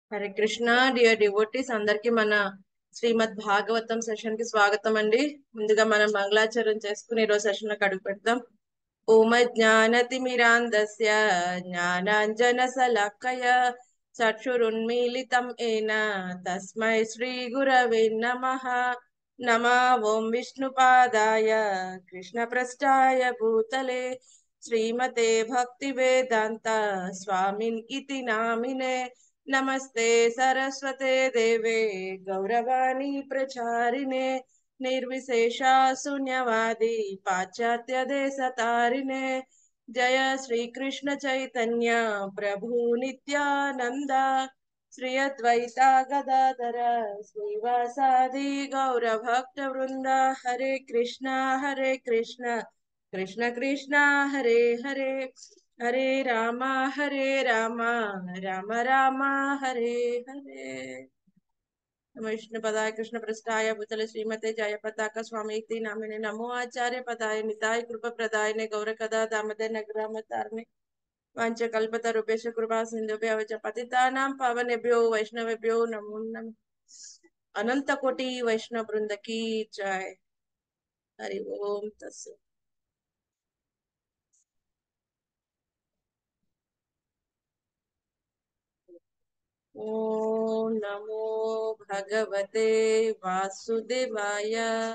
Hare Krishna dear devotees అందరికి మన శ్రీమద్ Bhagavatam session కి స్వాగతం అండి ముందుగా మనం మంగళాచరణ చేసుకుని ఈరోజు సెషన్ లోకి అడుగు పెడతాం ఓమ జ్ఞానతిమిరాంధస్య జ్ఞానాంజన సలకయ చక్షురున్మీలితం ఏన తస్మై శ్రీ గురవే నమః నమా ఓం విష్ణుపాదాయ కృష్ణ పృష్ఠాయ భూతలే శ్రీమతే భక్తి వేదాంత స్వామిన్ ఇతి నామినే నమస్తే సరస్వతే దేవే గౌరవాణి ప్రచారిణే నిర్విశేష శూన్యవాది పాశ్చాత్య దేశ తారిణే జయ శ్రీకృష్ణ చైతన్య ప్రభు నిత్యానంద శ్రీ అద్వైత గదాధర శ్రీవాసాది గౌర భక్త వృంద హరే కృష్ణ హరే కృష్ణ కృష్ణ కృష్ణ హరే హరే హరే రామ హరే రామ రామ రామ హరే హరే విష్ణు పదాయ కృష్ణ పృష్ఠాయ భూతల శ్రీమతే జయ పతాక స్వామి నామిని నమో ఆచార్య పదాయ నితాయ కృప ప్రదాయనే గౌర కథా దామదే నగ్రామ తారిణి వాంచ కల్పత రూపేశ కృపా సింధుభ్య వచ పతితానాం పవనేభ్యో వైష్ణవేభ్యో నమో నమ అనంత కోటి వైష్ణవ బృందకి జయ హరి ఓం తస్సు ఓం నమో భగవతే వాసుదేవాయ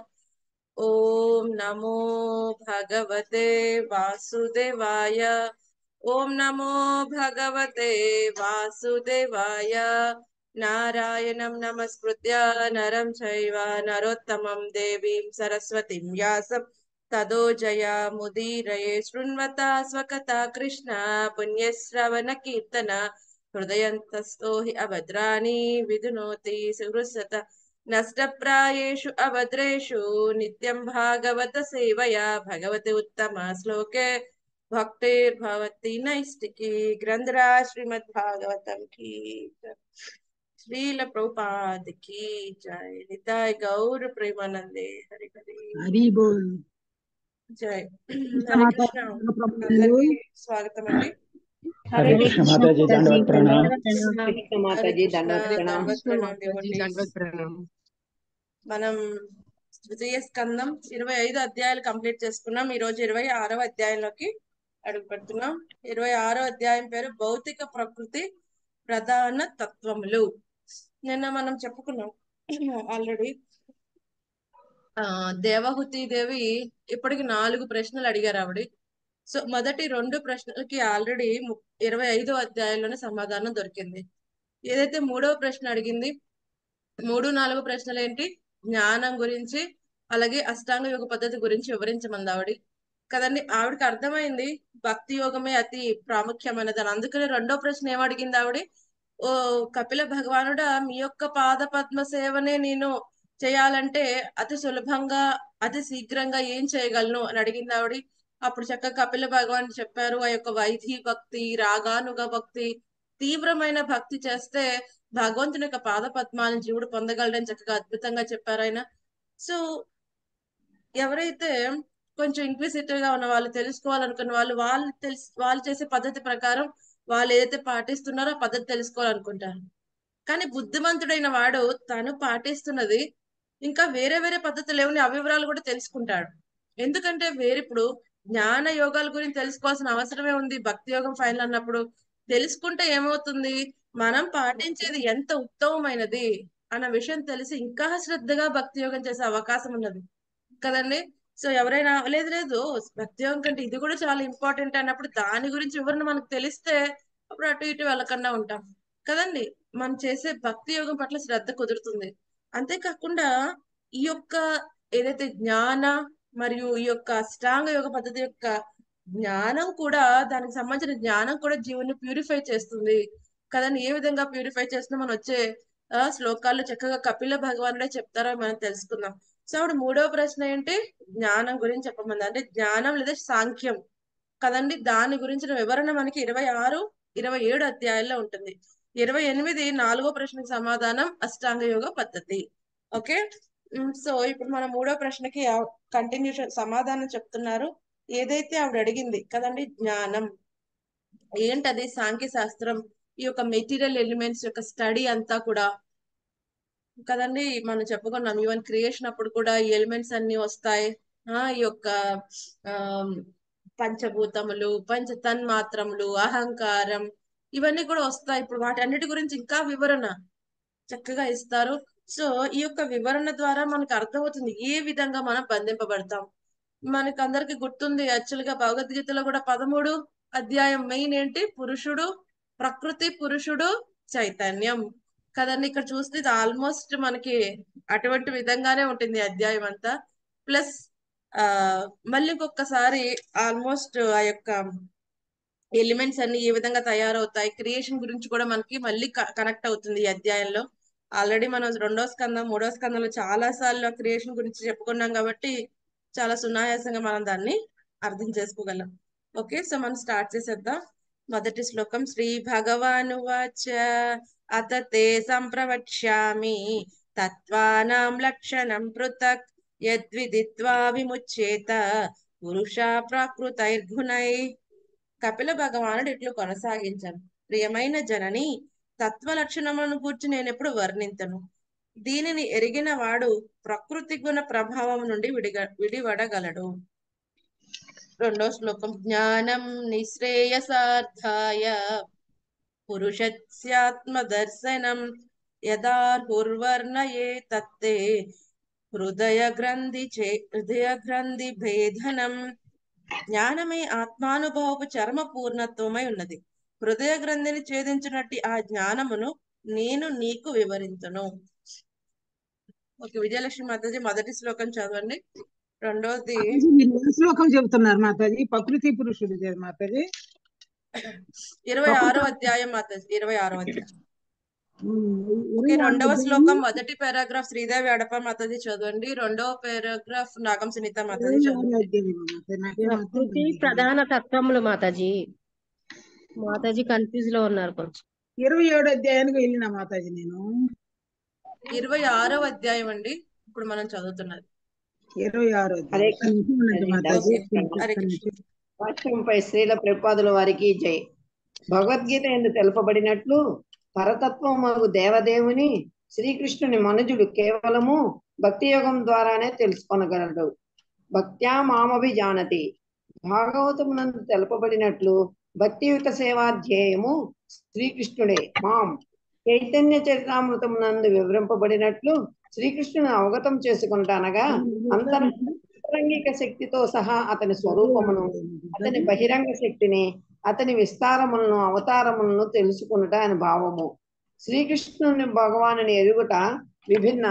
ఓం నమో భగవతే వాసుదేవాయ ఓం నమో భగవతే వాసుదేవాయ నారాయణం నమస్కృత్య నరం చైవ నరోత్తమం దేవీం సరస్వతిం వ్యాసం తదో జయా ముదీరయే శృణ్వత స్వకథా కృష్ణ పుణ్యశ్రవణ కీర్తన హృదయంతస్థో హి అభద్రాణి విధునోతి సుహృసత నష్టప్రాయేషు అభద్రేషు నిత్యం భాగవత సేవయా భగవతి ఉత్తమ శ్లోకే భక్తిర్భవతి నైష్టికి గ్రంథరా శ్రీమద్ భాగవతం కీ శ్రీల ప్రభుపాద్ కీ జై నితాయ్ గౌర ప్రేమానందే హరి హరి హరి బోల్ జై హరే కృష్ణ అందరికీ స్వాగతం అండి హరే కృష్ణ మాతాజీ దండవత్ ప్రణామ్ కృష్ణ మాతాజీ దండవత్ ప్రణామ్ దండవత్ ప్రణామ్ devotees. మనం ద్వితీయ స్కందం ఇరవై ఐదు అధ్యాయాలు కంప్లీట్ చేసుకున్నాం ఈ రోజు ఇరవై ఆరవ అధ్యాయంలోకి అడుగు పెడుతున్నాం ఇరవై ఆరో అధ్యాయం పేరు భౌతిక ప్రకృతి ప్రధాన తత్వములు నిన్న మనం చెప్పుకున్నాం ఆల్రెడీ ఆ దేవహుతి దేవి ఇప్పటికి నాలుగు ప్రశ్నలు అడిగారు ఆవిడ సో మొదటి రెండు ప్రశ్నలకి ఆల్రెడీ ఇరవై ఐదో అధ్యాయంలోనే సమాధానం దొరికింది ఏదైతే మూడవ ప్రశ్న అడిగింది మూడు నాలుగు ప్రశ్నలు ఏంటి జ్ఞానం గురించి అలాగే అష్టాంగ యోగ పద్ధతి గురించి వివరించమంది ఆవిడ కదండి ఆవిడకి అర్థమైంది భక్తి యోగమే అతి ప్రాముఖ్యమైనది అని అందుకని రెండో ప్రశ్న ఏమడిగింది ఆవిడ ఓ కపిల భగవానుడా మీ యొక్క పాద పద్మ సేవనే నేను చేయాలంటే అతి సులభంగా అతి శీఘ్రంగా ఏం చేయగలను అని అడిగింది ఆవిడ అప్పుడు చక్కగా కపిల భగవాన్ చెప్పారు ఆ యొక్క వైధి భక్తి రాగానుగ భక్తి తీవ్రమైన భక్తి చేస్తే భగవంతుని యొక్క పాద పద్మాలను జీవుడు పొందగలడని చక్కగా అద్భుతంగా చెప్పారు ఆయన సో ఎవరైతే కొంచెం ఇంక్విజిటివ్ గా ఉన్న వాళ్ళు తెలుసుకోవాలనుకున్న వాళ్ళు వాళ్ళు తెలుసు వాళ్ళు చేసే పద్ధతి ప్రకారం వాళ్ళు ఏదైతే పాటిస్తున్నారో ఆ పద్ధతి తెలుసుకోవాలనుకుంటారు కానీ బుద్ధిమంతుడైన వాడు తను పాటిస్తున్నది ఇంకా వేరే వేరే పద్ధతులు ఏమని అవివరాలు కూడా తెలుసుకుంటాడు ఎందుకంటే వేరిప్పుడు జ్ఞాన యోగాల గురించి తెలుసుకోవాల్సిన అవసరమే ఉంది భక్తి యోగం ఫైనల్ అన్నప్పుడు తెలుసుకుంటే ఏమవుతుంది మనం పాటించేది ఎంత ఉత్తమమైనది అన్న విషయం తెలిసి ఇంకా శ్రద్ధగా భక్తి యోగం చేసే అవకాశం ఉన్నది కదండి సో ఎవరైనా లేదు లేదు భక్తి యోగం కంటే ఇది కూడా చాలా ఇంపార్టెంట్ అన్నప్పుడు దాని గురించి వివరణ మనకు తెలిస్తే అప్పుడు అటు ఇటు వెళ్ళకుండా ఉంటాం కదండి మనం చేసే భక్తి యోగం పట్ల శ్రద్ధ కుదురుతుంది అంతేకాకుండా ఈ యొక్క ఏదైతే జ్ఞాన మరియు ఈ యొక్క అష్టాంగ యోగ పద్ధతి యొక్క జ్ఞానం కూడా దానికి సంబంధించిన జ్ఞానం కూడా జీవుని ప్యూరిఫై చేస్తుంది కదండి ఏ విధంగా ప్యూరిఫై చేస్తుందో మనం వచ్చే ఆ, శ్లోకాల్లో చక్కగా కపిల భగవానుడే చెప్తారో మనం తెలుసుకుందాం సో అప్పుడు మూడవ ప్రశ్న ఏంటి జ్ఞానం గురించి చెప్పమంది అంటే జ్ఞానం లేదా సాంఖ్యం కదండి దాని గురించిన వివరణ మనకి ఇరవై ఆరు ఇరవై ఏడు అధ్యాయాల్లో ఉంటుంది ఇరవై ఎనిమిది నాలుగో ప్రశ్నకి సమాధానం అష్టాంగ యోగ పద్ధతి ఓకే ఉమ్, సో ఇప్పుడు మన మూడో ప్రశ్నకి కంటిన్యూషన్ సమాధానం చెప్తున్నారు ఏదైతే ఆవిడ అడిగింది కదండి జ్ఞానం ఏంటది సాంఖ్య శాస్త్రం ఈ యొక్క మెటీరియల్ ఎలిమెంట్స్ యొక్క స్టడీ అంతా కూడా కదండి మనం చెప్పుకున్నాం ఈవెన్ క్రియేషన్ అప్పుడు కూడా ఈ ఎలిమెంట్స్ అన్ని వస్తాయి ఆ ఈ యొక్క ఆ పంచభూతములు పంచ తన్మాత్రములు అహంకారం ఇవన్నీ కూడా వస్తాయి ఇప్పుడు వాటి అన్నిటి గురించి ఇంకా వివరణ చక్కగా ఇస్తారు సో ఈ యొక్క వివరణ ద్వారా మనకు అర్థమవుతుంది ఏ విధంగా మనం బంధింపబడతాం మనకి అందరికి గుర్తుంది యాక్చువల్ గా భగవద్గీతలో కూడా పదమూడు అధ్యాయం మెయిన్ ఏంటి పురుషుడు ప్రకృతి పురుషుడు చైతన్యం కదండి ఇక్కడ చూస్తే ఇది ఆల్మోస్ట్ మనకి అటువంటి విధంగానే ఉంటుంది ఈ అధ్యాయం అంతా ప్లస్ ఆ మళ్ళీ ఇంకొకసారి ఆల్మోస్ట్ ఆ యొక్క ఎలిమెంట్స్ అన్ని ఏ విధంగా తయారవుతాయి క్రియేషన్ గురించి కూడా మనకి మళ్ళీ కనెక్ట్ అవుతుంది ఈ అధ్యాయంలో ఆల్రెడీ మనం రెండో స్కందం మూడో స్కందంలో చాలా సార్లు క్రియేషన్ గురించి చెప్పుకున్నాం కాబట్టి చాలా సునాయాసంగా మనం దాన్ని అర్థం చేసుకోగలం ఓకే సో మనం స్టార్ట్ చేసేద్దాం మొదటి శ్లోకం శ్రీ భగవాను వాచ అతతే సంప్రవక్ష్యామి తత్వానాం లక్షణం పృథక్ యద్విదిత్వా విముచ్యేత పురుష ప్రాకృతైర్గుణై కపిల భగవానుడు ఇట్లు కొనసాగించాను ప్రియమైన జనని తత్వ లక్షణములను గూర్చి నేను ఎప్పుడు వర్ణించను దీనిని ఎరిగిన వాడు ప్రకృతి గుణ ప్రభావం నుండి విడిగ విడివడగలడు రెండో శ్లోకం జ్ఞానం నిశ్రేయసార్థాయ పురుషస్యాత్మ దర్శనం యదార్హుర్వర్ణయే తత్తే హృదయ గ్రంథి చే హృదయ గ్రంథి భేదనం జ్ఞానమే ఆత్మానుభవపు చర్మ పూర్ణత్వమై ఉన్నది హృదయ గ్రంథిని ఛేదించినట్టు ఆ జ్ఞానమును నేను నీకు వివరించును ఓకే విజయలక్ష్మి మాతాజీ మొదటి శ్లోకం చదవండి రెండోది మాతాజీ, మీరు ఏ శ్లోకం చెబుతున్నారు మాతాజీ ప్రకృతి పురుషుడు ఇదే మాతాజీ ఇరవై ఆరో అధ్యాయం మాతాజీ ఇరవై ఆరో అధ్యాయం ఉమ్, ఓకే ఇరవై ఆరో రెండవ అధ్యాయం, శ్లోకం మొదటి పారాగ్రాఫ్ శ్రీదేవి అడప మాతాజీ చదవండి రెండవ పారాగ్రాఫ్ నాగం సునీత మాతాజీ ఇరవై ఆరో చదవండి అధ్యాయం మాతాజీ నాకేం అర్థం ప్రకృతి కాలేదు. ప్రధాన తత్వములు మాతాజీ మాతాజీ కన్ఫ్యూజ్ లో ఉన్నారు కొంచెం ఇరవై ఏడో అధ్యాయానికి వెళ్ళిన మాతాజీ నేను ఇరవై ఆరో అధ్యాయం అండి ఇప్పుడు మనం చదువుతున్నది ఇరవై ఆరో హరే అధ్యాయం ఒక్క నిమిషం ఉండండి మాతాజీ ఓకే హరే ఒక్క కృష్ణ నిమిషం. వాక్యంపై శ్రీల ప్రపాదుల వారికి జై భగవద్గీత ఎందు తెలుపబడినట్లు పరతత్వము దేవదేవుని శ్రీకృష్ణుని మనుజుడు కేవలము భక్తి యోగం ద్వారానే తెలుసుకొనగలడు భక్త్యా మామభిజానతి భాగవతమునందు తెలుపబడినట్లు భక్తియుత సేవాధ్యేయము శ్రీకృష్ణుడే మాం చైతన్య చరితామృతమునందు వివరింపబడినట్లు శ్రీకృష్ణుని అవగతం చేసుకుంటానగా అంతరంగిక శక్తితో సహా అతని స్వరూపమును అతని బహిరంగ శక్తిని అతని విస్తారములను అవతారములను తెలుసుకునుట అని భావము శ్రీకృష్ణుని భగవానుని ఎరుగుట విభిన్న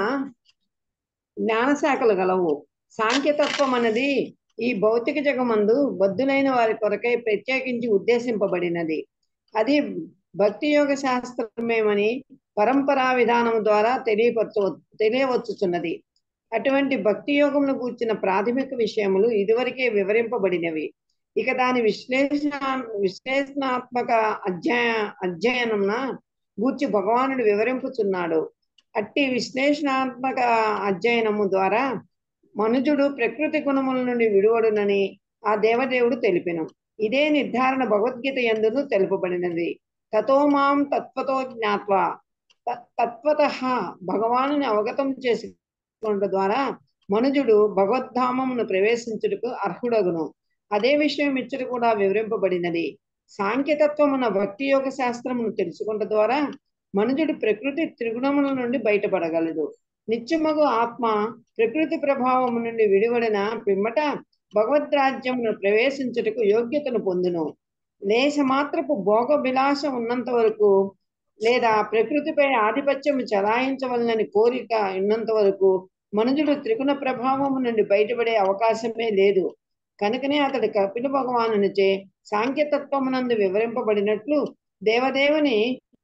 జ్ఞానశాఖలు గలవు సాంఖ్యతత్వం అనేది ఈ భౌతిక జగమందు బద్దులైన వారి కొరకై ప్రత్యేకించి ఉద్దేశింపబడినది అది భక్తి యోగ శాస్త్రమేమని పరంపరా విధానం ద్వారా తెలియపరచ తెలియవచ్చుచున్నది అటువంటి భక్తి యోగమును కూర్చిన ప్రాథమిక విషయములు ఇదివరకే వివరింపబడినవి ఇక దాని విశ్లేషణ విశ్లేషణాత్మక అధ్యయ అధ్యయనమున గూర్చి భగవానుడు వివరింపుచున్నాడు అట్టి విశ్లేషణాత్మక అధ్యయనము ద్వారా మనుజుడు ప్రకృతి గుణముల నుండి విడువడునని ఆ దేవదేవుడు తెలిపెను ఇదే నిర్ధారణ భగవద్గీత ఎందును తెలుపబడినది తతో మాం తత్వతో జ్ఞాత్వా త- తత్వతః భగవానుని అవగతం చేసుకున్న ద్వారా మనుజుడు భగవద్ధామమును ప్రవేశించుటకు అర్హుడగును అదే విషయం ఇచ్చట కూడా వివరింపబడినది సాంఖ్యతత్వమున భక్తి యోగ శాస్త్రమును తెలుసుకుంట ద్వారా మనుజుడు ప్రకృతి త్రిగుణముల నుండి బయటపడగలదు నిత్యమగు ఆత్మ ప్రకృతి ప్రభావము నుండి విడివడిన పిమ్మట భగవద్రాజ్యమును ప్రవేశించుటకు యోగ్యతను పొందును లేశ మాత్రపు భోగ విలాసం ఉన్నంత వరకు లేదా ప్రకృతిపై ఆధిపత్యం చలాయించవలనని కోరిక ఉన్నంత వరకు మనుజుడు త్రిగుణ ప్రభావము నుండి బయటపడే అవకాశమే లేదు కనుకనే అతడు కపిల భగవానునిచే సాంఖ్యతత్వమునందు వివరింపబడినట్లు దేవదేవుని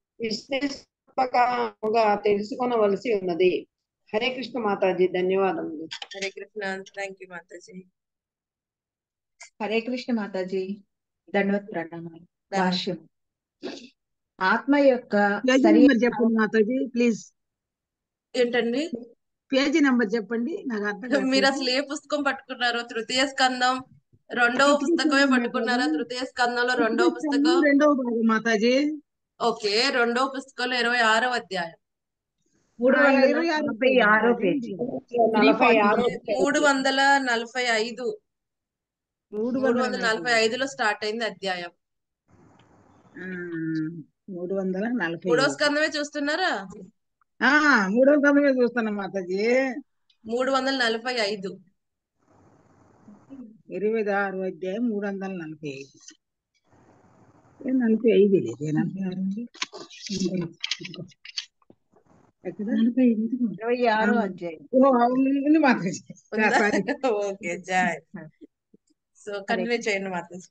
విశ్లేషాత్మకంగా తెలుసుకొనవలసి ఉన్నది హరే కృష్ణ మాతాజీ ధన్యవాదములు హరే కృష్ణ థ్యాంక్ యూ మాతాజీ హరే కృష్ణ మాతాజీ దండవత్ ప్రణామాలు ధన్యవాదాలు. భాష్యం ఆత్మ యొక్క పేజీ శరీర నెంబర్ చెప్పండి మాతాజీ ప్లీజ్ ఏంటండి పేజీ నెంబర్ చెప్పండి నాకు అర్థం మీరు కావట్లేదు. అసలు ఏ పుస్తకం పట్టుకున్నారు తృతీయ స్కందం రెండవ పుస్తకమే పట్టుకున్నారా తృతీయ స్కందంలో రెండవ పుస్తకం రెండవ భాగం మాతాజీ ఓకే రెండో పుస్తకంలో ఇరవై ఆరో అధ్యాయం మూడు ఆ, వందల ఇరవై ఆరు నలభై ఆరో పేజీ నలభై ఆరు మూడు వందల నలభై ఐదు మూడు మూడు వందల వందల నలభై ఐదులో స్టార్ట్ అయింది అధ్యాయం ఆ, మూడు వందల నలభై మూడో ఐదు. స్కందమే చూస్తున్నారా ఆ మూడో పదమే చూస్తాను మాతాజీ మూడు వందల నలభై ఐదు ఇరవై ఆరు అధ్యాయం మూడు వందల నలభై ఐదు ఏ నలభై ఐదు లేదు ఏ నలభై ఆరు ఉంది ఎక్కడ ఇరవై ఆరో అధ్యాయం ఓ అవును ఉంది మాతాజీ ఉందా? సారీ ఓకే జాయ్ సో కంటిన్యూ చేయండి మాతాజీ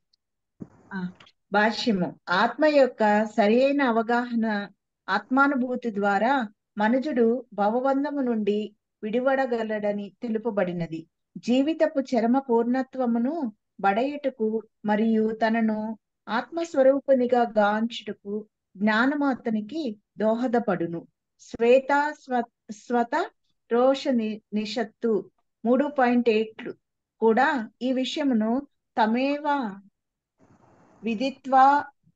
భాష్యము ఆత్మ యొక్క సరియైన అవగాహన ఆత్మానుభూతి ద్వారా మనుజుడు భవబంధము నుండి విడివడగలడని తెలుపబడినది జీవితపు చరమ పూర్ణత్వమును బడయుటకు మరియు తనను ఆత్మస్వరూపునిగా గాంచుటకు జ్ఞానము అతనికి దోహదపడును శ్వేత స్వ స్వత రోష ని నిషత్తు మూడు పాయింట్ ఎయిట్లు కూడా ఈ విషయమును తమేవ విదిత్వా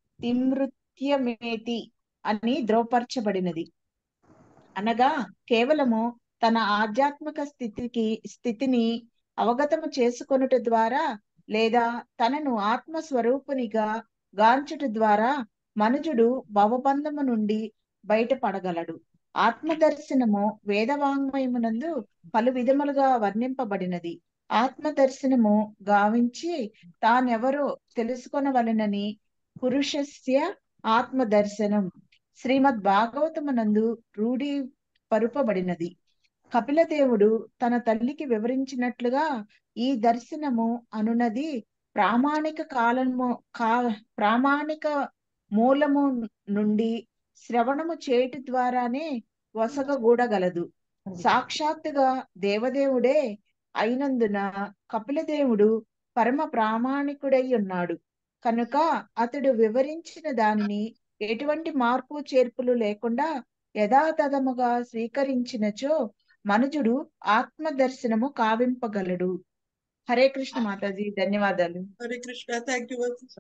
తిమృత్యమేతి అని ధ్రువపరచబడినది అనగా కేవలము తన ఆధ్యాత్మిక స్థితికి స్థితిని అవగతము చేసుకొనుట ద్వారా లేదా తనను ఆత్మ స్వరూపునిగా గాంచుట ద్వారా మనుజుడు భవబంధము నుండి బయటపడగలడు ఆత్మదర్శనము వేదవాంగ్మయమునందు పలు విధములుగా వర్ణింపబడినది ఆత్మదర్శనము గావించి తానెవరో తెలుసుకొనవలెనని పురుషస్య ఆత్మదర్శనం శ్రీమద్ భాగవతమునందు రూఢి పరుపబడినది కపిలదేవుడు తన తల్లికి వివరించినట్లుగా ఈ దర్శనము అనునది ప్రామాణిక కాలము కా ప్రామాణిక మూలము నుండి శ్రవణము చేయుట ద్వారానే వసగగూడగలదు సాక్షాత్తుగా దేవదేవుడే అయినందున కపిలదేవుడు పరమ ప్రామాణికుడై ఉన్నాడు కనుక అతడు వివరించిన దానిని ఎటువంటి మార్పు చేర్పులు లేకుండా యథాతథముగా స్వీకరించినచో మనుజుడు ఆత్మ దర్శనము కావింపగలడు హరే కృష్ణ మాతాజీ ధన్యవాదాలు హరే కృష్ణ థ్యాంక్ యూ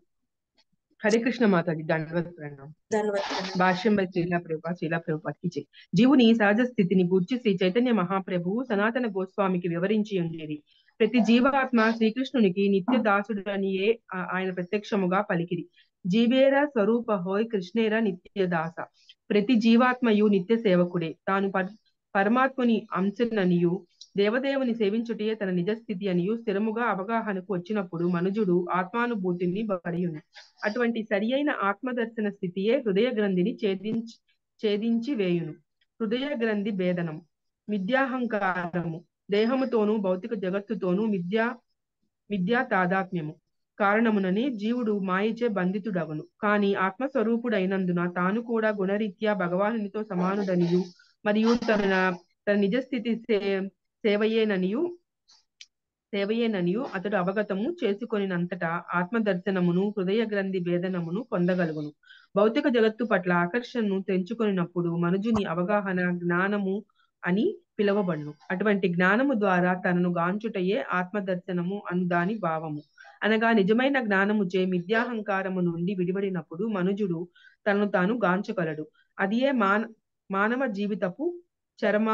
హరే కృష్ణ మాతాజీ దండవత్ ప్రణామం ధన్యవాదాలు భాష్యం బై శ్రీలా ప్రభుపా శ్రీలా ప్రభుపాకి జై జీవుని సహజ స్థితిని గూర్చి శ్రీ చైతన్య మహాప్రభువు సనాతన గోస్వామికి వివరించి ఉండేది ప్రతి జీవాత్మ శ్రీకృష్ణునికి నిత్య దాసుడనియే ఆ- ఆయన ప్రత్యక్షముగా పలికిరి జీవేర స్వరూప హోయ్ కృష్ణేర నిత్య దాస ప్రతి జీవాత్మయు నిత్య సేవకుడే తాను పర్ పరమాత్ముని అంశననియు దేవదేవుని సేవించుటయే తన నిజ స్థితి అనియు స్థిరముగా అవగాహనకు వచ్చినప్పుడు మనుజుడు ఆత్మానుభూతిని బడియును అటువంటి సరి అయిన ఆత్మదర్శన స్థితియే హృదయ గ్రంథిని ఛేదించి ఛేదించి వేయును హృదయ గ్రంథి భేదనం మిథ్యాహంకారము దేహముతోనూ భౌతిక జగత్తుతోనూ మిథ్యా మిథ్యా తాదాత్మ్యము కారణముననే జీవుడు మాయచే బంధితుడవను కాని ఆత్మస్వరూపుడైనందున తాను కూడా గుణరీత్యా భగవానునితో సమానుడనియు మరియు తన తన నిజ స్థితి సే సేవయేననియు సేవయేననియు అతడు అవగతము చేసుకొనినంతటా ఆత్మదర్శనమును హృదయ గ్రంథి భేదనమును పొందగలుగును భౌతిక జగత్తు పట్ల ఆకర్షణను తెంచుకొనినప్పుడు మనుజుని అవగాహన జ్ఞానము అని పిలువబడును అటువంటి జ్ఞానము ద్వారా తనను గాంచుటయే ఆత్మదర్శనము అను దాని భావము అనగా నిజమైన జ్ఞానముచే మిథ్యాహంకారము నుండి విడిపడినప్పుడు మనుజుడు తనను తాను గాంచగలడు అదియే మాన మానవ జీవితపు చరమా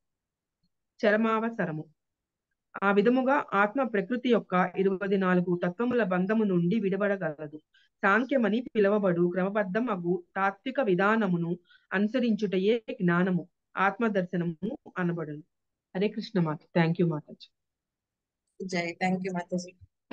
చరమావసరము ఆ విధముగా ఆత్మ ప్రకృతి యొక్క ఇరవై నాలుగు తత్వముల బంధము నుండి విడబడగలదు సాంఖ్యమని పిలువబడు క్రమబద్ధం అగు తాత్విక విధానమును అనుసరించుటయే జ్ఞానము ఆత్మ దర్శనము అనబడును హరే కృష్ణ మాత థ్యాంక్ యూ మాతాజీ జై థ్యాంక్ యూ మాతాజీ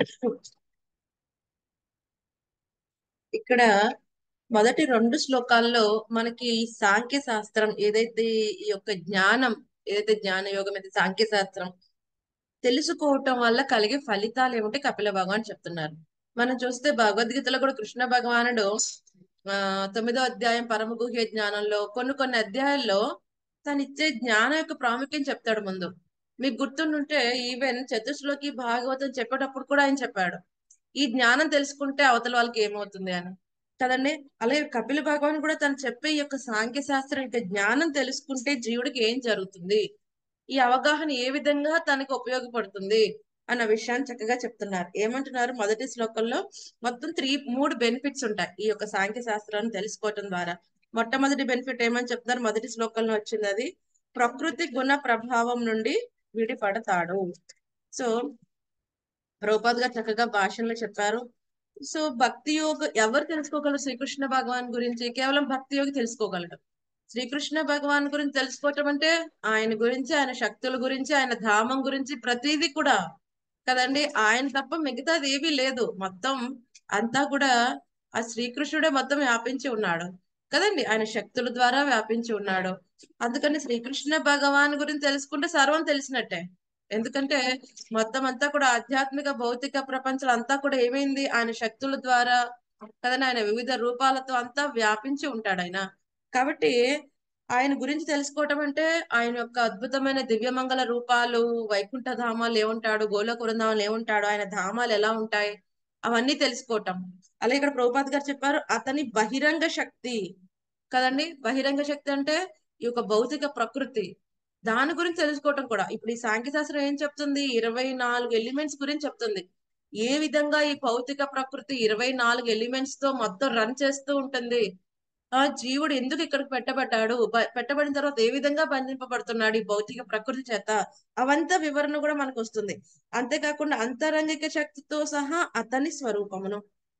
ఇక్కడ మొదటి రెండు శ్లోకాల్లో మనకి ఈ సాంఖ్య శాస్త్రం ఏదైతే ఈ యొక్క జ్ఞానం ఏదైతే జ్ఞాన యోగం అయితే సాంఖ్య శాస్త్రం తెలుసుకోవటం వల్ల కలిగే ఫలితాలు ఏమిటి కపిల భగవాన్ చెప్తున్నారు మనం చూస్తే భగవద్గీతలో కూడా కృష్ణ భగవానుడు ఆ తొమ్మిదో అధ్యాయం పరమ గుహ్య జ్ఞానంలో కొన్ని కొన్ని అధ్యాయాల్లో తను ఇచ్చే జ్ఞానం యొక్క ప్రాముఖ్యం చెప్తాడు ముందు మీకు గుర్తుండుంటే ఈవెన్ చతుశ్లోకి భాగవతం చెప్పేటప్పుడు కూడా ఆయన చెప్పాడు ఈ జ్ఞానం తెలుసుకుంటే అవతల వాళ్ళకి ఏమవుతుంది అని కదండి అలాగే కపిల భగవాన్ కూడా తను చెప్పే ఈ యొక్క సాంఖ్య శాస్త్రం యొక్క జ్ఞానం తెలుసుకుంటే జీవుడికి ఏం జరుగుతుంది ఈ అవగాహన ఏ విధంగా తనకి ఉపయోగపడుతుంది అన్న విషయాన్ని చక్కగా చెప్తున్నారు ఏమంటున్నారు మొదటి శ్లోకంలో మొత్తం త్రీ మూడు బెనిఫిట్స్ ఉంటాయి ఈ యొక్క సాంఖ్య శాస్త్రాన్ని తెలుసుకోవటం ద్వారా మొట్టమొదటి బెనిఫిట్ ఏమని చెప్తున్నారు మొదటి శ్లోకంలో వచ్చింది అది ప్రకృతి గుణ ప్రభావం నుండి విడిపడతాడు సో ప్రభుపాద్ గారు చక్కగా భాషల్లో చెప్పారు సో భక్తి యోగ ఎవరు తెలుసుకోగలరు శ్రీకృష్ణ భగవాన్ గురించి కేవలం భక్తి యోగి తెలుసుకోగలడు శ్రీకృష్ణ భగవాన్ గురించి తెలుసుకోవటం అంటే ఆయన గురించి ఆయన శక్తుల గురించి ఆయన ధామం గురించి ప్రతిదీ కూడా కదండి ఆయన తప్ప మిగతాది ఏమీ లేదు మొత్తం అంతా కూడా ఆ శ్రీకృష్ణుడే మొత్తం వ్యాపించి ఉన్నాడు కదండి ఆయన శక్తుల ద్వారా వ్యాపించి ఉన్నాడు అందుకని శ్రీకృష్ణ భగవాన్ గురించి తెలుసుకుంటే సర్వం తెలిసినట్టే ఎందుకంటే మొత్తం అంతా కూడా ఆధ్యాత్మిక భౌతిక ప్రపంచం అంతా కూడా ఏమైంది ఆయన శక్తుల ద్వారా కదండి ఆయన వివిధ రూపాలతో అంతా వ్యాపించి ఉంటాడు ఆయన కాబట్టి ఆయన గురించి తెలుసుకోవటం అంటే ఆయన యొక్క అద్భుతమైన దివ్యమంగళ రూపాలు వైకుంఠ ధామాలు ఏముంటాడు గోలోక వృందామాలు ఏముంటాడు ఆయన ధామాలు ఎలా ఉంటాయి అవన్నీ తెలుసుకోవటం అలాగే ఇక్కడ ప్రభుపాద్ గారు చెప్పారు అతని బహిరంగ శక్తి కదండి బహిరంగ శక్తి అంటే ఈ యొక్క భౌతిక ప్రకృతి దాని గురించి తెలుసుకోవటం కూడా ఇప్పుడు ఈ సాంఖ్య శాస్త్రం ఏం చెప్తుంది ఇరవై నాలుగు ఎలిమెంట్స్ గురించి చెప్తుంది ఏ విధంగా ఈ భౌతిక ప్రకృతి ఇరవై నాలుగు ఎలిమెంట్స్ తో మొత్తం రన్ చేస్తూ ఉంటుంది ఆ జీవుడు ఎందుకు ఇక్కడికి పెట్టబడ్డాడు బ- పెట్టబడిన తర్వాత ఏ విధంగా బంధింపబడుతున్నాడు ఈ భౌతిక ప్రకృతి చేత అవంతా వివరణ కూడా మనకు వస్తుంది అంతేకాకుండా అంతరంగిక శక్తితో సహా అతని స్వరూపమును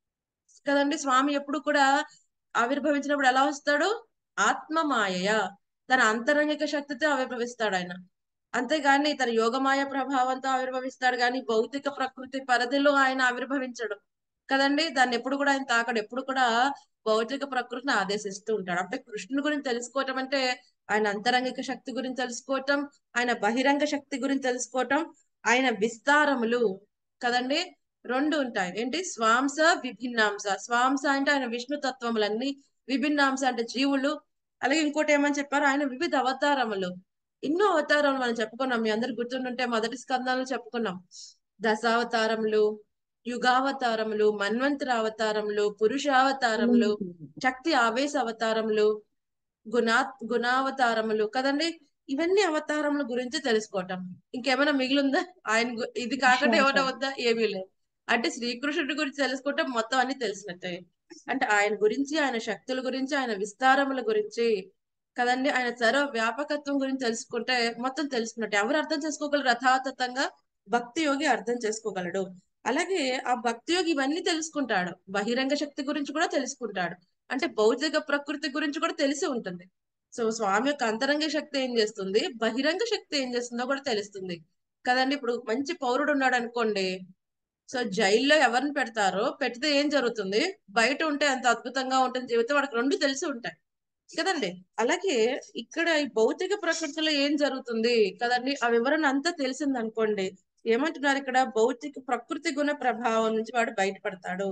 కదండి స్వామి ఎప్పుడు కూడా ఆవిర్భవించినప్పుడు ఎలా వస్తాడు ఆత్మ మాయయ తన అంతరంగిక శక్తితో ఆవిర్భవిస్తాడు ఆయన అంతేగాని తన యోగమాయ ప్రభావంతో ఆవిర్భవిస్తాడు కానీ భౌతిక ప్రకృతి పరిధిలో ఆయన ఆవిర్భవించడు కదండి దాన్ని ఎప్పుడు కూడా ఆయన తాకడు ఎప్పుడు కూడా భౌతిక ప్రకృతిని ఆదేశిస్తూ ఉంటాడు అంటే కృష్ణుని గురించి తెలుసుకోవటం అంటే ఆయన అంతరంగిక శక్తి గురించి తెలుసుకోవటం ఆయన బహిరంగ శక్తి గురించి తెలుసుకోవటం ఆయన విస్తారములు కదండి రెండు ఉంటాయి ఏంటి స్వాంస విభిన్నాంస స్వాంస అంటే ఆయన విష్ణు తత్వములన్నీ విభిన్నాంస అంటే జీవులు అలాగే ఇంకోటి ఏమని చెప్పారు ఆయన వివిధ అవతారములు ఎన్నో అవతారములు మనం చెప్పుకున్నాం మీ అందరు గుర్తుండుంటే మొదటి స్కందాలు చెప్పుకున్నాం దశావతారములు యుగావతారములు మన్వంతర అవతారములు పురుషావతారములు శక్తి ఆవేశ అవతారములు గుణా గుణావతారములు కదండి ఇవన్నీ అవతారముల గురించి తెలుసుకోవటం ఇంకేమైనా మిగిలిందా ఆయన గు- ఇది కాకుండా ఏమైనా వద్దా ఏమీ లేదు అంటే శ్రీకృష్ణుడి గురించి తెలుసుకుంటే మొత్తం అన్ని తెలిసినట్టే అంటే ఆయన గురించి ఆయన శక్తుల గురించి ఆయన విస్తారముల గురించి కదండి ఆయన సర్వ వ్యాపకత్వం గురించి తెలుసుకుంటే మొత్తం తెలుసుకున్నట్టు ఎవరు అర్థం చేసుకోగలరు యథాతథంగా భక్తి యోగి అర్థం చేసుకోగలడు అలాగే ఆ భక్తి యోగి ఇవన్నీ తెలుసుకుంటాడు బహిరంగ శక్తి గురించి కూడా తెలుసుకుంటాడు అంటే భౌతిక ప్రకృతి గురించి కూడా తెలిసి ఉంటుంది సో స్వామి యొక్క అంతరంగ శక్తి ఏం చేస్తుంది బహిరంగ శక్తి ఏం చేస్తుందో కూడా తెలుస్తుంది కదండి ఇప్పుడు మంచి పౌరుడు ఉన్నాడు అనుకోండి సో జైల్లో ఎవరిని పెడతారో పెడితే ఏం జరుగుతుంది బయట ఉంటే ఎంత అద్భుతంగా ఉంటుంది జీవితం వాడికి రెండు తెలిసి ఉంటాయి కదండి అలాగే ఇక్కడ ఈ భౌతిక ప్రకృతిలో ఏం జరుగుతుంది కదండి ఆ వివరణ అంతా తెలిసింది అనుకోండి ఏమంటున్నారు ఇక్కడ భౌతిక ప్రకృతి గుణ ప్రభావం నుంచి వాడు బయటపడతాడు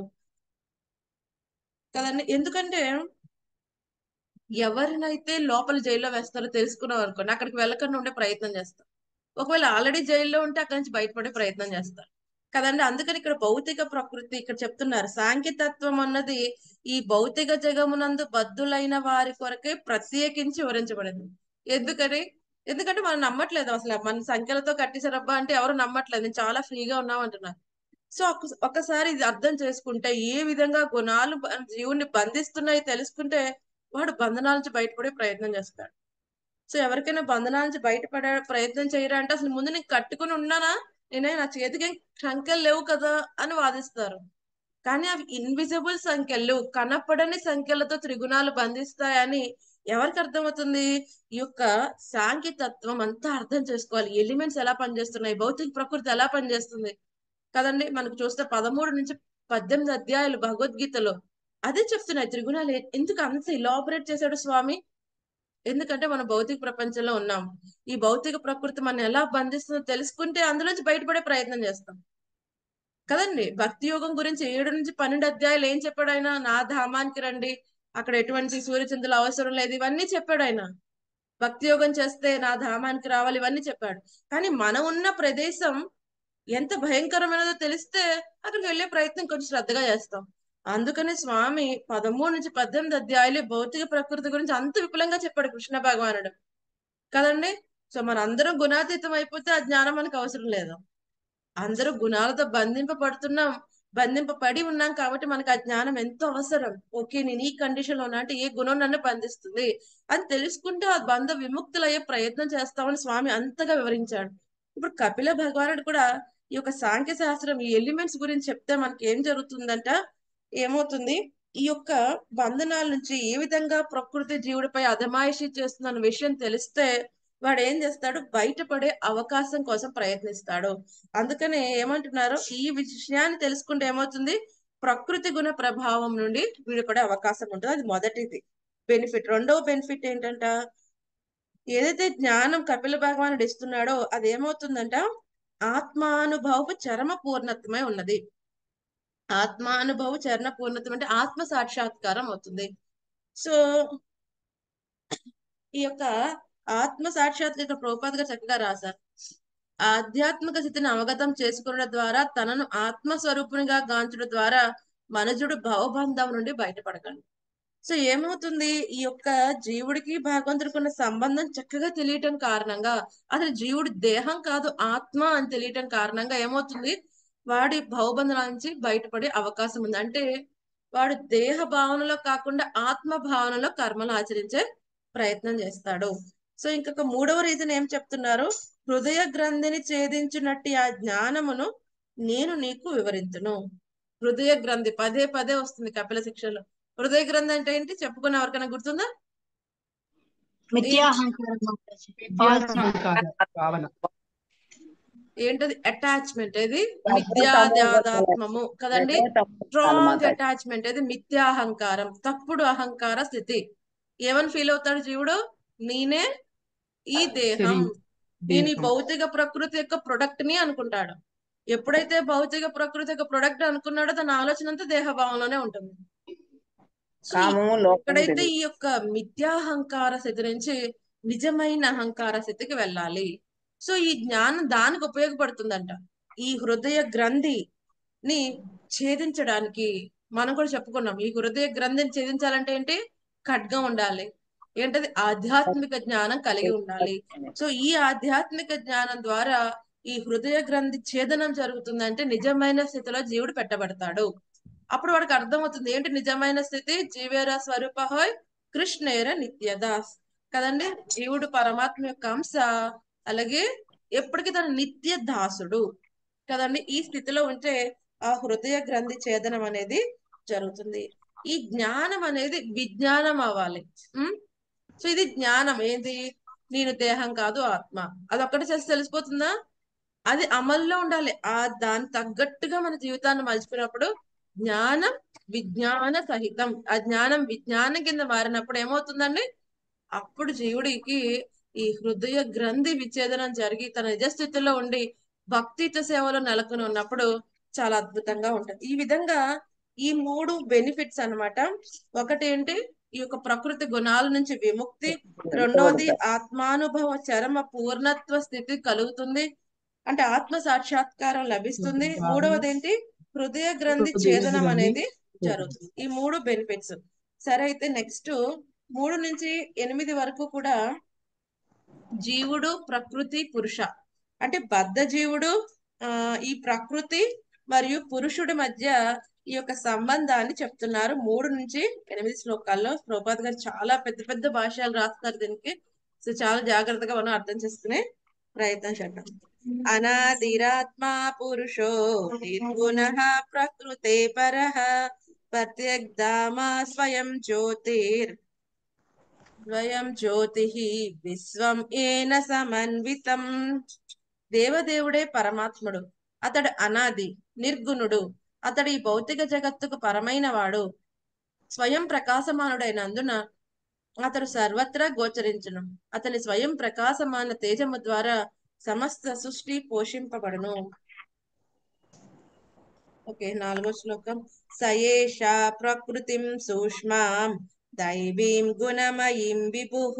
కదండి ఎందుకంటే ఎవరినైతే లోపల జైల్లో వేస్తారో తెలుసుకున్నాం అనుకోండి అక్కడికి వెళ్ళకుండా ఉండే ప్రయత్నం చేస్తాం ఒకవేళ ఆల్రెడీ జైల్లో ఉంటే అక్కడి నుంచి బయటపడే ప్రయత్నం చేస్తారు కదండి అందుకని ఇక్కడ భౌతిక ప్రకృతి ఇక్కడ చెప్తున్నారు సాంఖ్యతత్వం అన్నది ఈ భౌతిక జగమునందు బద్దులైన వారి కొరకే ప్రత్యేకించి వివరించబడింది ఎందుకని ఎందుకంటే మనం నమ్మట్లేదు అసలు మన సంఖ్యలతో కట్టేశారబ్బా అంటే ఎవరు నమ్మట్లేదు నేను చాలా ఫ్రీగా ఉన్నాం అంటున్నారు సో ఒక్క- ఒక్కసారి ఇది అర్థం చేసుకుంటే ఏ విధంగా గుణాలు బ- జీవుని బంధిస్తున్నాయి తెలుసుకుంటే వాడు బంధనాల నుంచి బయటపడే ప్రయత్నం చేస్తాడు సో ఎవరికైనా బంధనాల నుంచి బయటపడే ప్రయత్నం చేయరా అంటే అసలు ముందు నేను కట్టుకుని ఉన్నానా నేనే నా చేతికి ఏం సంఖ్యలు లేవు కదా అని వాదిస్తారు కానీ అవి ఇన్విజిబుల్ సంఖ్యలు కనపడని సంఖ్యలతో త్రిగుణాలు బంధిస్తాయని ఎవరికి అర్థమవుతుంది ఈ యొక్క సాంఖ్యతత్వం అంతా అర్థం చేసుకోవాలి ఎలిమెంట్స్ ఎలా పనిచేస్తున్నాయి భౌతిక ప్రకృతి ఎలా పనిచేస్తుంది కదండి మనకు చూస్తే పదమూడు నుంచి పద్దెనిమిది అధ్యాయాలు భగవద్గీతలో అదే చెప్తున్నాయి త్రిగుణాలు ఏ- ఎందుకు అంత ఇలాబరేట్ చేశాడు స్వామి ఎందుకంటే మనం భౌతిక ప్రపంచంలో ఉన్నాం ఈ భౌతిక ప్రకృతి మనం ఎలా బంధిస్తుందో తెలుసుకుంటే అందులోంచి బయటపడే ప్రయత్నం చేస్తాం కదండి భక్తి యోగం గురించి ఏడు నుంచి పన్నెండు అధ్యాయులు ఏం చెప్పాడు ఆయన నా ధామానికి రండి అక్కడ ఎటువంటి సూర్యచంద్రుల అవసరం లేదు ఇవన్నీ చెప్పాడు ఆయన భక్తి యోగం చేస్తే నా ధామానికి రావాలి ఇవన్నీ చెప్పాడు కానీ మనం ఉన్న ప్రదేశం ఎంత భయంకరమైనదో తెలిస్తే అక్కడికి వెళ్ళే ప్రయత్నం కొంచెం శ్రద్ధగా చేస్తాం అందుకని స్వామి పదమూడు నుంచి పద్దెనిమిది అధ్యాయులు భౌతిక ప్రకృతి గురించి అంత విపులంగా చెప్పాడు కృష్ణ భగవానుడు కదండి సో మన అందరం గుణాతీతం అయిపోతే ఆ జ్ఞానం మనకు అవసరం లేదు అందరూ గుణాలతో బంధింపబడుతున్నాం బంధింపబడి ఉన్నాం కాబట్టి మనకు ఆ జ్ఞానం ఎంతో అవసరం ఓకే నేను ఈ కండిషన్ లో ఉన్నా అంటే ఏ గుణం నన్ను బంధిస్తుంది అని తెలుసుకుంటే ఆ బంధ విముక్తులయ్యే ప్రయత్నం చేస్తామని స్వామి అంతగా వివరించాడు ఇప్పుడు కపిల భగవానుడు కూడా ఈ యొక్క సాంఖ్య శాస్త్రం ఈ ఎలిమెంట్స్ గురించి చెప్తే మనకి ఏం జరుగుతుందంట ఏమవుతుంది ఈ యొక్క బంధనాల నుంచి ఏ విధంగా ప్రకృతి జీవుడిపై అధమాయిషి చేస్తున్న విషయం తెలిస్తే వాడు ఏం చేస్తాడు బయటపడే అవకాశం కోసం ప్రయత్నిస్తాడు అందుకనే ఏమంటున్నారు ఈ విషయాన్ని తెలుసుకుంటే ఏమవుతుంది ప్రకృతి గుణ ప్రభావం నుండి విడిపడే అవకాశం ఉంటుంది అది మొదటిది బెనిఫిట్ రెండవ బెనిఫిట్ ఏంటంట ఏదైతే జ్ఞానం కపిల భగవానుడు ఇస్తున్నాడో అది ఏమవుతుందంట ఆత్మానుభవ చరమ పూర్ణత్వమై ఉన్నది ఆత్మానుభవ చరణ పూర్ణత్వం అంటే ఆత్మ సాక్షాత్కారం అవుతుంది సో ఈ యొక్క ఆత్మ సాక్షాత్కార ప్రభుపాద్ గారు చక్కగా రాశారు ఆధ్యాత్మిక స్థితిని అవగతం చేసుకోవడం ద్వారా తనను ఆత్మ స్వరూపునిగా గాంచడం ద్వారా మనుజుడు భవబంధం నుండి బయటపడగలడు సో ఏమవుతుంది ఈ యొక్క జీవుడికి భగవంతుడికి ఉన్న సంబంధం చక్కగా తెలియటం కారణంగా అసలు జీవుడి దేహం కాదు ఆత్మ అని తెలియటం కారణంగా ఏమవుతుంది వాడి భవబంధనాల నుంచి బయటపడే అవకాశం ఉంది అంటే వాడు దేహ భావనలో కాకుండా ఆత్మ భావనలో కర్మలు ఆచరించే ప్రయత్నం చేస్తాడు సో ఇంకొక మూడవ రీజన్ ఏం చెప్తున్నారు హృదయ గ్రంథిని ఛేదించినట్టు ఆ జ్ఞానమును నేను నీకు వివరించును హృదయ గ్రంథి పదే పదే వస్తుంది కపిల శిక్షలో హృదయ గ్రంథి అంటే ఏంటి చెప్పుకున్న ఎవరికైనా గుర్తుందా మిథ్యాహంకారం మాతాజీ. విద్యాహంకార భావన ఏంటది అటాచ్మెంట్ ఇది మిథ్యాదాత్మము కదండి స్ట్రాంగ్ అటాచ్మెంట్ ఇది మిథ్యాహంకారం తప్పుడు అహంకార స్థితి ఏమని ఫీల్ అవుతాడు జీవుడు నేనే ఈ దేహం నేను ఈ దేహం. భౌతిక ప్రకృతి యొక్క ప్రొడక్ట్ ని అనుకుంటాడు ఎప్పుడైతే భౌతిక ప్రకృతి యొక్క ప్రొడక్ట్ అనుకున్నాడో తన ఆలోచన అంతా దేహ భావంలోనే ఉంటుంది సో కామము లోపం ఎక్కడైతే ఈ యొక్క మిథ్యాహంకార స్థితి నుంచి నిజమైన అహంకార స్థితికి వెళ్ళాలి సో ఈ జ్ఞానం దానికి ఉపయోగపడుతుందంట ఈ హృదయ గ్రంథిని ఛేదించడానికి మనం కూడా చెప్పుకున్నాం ఈ హృదయ గ్రంథిని ఛేదించాలంటే ఏంటి ఖడ్గం ఉండాలి ఏంటది ఆధ్యాత్మిక జ్ఞానం కలిగి ఉండాలి సో ఈ ఆధ్యాత్మిక జ్ఞానం ద్వారా ఈ హృదయ గ్రంథి ఛేదనం జరుగుతుందంటే నిజమైన స్థితిలో జీవుడు పెట్టబడతాడు అప్పుడు వాడికి అర్థమవుతుంది ఏంటి నిజమైన స్థితి జీవేర స్వరూప హోయ్ కృష్ణేర నిత్యదాస్ కదండి జీవుడు పరమాత్మ యొక్క అంశ అలాగే ఎప్పటికీ తన నిత్య దాసుడు కదండి ఈ స్థితిలో ఉంటే ఆ హృదయ గ్రంథి ఛేదనం అనేది జరుగుతుంది ఈ జ్ఞానం అనేది విజ్ఞానం అవ్వాలి ఉమ్? సో ఇది జ్ఞానం ఏంది నేను దేహం కాదు ఆత్మ అది ఒక్కటి చేసి తెలిసిపోతుందా అది అమల్లో ఉండాలి ఆ దాని తగ్గట్టుగా మన జీవితాన్ని మలుచుకున్నప్పుడు జ్ఞానం విజ్ఞాన సహితం ఆ జ్ఞానం విజ్ఞానం కింద మారినప్పుడు ఏమవుతుందండి అప్పుడు జీవుడికి ఈ హృదయ గ్రంథి విచ్ఛేదనం జరిగి తన నిజస్థితిలో ఉండి భక్తిత సేవలో నెలకొని ఉన్నప్పుడు చాలా అద్భుతంగా ఉంటుంది ఈ విధంగా ఈ మూడు బెనిఫిట్స్ అన్నమాట ఒకటి ఏంటి ఈ యొక్క ప్రకృతి గుణాల నుంచి విముక్తి రెండవది ఆత్మానుభవ చరమ పూర్ణత్వ స్థితి కలుగుతుంది అంటే ఆత్మ సాక్షాత్కారం లభిస్తుంది మూడవది ఏంటి హృదయ గ్రంథి హృదయ ఛేదనం గ్రంథి అనేది జరుగుతుంది ఈ మూడు బెనిఫిట్స్ సరే అయితే నెక్స్ట్ మూడు నుంచి ఎనిమిది వరకు కూడా జీవుడు ప్రకృతి పురుష అంటే బద్ధ జీవుడు ఆ ఈ ప్రకృతి మరియు పురుషుడి మధ్య ఈ యొక్క సంబంధాన్ని చెప్తున్నారు మూడు నుంచి ఎనిమిది శ్లోకాల్లో ప్రభుపాద్ గారు చాలా పెద్ద పెద్ద భాషలు రాస్తున్నారు దీనికి సో చాలా జాగ్రత్తగా మనం అర్థం చేసుకునే ప్రయత్నం చేద్దాం అనాదిరాత్మా పురుషో నిర్గుణ ప్రకృతే పరః ప్రత్యగ్ధామా స్వయం జ్యోతిర్ స్వయం జ్యోతి విశ్వం ఏన సమన్వితం దేవదేవుడే పరమాత్ముడు అతడు అనాది నిర్గుణుడు అతడు ఈ భౌతిక జగత్తుకు పరమైన వాడు స్వయం ప్రకాశమానుడైనందున అతడు సర్వత్రా గోచరించును అతని స్వయం ప్రకాశమాన తేజము ద్వారా సమస్త సృష్టి పోషింపబడును ఓకే నాలుగో శ్లోకం సయేష ప్రకృతిం సూక్ష్మాం దైవీం గుణమయీం విభుః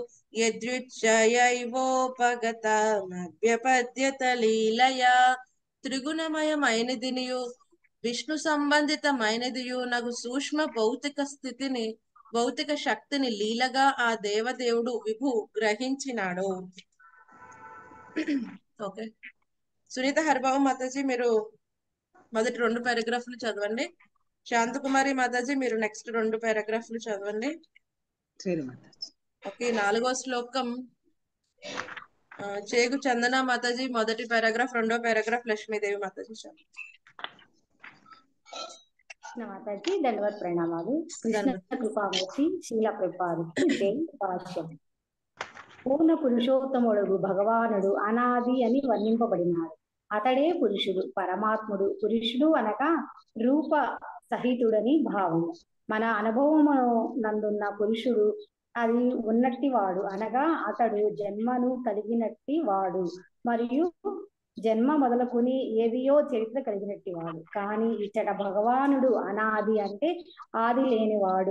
యదృచ్ఛయైవోపగతమభ్యపద్యత లీలయా త్రిగుణమయమైనదినియు విష్ణు సంబంధితమైనదియు నగు సూక్ష్మ భౌతిక స్థితిని భౌతిక శక్తిని లీలగా ఆ దేవదేవుడు విభు గ్రహించినాడు ఓకే సునీత హరిబాబు మాతాజీ మీరు మొదటి రెండు పారాగ్రాఫ్లు చదవండి శాంతకుమారి మాతాజీ మీరు నెక్స్ట్ రెండు పారాగ్రాఫ్లు చదవండి సరే మాతాజీ ఓకే నాలుగో శ్లోకం ఆ, చేగు చందన మాతాజీ మొదటి పారాగ్రాఫ్ రెండో పారాగ్రాఫ్ లక్ష్మీదేవి మాతాజీ చదవండి. మాతాజీ ధన్యవాద ప్రణామాలు కృష్ణ కృపామూర్తి శీల కృపాది జై భాష్యం పూర్ణ పురుషోత్తముడు భగవానుడు అనాది అని వర్ణింపబడినాడు అతడే పురుషుడు పరమాత్ముడు పురుషుడు అనగా రూప సహితుడని భావం మన అనుభవము నందున్న పురుషుడు అది ఉన్నట్టి వాడు అనగా అతడు జన్మను కలిగినట్టి వాడు మరియు జన్మ మొదలుకొని ఏదియో చరిత్ర కలిగినట్టి వాడు కానీ ఇచ్చట భగవానుడు అనాది అంటే ఆది లేనివాడు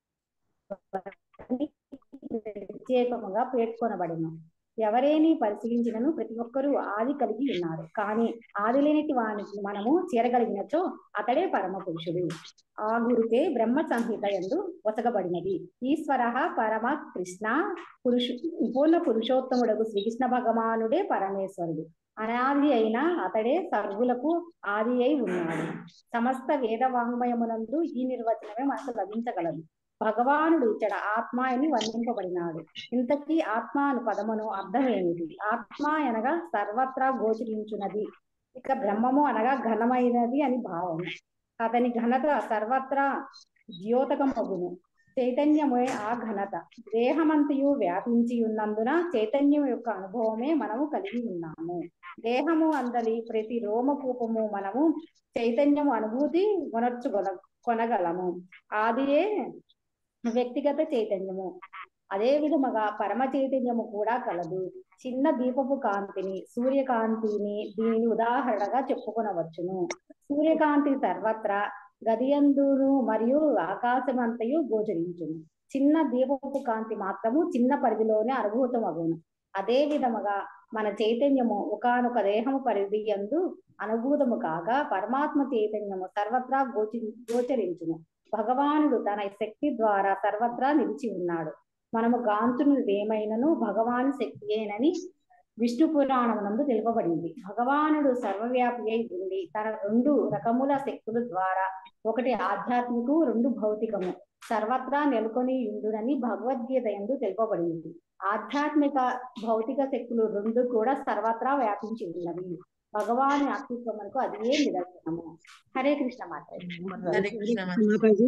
అని ప్రత్యేకంగా పేర్కొనబడిన ఎవరేని పరిశీలించినను ప్రతి ఒక్కరూ ఆది కలిగి ఉన్నారు కానీ ఆది లేనిటి వానికి మనము చేరగలిగినచో అతడే పరమ పురుషుడు ఆ గురుతే బ్రహ్మ సంహిత ఎందు వసగబడినది ఈశ్వర పరమ కృష్ణ పురుషు పూర్ణ పురుషోత్తముడకు శ్రీకృష్ణ భగవానుడే పరమేశ్వరుడు అనాది అయిన అతడే సర్వులకు ఆది అయి ఉన్నాడు సమస్త వేద వాంగ్మయమునందు ఈ నిర్వచనమే మనకు లభించగలదు భగవానుడు ఇచ్చట ఆత్మ అని వర్ణింపబడినాడు ఇంతకీ ఆత్మ అను పదమును అర్థమేమిటి ఆత్మ అనగా సర్వత్రా గోచరించున్నది ఇక బ్రహ్మము అనగా ఘనమైనది అని భావం అతని ఘనత సర్వత్రా ద్యోతకమగును చైతన్యమే ఆ ఘనత దేహమంతయు వ్యాపించి ఉన్నందున చైతన్యం యొక్క అనుభవమే మనము కలిగి ఉన్నాము దేహము అందలి ప్రతి రోమకూపము మనము చైతన్యము అనుభూతి కొనర్చుగల కొనగలము ఆదియే వ్యక్తిగత చైతన్యము అదే విధముగా పరమ చైతన్యము కూడా కలదు చిన్న దీపపు కాంతిని సూర్యకాంతిని దీనిని ఉదాహరణగా చెప్పుకొనవచ్చును సూర్యకాంతి సర్వత్రా గదియందును మరియు ఆకాశమంతయు గోచరించును చిన్న దీపపు కాంతి మాత్రము చిన్న పరిధిలోనే అనుభూతమగును అదే విధముగా మన చైతన్యము ఒకనొక దేహము పరిధి యందు అనుభూతము కాగా పరమాత్మ చైతన్యము సర్వత్రా గోచి గోచరించును భగవానుడు తన శక్తి ద్వారా సర్వత్రా నిలిచి ఉన్నాడు మనము గాంతునుది ఏమైనను భగవాను శక్తియేనని విష్ణు పురాణమునందు తెలుపబడింది భగవానుడు సర్వవ్యాపి అయి ఉండి తన రెండు రకముల శక్తుల ద్వారా ఒకటి ఆధ్యాత్మికు రెండు భౌతికము సర్వత్రా నెలకొని ఉండునని భగవద్గీత ఎందు తెలుపబడింది ఆధ్యాత్మిక భౌతిక శక్తులు రెండు కూడా సర్వత్రా వ్యాపించి ఉన్నవి భగవాని అస్తిత్వమునకు అదే నిదర్శనము హరే కృష్ణ మాత హరే కృష్ణ మాత మాతాజీ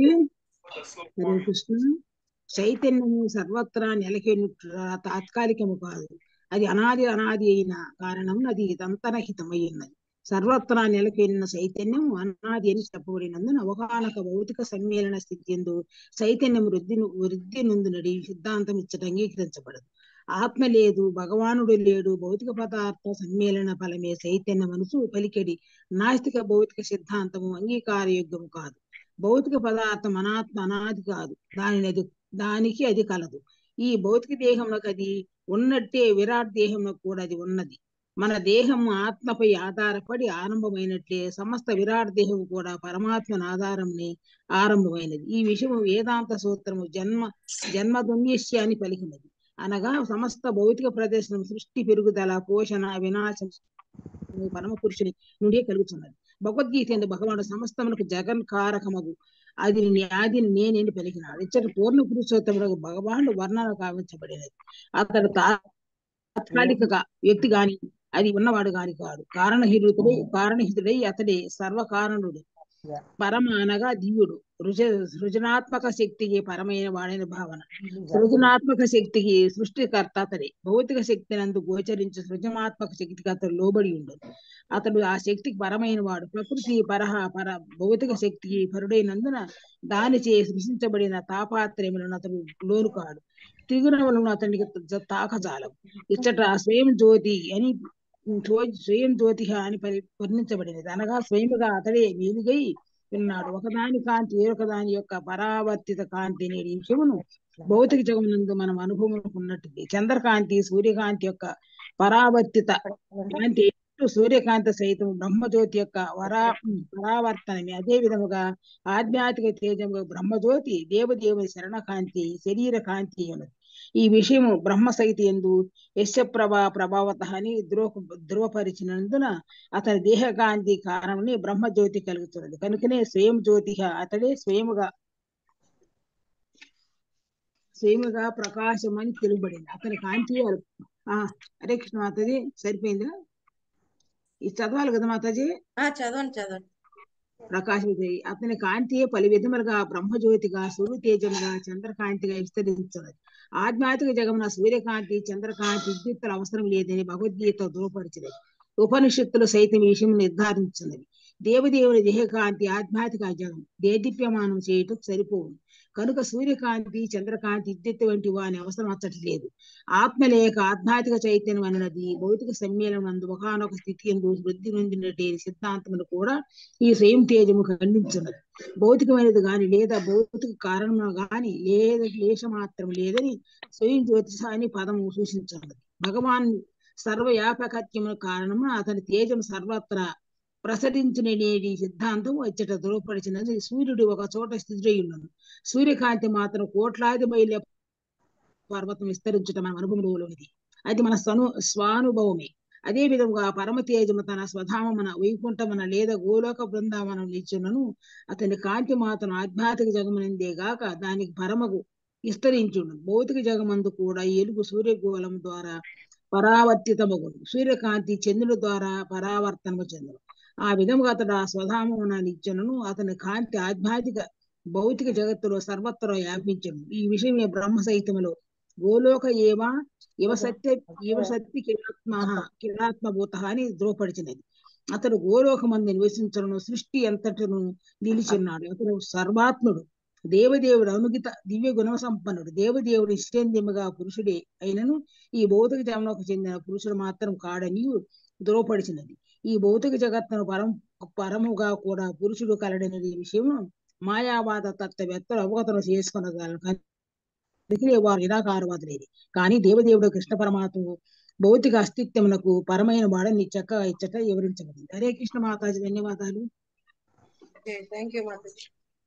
హరే కృష్ణ చైతన్యము సర్వత్రా నెలకొనుట తాత్కాలికము కాదు అది అనాది అనాది అయిన కారణం అది దంతరహితమై ఉన్నది సర్వత్రా నెలకొన్న చైతన్యం అనాది అని చెప్పబడినందున ఒకనొక భౌతిక సమ్మేళన స్థితి ఎందు చైతన్యం వృద్ధి వృద్ధి నొందునడి సిద్ధాంతం ఇచ్చట అంగీకరించబడదు ఆత్మ లేదు భగవానుడు లేడు భౌతిక పదార్థ సమ్మేళన ఫలమే చైతన్య మనసు పలికెడి నాస్తిక భౌతిక సిద్ధాంతము అంగీకారయోగ్యము కాదు భౌతిక పదార్థం అనాత్మ అనాది కాదు దానిని అది దానికి అది కలదు ఈ భౌతిక దేహంలోకి అది ఉన్నట్టే విరాట్ దేహంలో కూడా అది ఉన్నది మన దేహం ఆత్మపై ఆధారపడి ఆరంభమైనట్లే సమస్త విరాట్ దేహం కూడా పరమాత్మన ఆధారంని ఆరంభమైనది ఈ విషయము వేదాంత సూత్రము జన్మ జన్మదున్యస్య అని పలికినది అనగా సమస్త భౌతిక ప్రదర్శనం సృష్టి పెరుగుదల పోషణ వినాశం పరమ పురుషుని నుండే కలుగుతున్నది భగవద్గీత ఎందు భగవానుడు సమస్తమునకు జగన్ కారకమగు అది అది నేనేని పలికినాడు ఇచ్చటి పూర్ణ పురుషోత్తముడు భగవానుడు వర్ణన కావించబడినది అతడు తాత్కాలిక వ్యక్తి గాని అది ఉన్నవాడు గాని కాడు కారణహితుడై కారణహితుడై అతడే సర్వకారణుడు పరమ అనగా దివ్యుడు సృజ సృజనాత్మక శక్తికి పరమైన వాడైన భావన సృజనాత్మక శక్తికి సృష్టికర్త అతడే భౌతిక శక్తి నందు గోచరించు సృజనాత్మక శక్తికి అతడు లోబడి ఉండడు అతడు ఆ శక్తికి పరమైన వాడు ప్రకృతి పరహ పర భౌతిక శక్తికి పరుడైనందున దానిచే సృష్టించబడిన తాపాత్రయములను అతడు లోను కాడు త్రిగుణములను అతనికి తాకజాలం ఇచ్చట స్వయం జ్యోతి అని స్వయం జ్యోతిహ అని పరి వర్ణించబడినది అనగా స్వయముగా అతడే వెలుగై ఉన్నాడు ఒకదాని కాంతి వేరొకదాని యొక్క పరావర్తిత కాంతి అనే విషయమును భౌతిక జగమునందు మనం అనుభవం ఉన్నట్టుంది చంద్రకాంతి సూర్యకాంతి యొక్క పరావర్తిత కాంతి సూర్యకాంతి సైతం బ్రహ్మజ్యోతి యొక్క వరా పరావర్తనమే అదే విధముగా ఆధ్యాత్మిక తేజము బ్రహ్మజ్యోతి దేవదేవుని శరణకాంతి శరీర కాంతి ఉన్నది ఈ విషయము బ్రహ్మ సహిత ఎందు యశప్రభ ప్రభావత అని ధ్రువ ధృవపరిచినందున అతని దేహకాంతి కారణమని బ్రహ్మ జ్యోతి కలుగుతున్నది కనుకనే స్వయం జ్యోతి అతడే స్వయముగా స్వయముగా ప్రకాశం అని తెలుపబడింది అతని కాంతి ఆ హరే కృష్ణ మాతాజీ సరిపోయిందా ఇది చదవాలి కదా మాతాజీ ఆ చదవండి చదవండి ప్రకాశించాయి అతని కాంతియే పలు విధములుగా బ్రహ్మజ్యోతిగా సూర్య తేజముగా చంద్రకాంతిగా విస్తరించున్నది ఆధ్యాత్మిక జగమున సూర్యకాంతి చంద్రకాంతి విద్యుత్తుల అవసరం లేదని భగవద్గీత దూరపరిచినది ఉపనిషత్తులు సైతం ఈ విషయం నిర్ధారించినవి దేవదేవుని దేహకాంతి ఆధ్యాత్మిక జగం దేదీప్యమానం చేయటం సరిపోవు కనుక సూర్యకాంతి చంద్రకాంతి విద్యుత్ వంటి వాని అవసరం అచ్చటి లేదు ఆత్మ లేక ఆధ్యాత్మిక చైతన్యం అన్నది భౌతిక సమ్మేళనం అందు ఒకనొక స్థితి ఎందు వృద్ధి నొందినట్టు సిద్ధాంతములు కూడా ఈ స్వయం తేజము ఖండించున్నది భౌతికమైనది గాని లేదా భౌతిక కారణము గాని లేదా క్లేశ మాత్రం లేదని స్వయం జ్యోతిష అని పదము సూచించున్నది భగవాన్ సర్వవ్యాపకత్యము కారణము అతని తేజం సర్వత్రా ప్రసరించునేది సిద్ధాంతం వచ్చట ధృవపరిచినది సూర్యుడు ఒక చోట స్థితుడై ఉన్నాడు సూర్యకాంతి మాత్రం కోట్లాది మైళ్ళ పర్వతం విస్తరించటం మన అనుభవంలోనిది అది మన స్వను స్వానుభవమే అదే విధంగా పరమ తేజము తన స్వధామమున వైకుంఠమున లేదా గోలోక బృందావనం నిల్చున్నను అతని కాంతి మాత్రం ఆధ్యాత్మిక జగమునందే గాక దానికి పరమకు విస్తరించుండు భౌతిక జగమందు కూడా ఎలుగు సూర్యగోళం ద్వారా పరావర్తితమగును సూర్యకాంతి చంద్రుడి ద్వారా పరావర్తనము చెందును ఆ విధముగా అతడు ఆ స్వధామమున నిత్యను అతని కాంతి ఆధ్యాత్మిక భౌతిక జగత్తులో సర్వత్ర వ్యాపించను ఈ విషయం బ్రహ్మ సహితములో గోలోక ఏవ ఇవ సత్య ఇవ సత్య కిరాత్మ కిరాత్మభూత అని ధృవపడిచినది అతడు గోలోకమంది నివసించను సృష్టి ఎంతటను నిలిచిన్నాడు అతడు సర్వాత్ముడు దేవదేవుడు అనుగిత దివ్య గుణ సంపన్నుడు దేవదేవుడు ఇష్టేంద్యముగా పురుషుడే అయినను ఈ భౌతిక జన్మకు చెందిన పురుషుడు మాత్రం కాడని ధృవపడిచినది ఈ భౌతిక జగత్తును పరం పరముగా కూడా పురుషుడు కలడనే విషయం మాయావాద తత్వవేత్తలు అవగతన చేసుకునగలరు కానీ వారు నిరాకారవాదులేది కానీ దేవదేవుడు కృష్ణ పరమాత్మ భౌతిక అస్తిత్వమునకు పరమైన వాడని చక్కగా ఇచ్చట వివరించబడింది హరే కృష్ణ మాతాజీ ధన్యవాదాలు థ్యాంక్ యూ మాతాజీ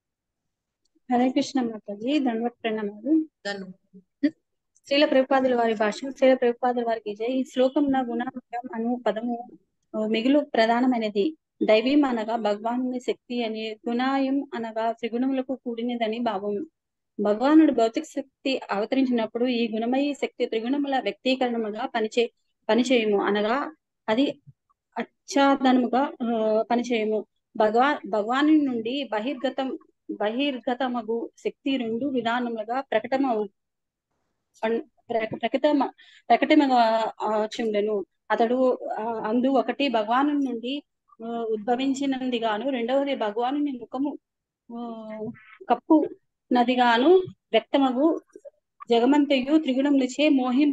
హరే కృష్ణ మాతాజీ దండవత్ ప్రణామాలు ధన్యవాదాలు శ్రీల ప్రభుపాదుల వారి భాష శ్రీల ప్రభుపాదుల వారికి జై ఈ శ్లోకం నా గుణం అను పదము ఆ, మిగులు ప్రధానమైనది దైవీం అనగా భగవానుని శక్తి అని గుణాయం అనగా త్రిగుణములకు కూడినదని భావం భగవానుడు భౌతిక శక్తి అవతరించినప్పుడు ఈ గుణమయ శక్తి త్రిగుణముల వ్యక్తీకరణముగా పనిచే పనిచేయము అనగా అది అచ్చాదనముగా ఆ, పనిచేయము భగవా భగవాను నుండి బహిర్గతం బహిర్గతమగు శక్తి రెండు విధానములుగా ప్రకటమవు అన్- ప్రక- ప్రకటమ ప్రకటమగా చుండెను అతడు ఆ, అందు ఒకటి భగవాను నుండి ఆ, ఉద్భవించినందిగాను రెండవది భగవాను ముఖము ఆ, కప్పు నదిగాను వ్యక్తమగు జగమంతయు త్రిగుణములచే మోహింప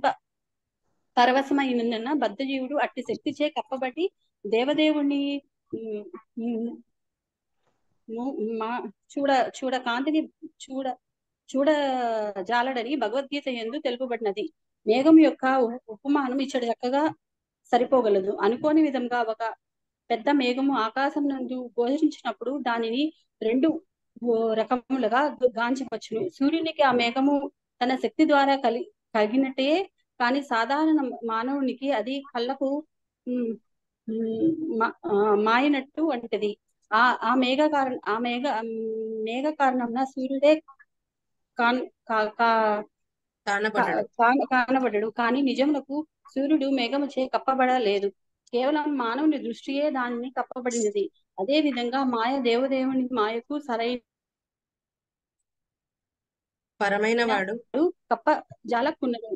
పరవశమైనందున బద్ధజీవుడు అట్టి శక్తిచే కప్పబడి దేవదేవుని ఉమ్, ఉమ్, ము- మా చూడ చూడ కాంతిని చూడ చూడ జాలడని భగవద్గీత ఎందు తెలుపబడినది మేఘం యొక్క ఉ- ఉపమానం ఇచ్చట చక్కగా సరిపోగలదు అనుకోని విధంగా ఒక పెద్ద మేఘము ఆకాశం నందు గోచరించినప్పుడు దానిని రెండు ఓ రకములుగా గు- గాంచవచ్చును సూర్యునికి ఆ మేఘము తన శక్తి ద్వారా కలి కలిగినట్టే కానీ సాధారణ మానవునికి అది కళ్ళకు ఉమ్, ఉమ్, మా- ఆ, మాయనట్టు వంటిది ఆ ఆ మేఘ కారణ ఆ మేఘ మేఘ కారణంన సూర్యుడే కాన్ కా- కా- కానబడ్డాడు కాన- కానబడడు కానీ నిజమునకు సూర్యుడు మేఘముచే కప్పబడలేదు కేవలం మానవుని దృష్టియే దానిని కప్పబడినది అదే విధంగా మాయ దేవదేవుని మాయకు సరైన పరమైన వాడు కప్ప జాలకున్నను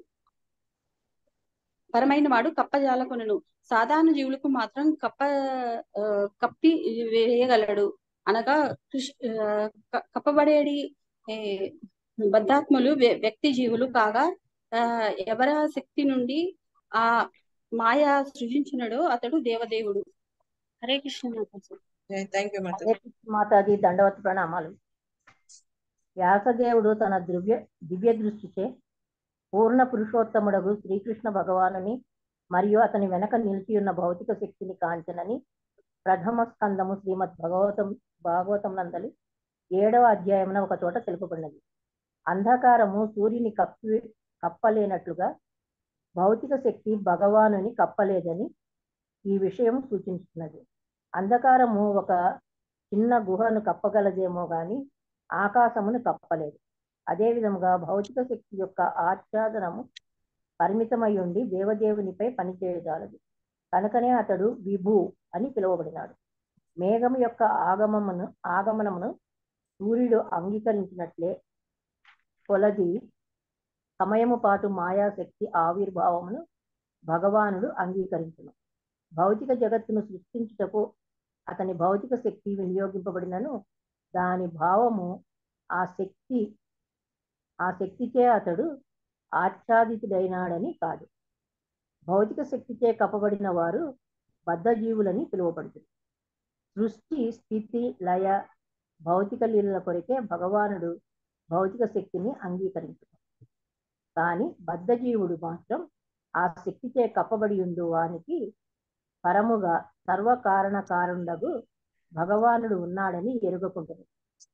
పరమైన వాడు కప్ప జాలకునను సాధారణ జీవులకు మాత్రం కప్ప ఆ, కప్పి వేయగలడు అనగా కృష్ ఆ, క- కప్పబడేడి ఏ, బద్ధాత్ములు వ్య- వ్యక్తి జీవులు కాగా ఆ ఎవర శక్తి నుండి ఆ మాయ సృజించినడో అతడు దేవదేవుడు హరే కృష్ణ మాతాజీ. థ్యాంక్ యూ హరే మాతాజీ కృష్ణ మాతాజీ దండవత్ ప్రణామాలు వ్యాసదేవుడు తన దివ్య దివ్య దృష్టిచే పూర్ణ పురుషోత్తముడగు శ్రీకృష్ణ భగవానుని మరియు అతని వెనక నిలిచి ఉన్న భౌతిక శక్తిని కాంచనని ప్రథమ స్కందము శ్రీమద్ భగవతం భాగవతం నందలి ఏడవ అధ్యాయమున ఒక చోట తెలుపబడినది అంధకారము సూర్యుని కప్పి కప్పలేనట్లుగా భౌతిక శక్తి భగవానుని కప్పలేదని ఈ విషయం సూచిస్తున్నది అంధకారము ఒక చిన్న గుహను కప్పగలదేమో గాని ఆకాశమును కప్పలేదు అదే విధముగా భౌతిక శక్తి యొక్క ఆచ్ఛాదనము పరిమితమై ఉండి దేవదేవునిపై పనిచేయజాలదు కనుకనే అతడు విభు అని పిలువబడినాడు మేఘం యొక్క ఆగమమును ఆగమనమును సూర్యుడు అంగీకరించినట్లే కొలది సమయము పాటు మాయాశక్తి ఆవిర్భావమును భగవానుడు అంగీకరించును భౌతిక జగత్తును సృష్టించుటకు అతని భౌతిక శక్తి వినియోగింపబడినను దాని భావము ఆ శక్తి ఆ శక్తిచే అతడు ఆచ్ఛాదితుడైనాడని కాదు భౌతిక శక్తిచే కప్పబడిన వారు బద్ధజీవులని పిలువబడుతుంది సృష్టి స్థితి లయ భౌతిక లీలల కొరకే భగవానుడు భౌతిక శక్తిని అంగీకరించు కానీ బద్ధజీవుడు మాత్రం ఆ శక్తిచే కప్పబడి ఉండు వానికి పరముగా సర్వకారణ కారణుడగు భగవానుడు ఉన్నాడని ఎరుగకుంటుంది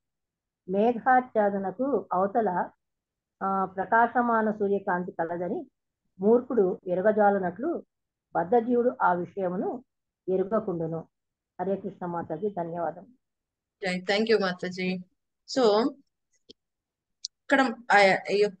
మేఘాచ్ఛాదనకు అవతల ఆ ప్రకాశమాన సూర్యకాంతి కలదని మూర్ఖుడు ఎరగజాలనట్లు బద్ధజీవుడు ఆ విషయమును ఎరుగకుండును హరే కృష్ణ మాతాజీ ధన్యవాదం థ్యాంక్ యూ మాతాజీ సో ఇక్కడ ఆ ఈ యొక్క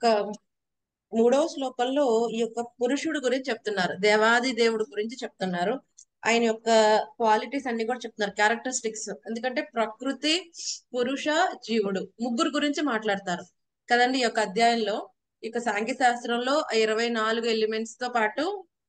మూడవ శ్లోకంలో ఈ యొక్క పురుషుడు గురించి చెప్తున్నారు దేవాది దేవుడు గురించి చెప్తున్నారు ఆయన యొక్క క్వాలిటీస్ అన్ని కూడా చెప్తున్నారు క్యారెక్టరిస్టిక్స్ ఎందుకంటే ప్రకృతి పురుష జీవుడు ముగ్గురు గురించి మాట్లాడతారు కదండి ఈ యొక్క అధ్యాయంలో ఈ యొక్క సాంఖ్య శాస్త్రంలో ఇరవై నాలుగు ఎలిమెంట్స్ తో పాటు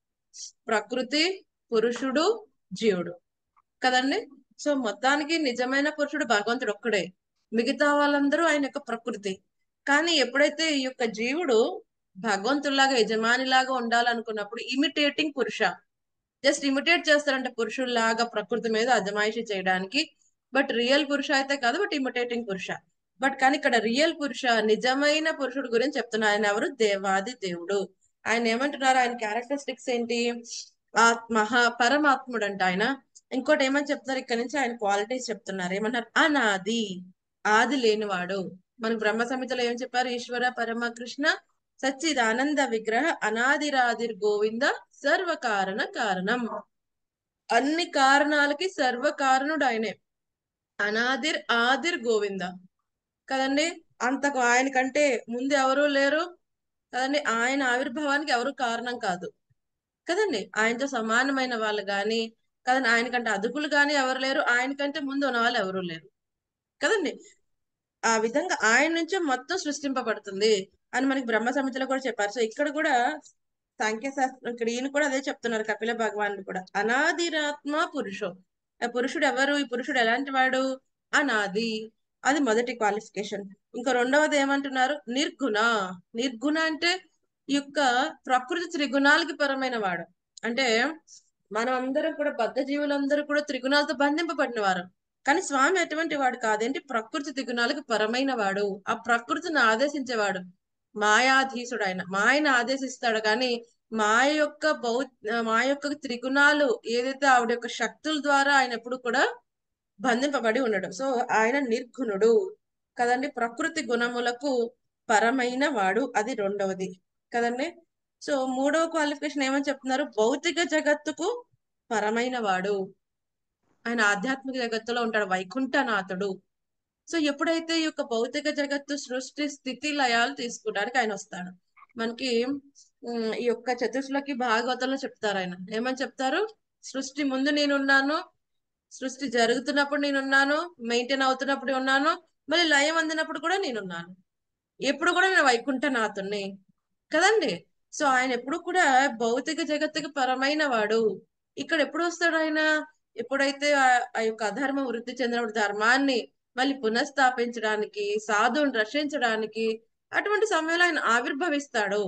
ప్రకృతి పురుషుడు జీవుడు కదండి సో మొత్తానికి నిజమైన పురుషుడు భగవంతుడు ఒక్కడే మిగతా వాళ్ళందరూ ఆయన యొక్క ప్రకృతి కానీ ఎప్పుడైతే ఈ యొక్క జీవుడు భగవంతుడిలాగా యజమానిలాగా ఉండాలనుకున్నప్పుడు ఇమిటేటింగ్ పురుష జస్ట్ ఇమిటేట్ చేస్తారంటే పురుషుల్లాగా ప్రకృతి మీద అజమాయిషి చేయడానికి బట్ రియల్ పురుష అయితే కాదు బట్ ఇమిటేటింగ్ పురుష బట్ కానీ ఇక్కడ రియల్ పురుష నిజమైన పురుషుడు గురించి చెప్తున్నారు ఆయన ఎవరు దేవాది దేవుడు ఆయన ఏమంటున్నారు ఆయన క్యారెక్టరిస్టిక్స్ ఏంటి ఆ మహా పరమాత్ముడు అంట ఆయన ఇంకోటి ఏమని చెప్తున్నారు ఇక్కడ నుంచి ఆయన క్వాలిటీస్ చెప్తున్నారు ఏమన్నారు అనాది ఆది లేనివాడు మనకు బ్రహ్మ సమితిలో ఏం చెప్పారు ఈశ్వర పరమ కృష్ణ సచ్చిదానంద విగ్రహ అనాదిరాదిర్ గోవింద సర్వకారణ కారణం అన్ని కారణాలకి సర్వ కారణుడు ఆయనే అనాదిర్ ఆదిర్ గోవింద కదండి అంతకు ఆయన కంటే ముందు ఎవరు లేరు కదండి ఆయన ఆవిర్భావానికి ఎవరు కారణం కాదు కదండి ఆయనతో సమానమైన వాళ్ళు గాని కదండి ఆయన కంటే అదుపులు గాని ఎవరు లేరు ఆయన కంటే ముందు ఉన్న వాళ్ళు ఎవరు లేరు కదండి ఆ విధంగా ఆయన నుంచే మొత్తం సృష్టింపబడుతుంది అని మనకి బ్రహ్మ సమితిలో కూడా చెప్పారు సో ఇక్కడ కూడా సాంఖ్యశాస్త్రం ఇక్కడ ఈయన కూడా అదే చెప్తున్నారు కపిల భగవానుడు కూడా అనాదిరాత్మ పురుషం ఆ పురుషుడు ఎవరు ఈ పురుషుడు ఎలాంటి వాడు అనాది అది మొదటి క్వాలిఫికేషన్ ఇంకా రెండవది ఏమంటున్నారు నిర్గుణ నిర్గుణ అంటే ఈ యొక్క ప్రకృతి త్రిగుణాలకి పరమైన వాడు అంటే మనం అందరం కూడా బద్ధ జీవులందరూ కూడా త్రిగుణాలతో బంధింపబడిన వారు కానీ స్వామి ఎటువంటి వాడు కాదేంటి ప్రకృతి త్రిగుణాలకు పరమైన వాడు ఆ ప్రకృతిని ఆదేశించేవాడు మాయాధీసుడు ఆయన మాయను ఆదేశిస్తాడు కానీ మాయ యొక్క భౌ మాయ యొక్క త్రిగుణాలు ఏదైతే ఆవిడ యొక్క శక్తుల ద్వారా ఆయన ఎప్పుడు కూడా బంధింపబడి ఉండడు సో ఆయన నిర్గుణుడు కదండి ప్రకృతి గుణములకు పరమైన వాడు అది రెండవది కదండి సో మూడవ క్వాలిఫికేషన్ ఏమని చెప్తున్నారు భౌతిక జగత్తుకు పరమైన వాడు ఆయన ఆధ్యాత్మిక జగత్తులో ఉంటాడు వైకుంఠనాథుడు సో ఎప్పుడైతే ఈ యొక్క భౌతిక జగత్తు సృష్టి స్థితి లయాలు తీసుకోవడానికి ఆయన వస్తాడు మనకి ఉమ్, ఈ యొక్క చతుర్శ్లోకి భాగవతంలో చెప్తారు ఆయన ఏమని చెప్తారు సృష్టి ముందు నేనున్నాను సృష్టి జరుగుతున్నప్పుడు నేనున్నాను మెయింటైన్ అవుతున్నప్పుడు ఉన్నాను మళ్ళీ లయం అందినప్పుడు కూడా నేనున్నాను ఎప్పుడు కూడా నేను వైకుంఠనాథుణ్ణి కదండి సో ఆయన ఎప్పుడు కూడా భౌతిక జగత్తుకి పరమైన వాడు ఇక్కడ ఎప్పుడు వస్తాడు ఆయన ఎప్పుడైతే ఆ- ఆ యొక్క అధర్మం వృద్ధి చెందినప్పుడు ధర్మాన్ని మళ్ళీ పునఃస్థాపించడానికి సాధువుని రక్షించడానికి అటువంటి సమయంలో ఆయన ఆవిర్భవిస్తాడు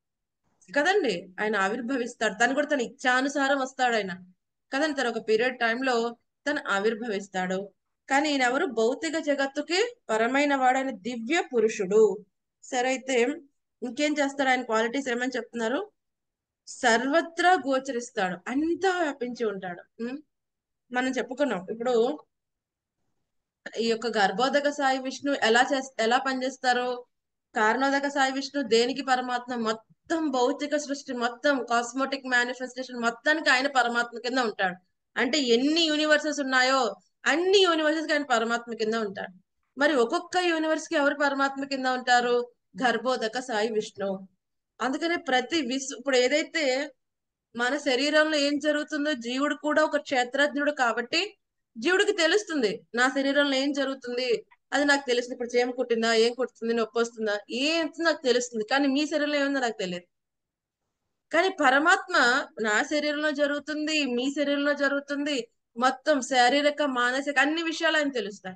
కదండి ఆయన ఆవిర్భవిస్తాడు తను కూడా తన ఇచ్ఛానుసారం వస్తాడు ఆయన కదండి తన ఒక పీరియడ్ టైంలో తను ఆవిర్భవిస్తాడు కానీ ఈయన ఎవరు భౌతిక జగత్తుకి పరమైన వాడు ఆయన దివ్య పురుషుడు సరే అయితే ఇంకేం చేస్తాడు ఆయన క్వాలిటీస్ ఏమని చెప్తున్నారు సర్వత్రా గోచరిస్తాడు అంతా వ్యాపించి ఉంటాడు ఉం? మనం చెప్పుకున్నాం ఇప్పుడు ఈ యొక్క గర్భోదక సాయి విష్ణు ఎలా చేస్ ఎలా పనిచేస్తారు కారణోదక సాయి విష్ణు దేనికి పరమాత్మ మొత్తం భౌతిక సృష్టి మొత్తం కాస్మోటిక్ మేనిఫెస్టేషన్ మొత్తానికి ఆయన పరమాత్మ కింద ఉంటాడు అంటే ఎన్ని యూనివర్సెస్ ఉన్నాయో అన్ని యూనివర్సెస్ ఆయన పరమాత్మ కింద ఉంటాడు మరి ఒక్కొక్క యూనివర్స్ కి ఎవరు పరమాత్మ కింద ఉంటారు గర్భోదక సాయి విష్ణు అందుకనే ప్రతి విశ్వ ఇప్పుడు ఏదైతే మన శరీరంలో ఏం జరుగుతుందో జీవుడు కూడా ఒక క్షేత్రజ్ఞుడు కాబట్టి జీవుడికి తెలుస్తుంది నా శరీరంలో ఏం జరుగుతుంది అది నాకు తెలుస్తుంది ఇప్పుడు చేమ కుట్టిందా ఏం కుడుతుంది నొప్పి వస్తుందా ఏం నాకు తెలుస్తుంది కానీ మీ శరీరంలో ఏముందో నాకు తెలియదు కానీ పరమాత్మ నా శరీరంలో జరుగుతుంది మీ శరీరంలో జరుగుతుంది మొత్తం శారీరక మానసిక అన్ని విషయాలు ఆయన తెలుస్తాయి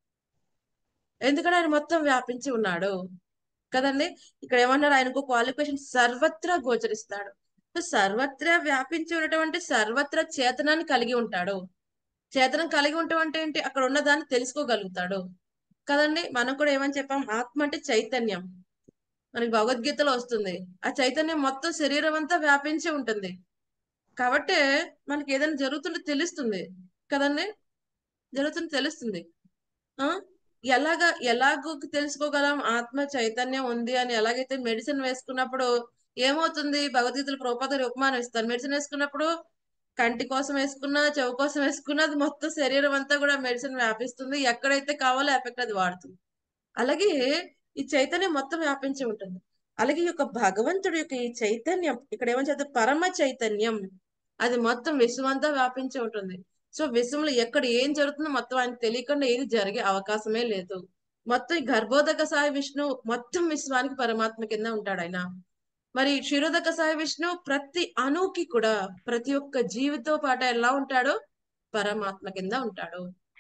ఎందుకంటే ఆయన మొత్తం వ్యాపించి ఉన్నాడు కదండి ఇక్కడ ఏమన్నారు ఆయనకు క్వాలిఫికేషన్ సర్వత్రా గోచరిస్తాడు సర్వత్రా వ్యాపించి ఉండటం అంటే సర్వత్రా చేతనాన్ని కలిగి ఉంటాడు చేతనం కలిగి ఉండటం అంటే ఏంటి అక్కడ ఉన్న దాన్ని తెలుసుకోగలుగుతాడు కదండి మనం కూడా ఏమని చెప్పాం ఆత్మ అంటే చైతన్యం మనకి భగవద్గీతలో వస్తుంది ఆ చైతన్యం మొత్తం శరీరం అంతా వ్యాపించి ఉంటుంది కాబట్టి మనకి ఏదైనా జరుగుతుంటే తెలుస్తుంది కదండి జరుగుతుంది తెలుస్తుంది ఆ ఎలాగ ఎలాగో తెలుసుకోగలం ఆత్మ చైతన్యం ఉంది అని ఎలాగైతే మెడిసిన్ వేసుకున్నప్పుడు ఏమవుతుంది భగవద్గీతలు ప్రోపాదరి ఉపమానం ఇస్తారు మెడిసిన్ వేసుకున్నప్పుడు కంటి కోసం వేసుకున్నా చెవు కోసం వేసుకున్నా అది మొత్తం శరీరం అంతా కూడా మెడిసిన్ వ్యాపిస్తుంది ఎక్కడైతే కావాలో ఎఫెక్ట్ అది వాడుతుంది అలాగే ఈ చైతన్యం మొత్తం వ్యాపించి ఉంటుంది అలాగే ఈ యొక్క భగవంతుడి యొక్క ఈ చైతన్యం ఇక్కడ ఏమని చెప్తారు పరమ చైతన్యం అది మొత్తం విశ్వమంతా వ్యాపించి ఉంటుంది సో విశ్వంలో ఎక్కడ ఏం జరుగుతుందో మొత్తం ఆయనకు తెలియకుండా ఏది జరిగే అవకాశమే లేదు మొత్తం ఈ గర్భోదక సాయి విష్ణు మొత్తం విశ్వానికి పరమాత్మ కింద ఉంటాడు ఆయన మరి క్షీరోదక సాయి విష్ణు ప్రతి అణుకి కూడా ప్రతి ఒక్క జీవితో పాటు ఎలా ఉంటాడో పరమాత్మ కింద ఉంటాడు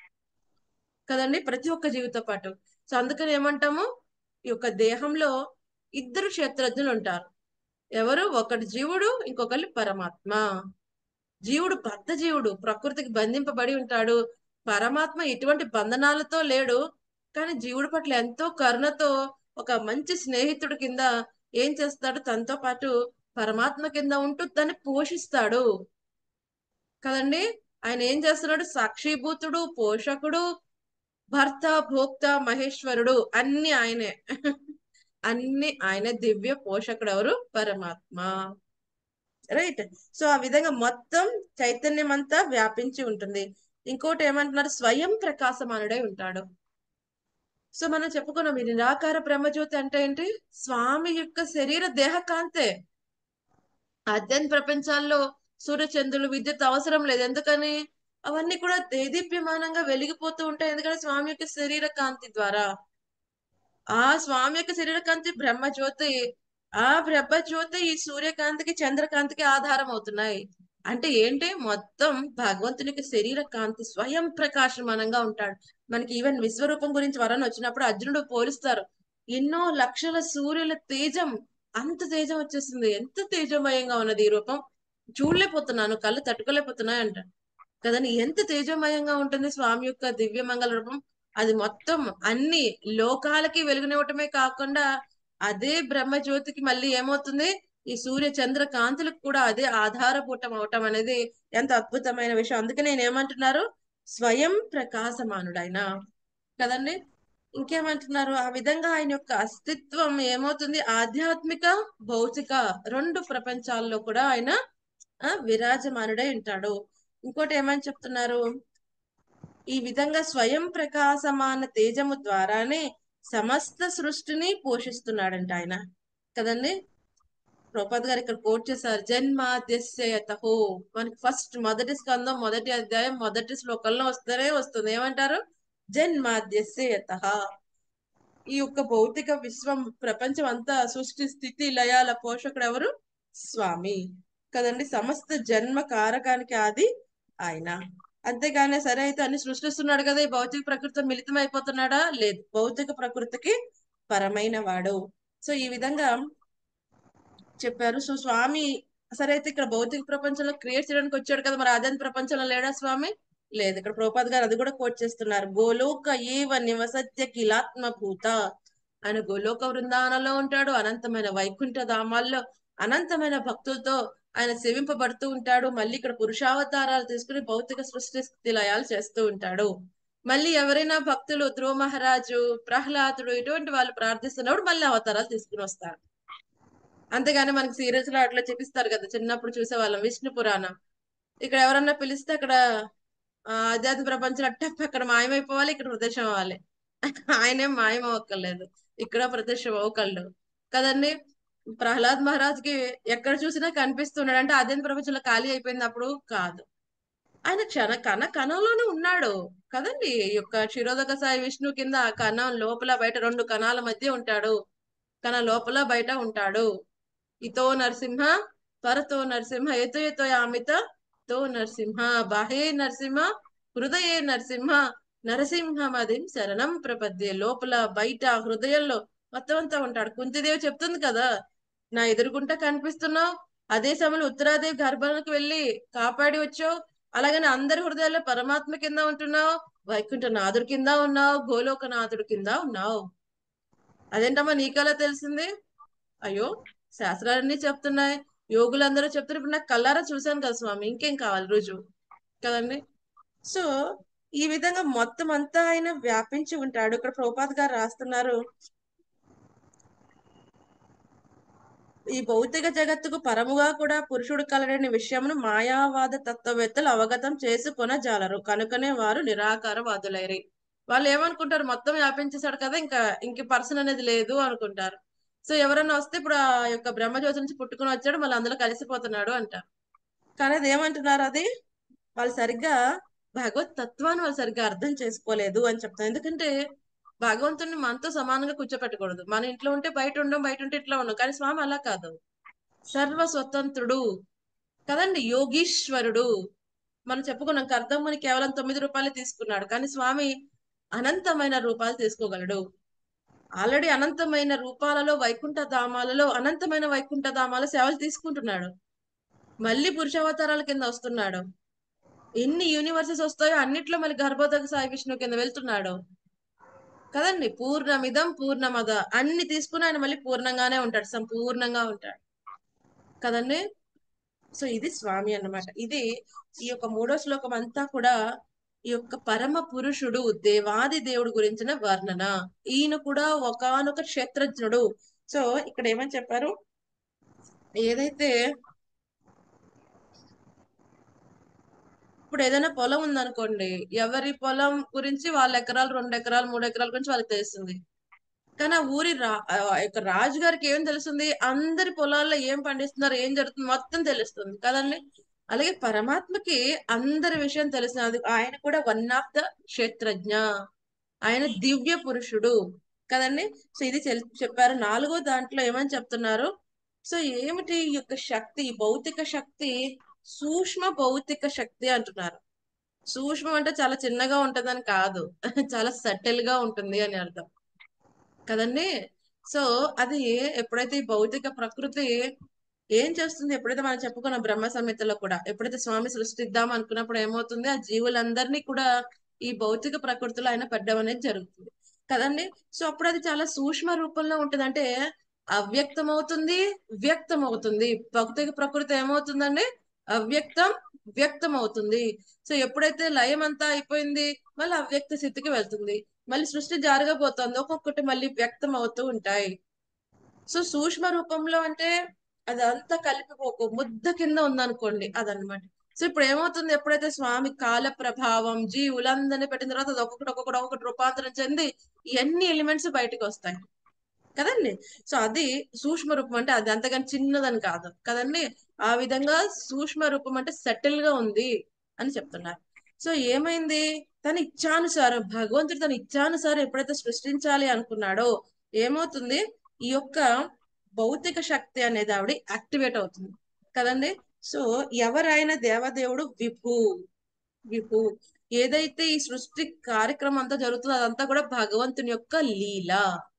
కదండి ప్రతి ఒక్క జీవితో పాటు సో అందుకని ఏమంటాము ఈ యొక్క దేహంలో ఇద్దరు క్షేత్రజ్ఞులు ఉంటారు ఎవరు ఒకటి జీవుడు ఇంకొకరి పరమాత్మ జీవుడు బద్ధ జీవుడు ప్రకృతికి బంధింపబడి ఉంటాడు పరమాత్మ ఎటువంటి బంధనాలతో లేడు కానీ జీవుడి పట్ల ఎంతో కరుణతో ఒక మంచి స్నేహితుడి కింద ఏం చేస్తాడు తనతో పాటు పరమాత్మ కింద ఉంటూ దాన్ని పోషిస్తాడు కదండి ఆయన ఏం చేస్తున్నాడు సాక్షిభూతుడు పోషకుడు భర్త భోక్త మహేశ్వరుడు అన్ని ఆయనే అన్ని ఆయన దివ్య పోషకుడు ఎవరు పరమాత్మ రైట్ సో ఆ విధంగా మొత్తం చైతన్యం అంతా వ్యాపించి ఉంటుంది ఇంకోటి ఏమంటున్నారు స్వయం ప్రకాశమానుడై ఉంటాడు సో మనం చెప్పుకున్నాం ఈ నిరాకార బ్రహ్మజ్యోతి అంటే ఏంటి స్వామి యొక్క శరీర దేహ కాంతే అధ్యయన ప్రపంచాల్లో సూర్యచంద్రులు విద్యుత్ అవసరం లేదు ఎందుకని అవన్నీ కూడా దేదీప్యమానంగా వెలిగిపోతూ ఉంటాయి ఎందుకంటే స్వామి యొక్క శరీర కాంతి ద్వారా ఆ స్వామి యొక్క శరీర కాంతి బ్రహ్మజ్యోతి ఆ బ్రహ్మజ్యోతి ఈ సూర్యకాంతికి చంద్రకాంతికి ఆధారం అవుతున్నాయి అంటే ఏంటి మొత్తం భగవంతునికి శరీర కాంతి స్వయం ప్రకాశమానంగా ఉంటాడు మనకి ఈవెన్ విశ్వరూపం గురించి వరణ వచ్చినప్పుడు అర్జునుడు పోలిస్తారు ఎన్నో లక్షల సూర్యుల తేజం అంత తేజం వచ్చేసింది ఎంత తేజమయంగా ఉన్నది ఈ రూపం చూడలేకపోతున్నాను కళ్ళు తట్టుకోలేకపోతున్నాయి అంట కదండి ఎంత తేజమయంగా ఉంటుంది స్వామి యొక్క దివ్య మంగళ రూపం అది మొత్తం అన్ని లోకాలకి వెలుగునివ్వటమే కాకుండా అదే బ్రహ్మజ్యోతికి మళ్ళీ ఏమవుతుంది ఈ సూర్య చంద్ర కాంతులకు కూడా అదే ఆధారభూతం అవటం అనేది ఎంత అద్భుతమైన విషయం అందుకే నేను ఏమంటున్నారు స్వయం ప్రకాశమానుడు ఆయన కదండి ఇంకేమంటున్నారు ఆ విధంగా ఆయన యొక్క అస్తిత్వం ఏమవుతుంది ఆధ్యాత్మిక భౌతిక రెండు ప్రపంచాల్లో కూడా ఆయన ఆ విరాజమానుడై ఉంటాడు ఇంకోటి ఏమని చెప్తున్నారు ఈ విధంగా స్వయం ప్రకాశమాన తేజము ద్వారానే సమస్త సృష్టిని పోషిస్తున్నాడంట ఆయన కదండి ప్రొపద్ గారు ఇక్కడ కోట్ చేశారు జన్మాద్యస్యతహో మనకి ఫస్ట్ మొదటి స్కందం మొదటి అధ్యాయం మొదటి శ్లోకంలో వస్తేనే వస్తుంది ఏమంటారు జన్మాద్యస్యత ఈ యొక్క భౌతిక విశ్వం ప్రపంచం అంతా సృష్టి స్థితి లయాల పోషకుడు ఎవరు స్వామి కదండి సమస్త జన్మ కారకానికి ఆది ఆయన అంతేగానే సరే అయితే అన్ని సృష్టిస్తున్నాడు కదా ఈ భౌతిక ప్రకృతితో మిళితం అయిపోతున్నాడా లేదు భౌతిక ప్రకృతికి పరమైన వాడు సో ఈ విధంగా చెప్పారు సో స్వామి సరే అయితే ఇక్కడ భౌతిక ప్రపంచంలో క్రియేట్ చేయడానికి వచ్చాడు కదా మరి ఆధ్యాత్మిక ప్రపంచంలో లేడా స్వామి లేదు ఇక్కడ ప్రోపాద్ గారు అది కూడా కోట్ చేస్తున్నారు గోలోక ఏవ నివసత్య కిలాత్మ భూత ఆయన గోలోక బృందావనంలో ఉంటాడు అనంతమైన వైకుంఠ ధామాల్లో అనంతమైన భక్తులతో ఆయన సేవింపబడుతూ ఉంటాడు మళ్ళీ ఇక్కడ పురుషావతారాలు తీసుకుని భౌతిక సృష్టి స్థితి లయాలు చేస్తూ ఉంటాడు మళ్ళీ ఎవరైనా భక్తులు ధ్రువ మహారాజు ప్రహ్లాదుడు ఇటువంటి వాళ్ళు ప్రార్థిస్తున్నప్పుడు మళ్ళీ అవతారాలు తీసుకుని వస్తారు అంతేగాని మనకి సీరియల్స్ లో అట్లా చూపిస్తారు కదా చిన్నప్పుడు చూసేవాళ్ళం విష్ణు పురాణం ఇక్కడ ఎవరన్నా పిలిస్తే అక్కడ ఆ, ఆధ్యాత్మిక ప్రపంచం అట్టప్ప అక్కడ మాయమైపోవాలి ఇక్కడ ప్రత్యక్షం అవ్వాలి ఆయనేం మాయం అవ్వక్కర్లేదు ఇక్కడ ప్రత్యక్షం అవ్వకళ్ళు కదండి ప్రహ్లాద్ మహారాజ్ కి ఎక్కడ చూసినా కనిపిస్తున్నాడు అంటే ఆధ్యాత్మిక ప్రపంచంలో ఖాళీ అయిపోయింది అప్పుడు కాదు ఆయన క్షణ కణ కణంలోనే ఉన్నాడు కదండి ఈ యొక్క క్షీరోదక సాయి విష్ణు కింద ఆ కణం లోపల బయట రెండు కణాల మధ్య ఉంటాడు కణ లోపల బయట ఉంటాడు ఇతో నరసింహ త్వరతో నరసింహ ఎతో ఎతో యామిత తో నరసింహ బాహే నరసింహ హృదయే నరసింహ నరసింహమదిం శరణం ప్రపద్యే లోపల బయట హృదయంలో మొత్తం అంతా ఉంటాడు కుంతిదేవి చెప్తుంది కదా నా ఎదురుగుంట కనిపిస్తున్నావు అదే సమయంలో ఉత్తరాదేవి గర్భానికి వెళ్ళి కాపాడి వచ్చావు అలాగని అందరి హృదయాల్లో పరమాత్మ కింద ఉంటున్నావు వైకుంఠ నాథుడి కింద ఉన్నావు గోలోక నాథుడి కింద ఉన్నావు అదేంటమ్మా నీకలా తెలిసింది అయ్యో శాస్త్రాలన్నీ చెప్తున్నాయి యోగులందరూ చెప్తున్నారు ఇప్పుడు నాకు కల్లారా చూశాను కదా స్వామి ఇంకేం కావాలి రుజువు కదండి సో ఈ విధంగా మొత్తం అంతా ఆయన వ్యాపించి ఉంటాడు ఇక్కడ ప్రభుపాద్ గారు రాస్తున్నారు ఈ భౌతిక జగత్తుకు పరముగా కూడా పురుషుడు కలడని విషయమును మాయావాద తత్వవేత్తలు అవగతం చేసుకొనజాలరు కనుకనే వారు నిరాకారవాదులైరి వాళ్ళు ఏమనుకుంటారు మొత్తం వ్యాపించేశాడు కదా ఇంకా ఇంక పర్సన్ అనేది లేదు అనుకుంటారు సో ఎవరన్నా వస్తే ఇప్పుడు ఆ యొక్క బ్రహ్మజ్యోతి నుంచి పుట్టుకుని వచ్చాడు మళ్ళీ అందులో కలిసిపోతున్నాడు అంటారు కానీ అది ఏమంటున్నారు అది వాళ్ళు సరిగ్గా భగవత్ తత్వాన్ని వాళ్ళు సరిగ్గా అర్థం చేసుకోలేదు అని చెప్తారు ఎందుకంటే భగవంతుడిని మనతో సమానంగా కూర్చోపెట్టకూడదు మన ఇంట్లో ఉంటే బయట ఉండం బయట ఉంటే ఇట్లా ఉండం కానీ స్వామి అలా కాదు సర్వ స్వతంత్రుడు కదండి యోగీశ్వరుడు మనం చెప్పుకున్నాం కర్దమ్మని కేవలం తొమ్మిది రూపాయలు తీసుకున్నాడు కానీ స్వామి అనంతమైన రూపాలు తీసుకోగలడు ఆల్రెడీ అనంతమైన రూపాలలో వైకుంఠ ధామాలలో అనంతమైన వైకుంఠ ధామాల సేవలు తీసుకుంటున్నాడు మళ్ళీ పురుషావతారాల కింద వస్తున్నాడు ఎన్ని యూనివర్సెస్ వస్తాయో అన్నిట్లో మళ్ళీ గర్భోదక సాయి విష్ణు కింద వెళ్తున్నాడు కదండి పూర్ణమిదం పూర్ణమద అన్ని తీసుకుని ఆయన మళ్ళీ పూర్ణంగానే ఉంటాడు సంపూర్ణంగా ఉంటాడు కదండి సో ఇది స్వామి అన్నమాట ఇది ఈ యొక్క మూడో శ్లోకం అంతా కూడా ఈ యొక్క పరమ పురుషుడు దేవాది దేవుడు గురించిన వర్ణన ఈయన కూడా ఒకానొక క్షేత్రజ్ఞుడు సో ఇక్కడ ఏమని చెప్పారు ఏదైతే ఇప్పుడు ఏదైనా పొలం ఉందనుకోండి ఎవరి పొలం గురించి వాళ్ళ ఎకరాలు రెండు ఎకరాలు మూడు ఎకరాల గురించి వాళ్ళకి తెలుస్తుంది కానీ ఆ ఊరి రా ఆ యొక్క రాజు గారికి ఏం తెలుస్తుంది అందరి పొలాల్లో ఏం పండిస్తున్నారు ఏం జరుగుతుంది మొత్తం తెలుస్తుంది కదండి అలాగే పరమాత్మకి అందరి విషయం తెలిసిన అది ఆయన కూడా వన్ ఆఫ్ ద క్షేత్రజ్ఞ ఆయన దివ్య పురుషుడు కదండి సో ఇది చెల్- చెప్పారు నాలుగో దాంట్లో ఏమని చెప్తున్నారు సో ఏమిటి ఈ యొక్క శక్తి ఈ భౌతిక శక్తి సూక్ష్మ భౌతిక శక్తి అంటున్నారు సూక్ష్మం అంటే చాలా చిన్నగా ఉంటుందని కాదు చాలా సటిల్ గా ఉంటుంది అని అర్థం కదండి సో అది ఎప్పుడైతే ఈ భౌతిక ప్రకృతి ఏం చేస్తుంది ఎప్పుడైతే మనం చెప్పుకున్న బ్రహ్మ సంహితలో కూడా ఎప్పుడైతే స్వామి సృష్టిద్దాం అనుకున్నప్పుడు ఏమవుతుంది ఆ జీవులందరినీ కూడా ఈ భౌతిక ప్రకృతిలో ఆయన పెట్టడం అనేది జరుగుతుంది కదండి సో అప్పుడు అది చాలా సూక్ష్మ రూపంలో ఉంటుంది అంటే అవ్యక్తం అవుతుంది వ్యక్తం అవుతుంది భౌతిక ప్రకృతి ఏమవుతుందండి అవ్యక్తం వ్యక్తం అవుతుంది సో ఎప్పుడైతే లయం అంతా అయిపోయింది మళ్ళీ అవ్యక్త స్థితికి వెళ్తుంది మళ్ళీ సృష్టి జరగబోతోంది ఒక్కొక్కటి మళ్ళీ వ్యక్తం అవుతూ ఉంటాయి సో సూక్ష్మ రూపంలో అంటే అదంతా కలిపిపోకు ముద్ద కింద ఉందనుకోండి అదనమాట సో ఇప్పుడు ఏమవుతుంది ఎప్పుడైతే స్వామి కాల ప్రభావం జీవులందరినీ పెట్టిన తర్వాత అది ఒక్కొక్కటి ఒక్కొక్కటి ఒక్కొక్కటి రూపాంతరం చెంది ఎన్ని ఎలిమెంట్స్ బయటకు వస్తాయి కదండి సో అది సూక్ష్మ రూపం అంటే అది అంతగాని చిన్నదని కాదు కదండి ఆ విధంగా సూక్ష్మ రూపం అంటే సెటిల్ గా ఉంది అని చెప్తున్నారు సో ఏమైంది తన ఇచ్ఛానుసారం భగవంతుడు తన ఇచ్ఛానుసారం ఎప్పుడైతే సృష్టించాలి అనుకున్నాడో ఏమవుతుంది ఈ యొక్క భౌతిక శక్తి అనేది ఆవిడ యాక్టివేట్ అవుతుంది కదండి సో ఎవరైనా దేవదేవుడు విభు విభు ఏదైతే ఈ సృష్టి కార్యక్రమం అంతా జరుగుతుందో అదంతా కూడా భగవంతుని యొక్క లీల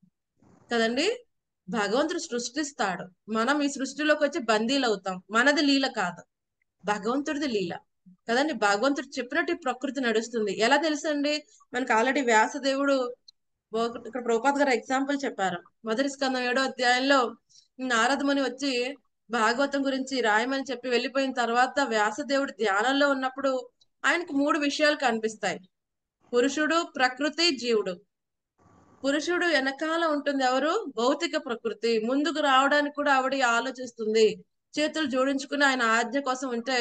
కదండి భగవంతుడు సృష్టిస్తాడు మనం ఈ సృష్టిలోకి వచ్చి బందీలు అవుతాం మనది లీల కాదు భగవంతుడిది లీల కదండి భగవంతుడు చెప్పినట్టు ఈ ప్రకృతి నడుస్తుంది ఎలా తెలుసండి మనకి ఆల్రెడీ వ్యాసదేవుడు ఓ- ఇక్కడ ప్రభుపాద్ గారు ఎగ్జాంపుల్ చెప్పారు మొదటి స్కందం ఏడో అధ్యాయంలో నారదముని వచ్చి భాగవతం గురించి రాయమని చెప్పి వెళ్ళిపోయిన తర్వాత వ్యాసదేవుడు ధ్యానంలో ఉన్నప్పుడు ఆయనకు మూడు విషయాలు కనిపిస్తాయి పురుషుడు ప్రకృతి జీవుడు పురుషుడు వెనకాల ఉంటుంది ఎవరు భౌతిక ప్రకృతి ముందుకు రావడానికి కూడా ఆవిడ ఆలోచిస్తుంది చేతులు జోడించుకుని ఆయన ఆజ్ఞ కోసం ఉంటే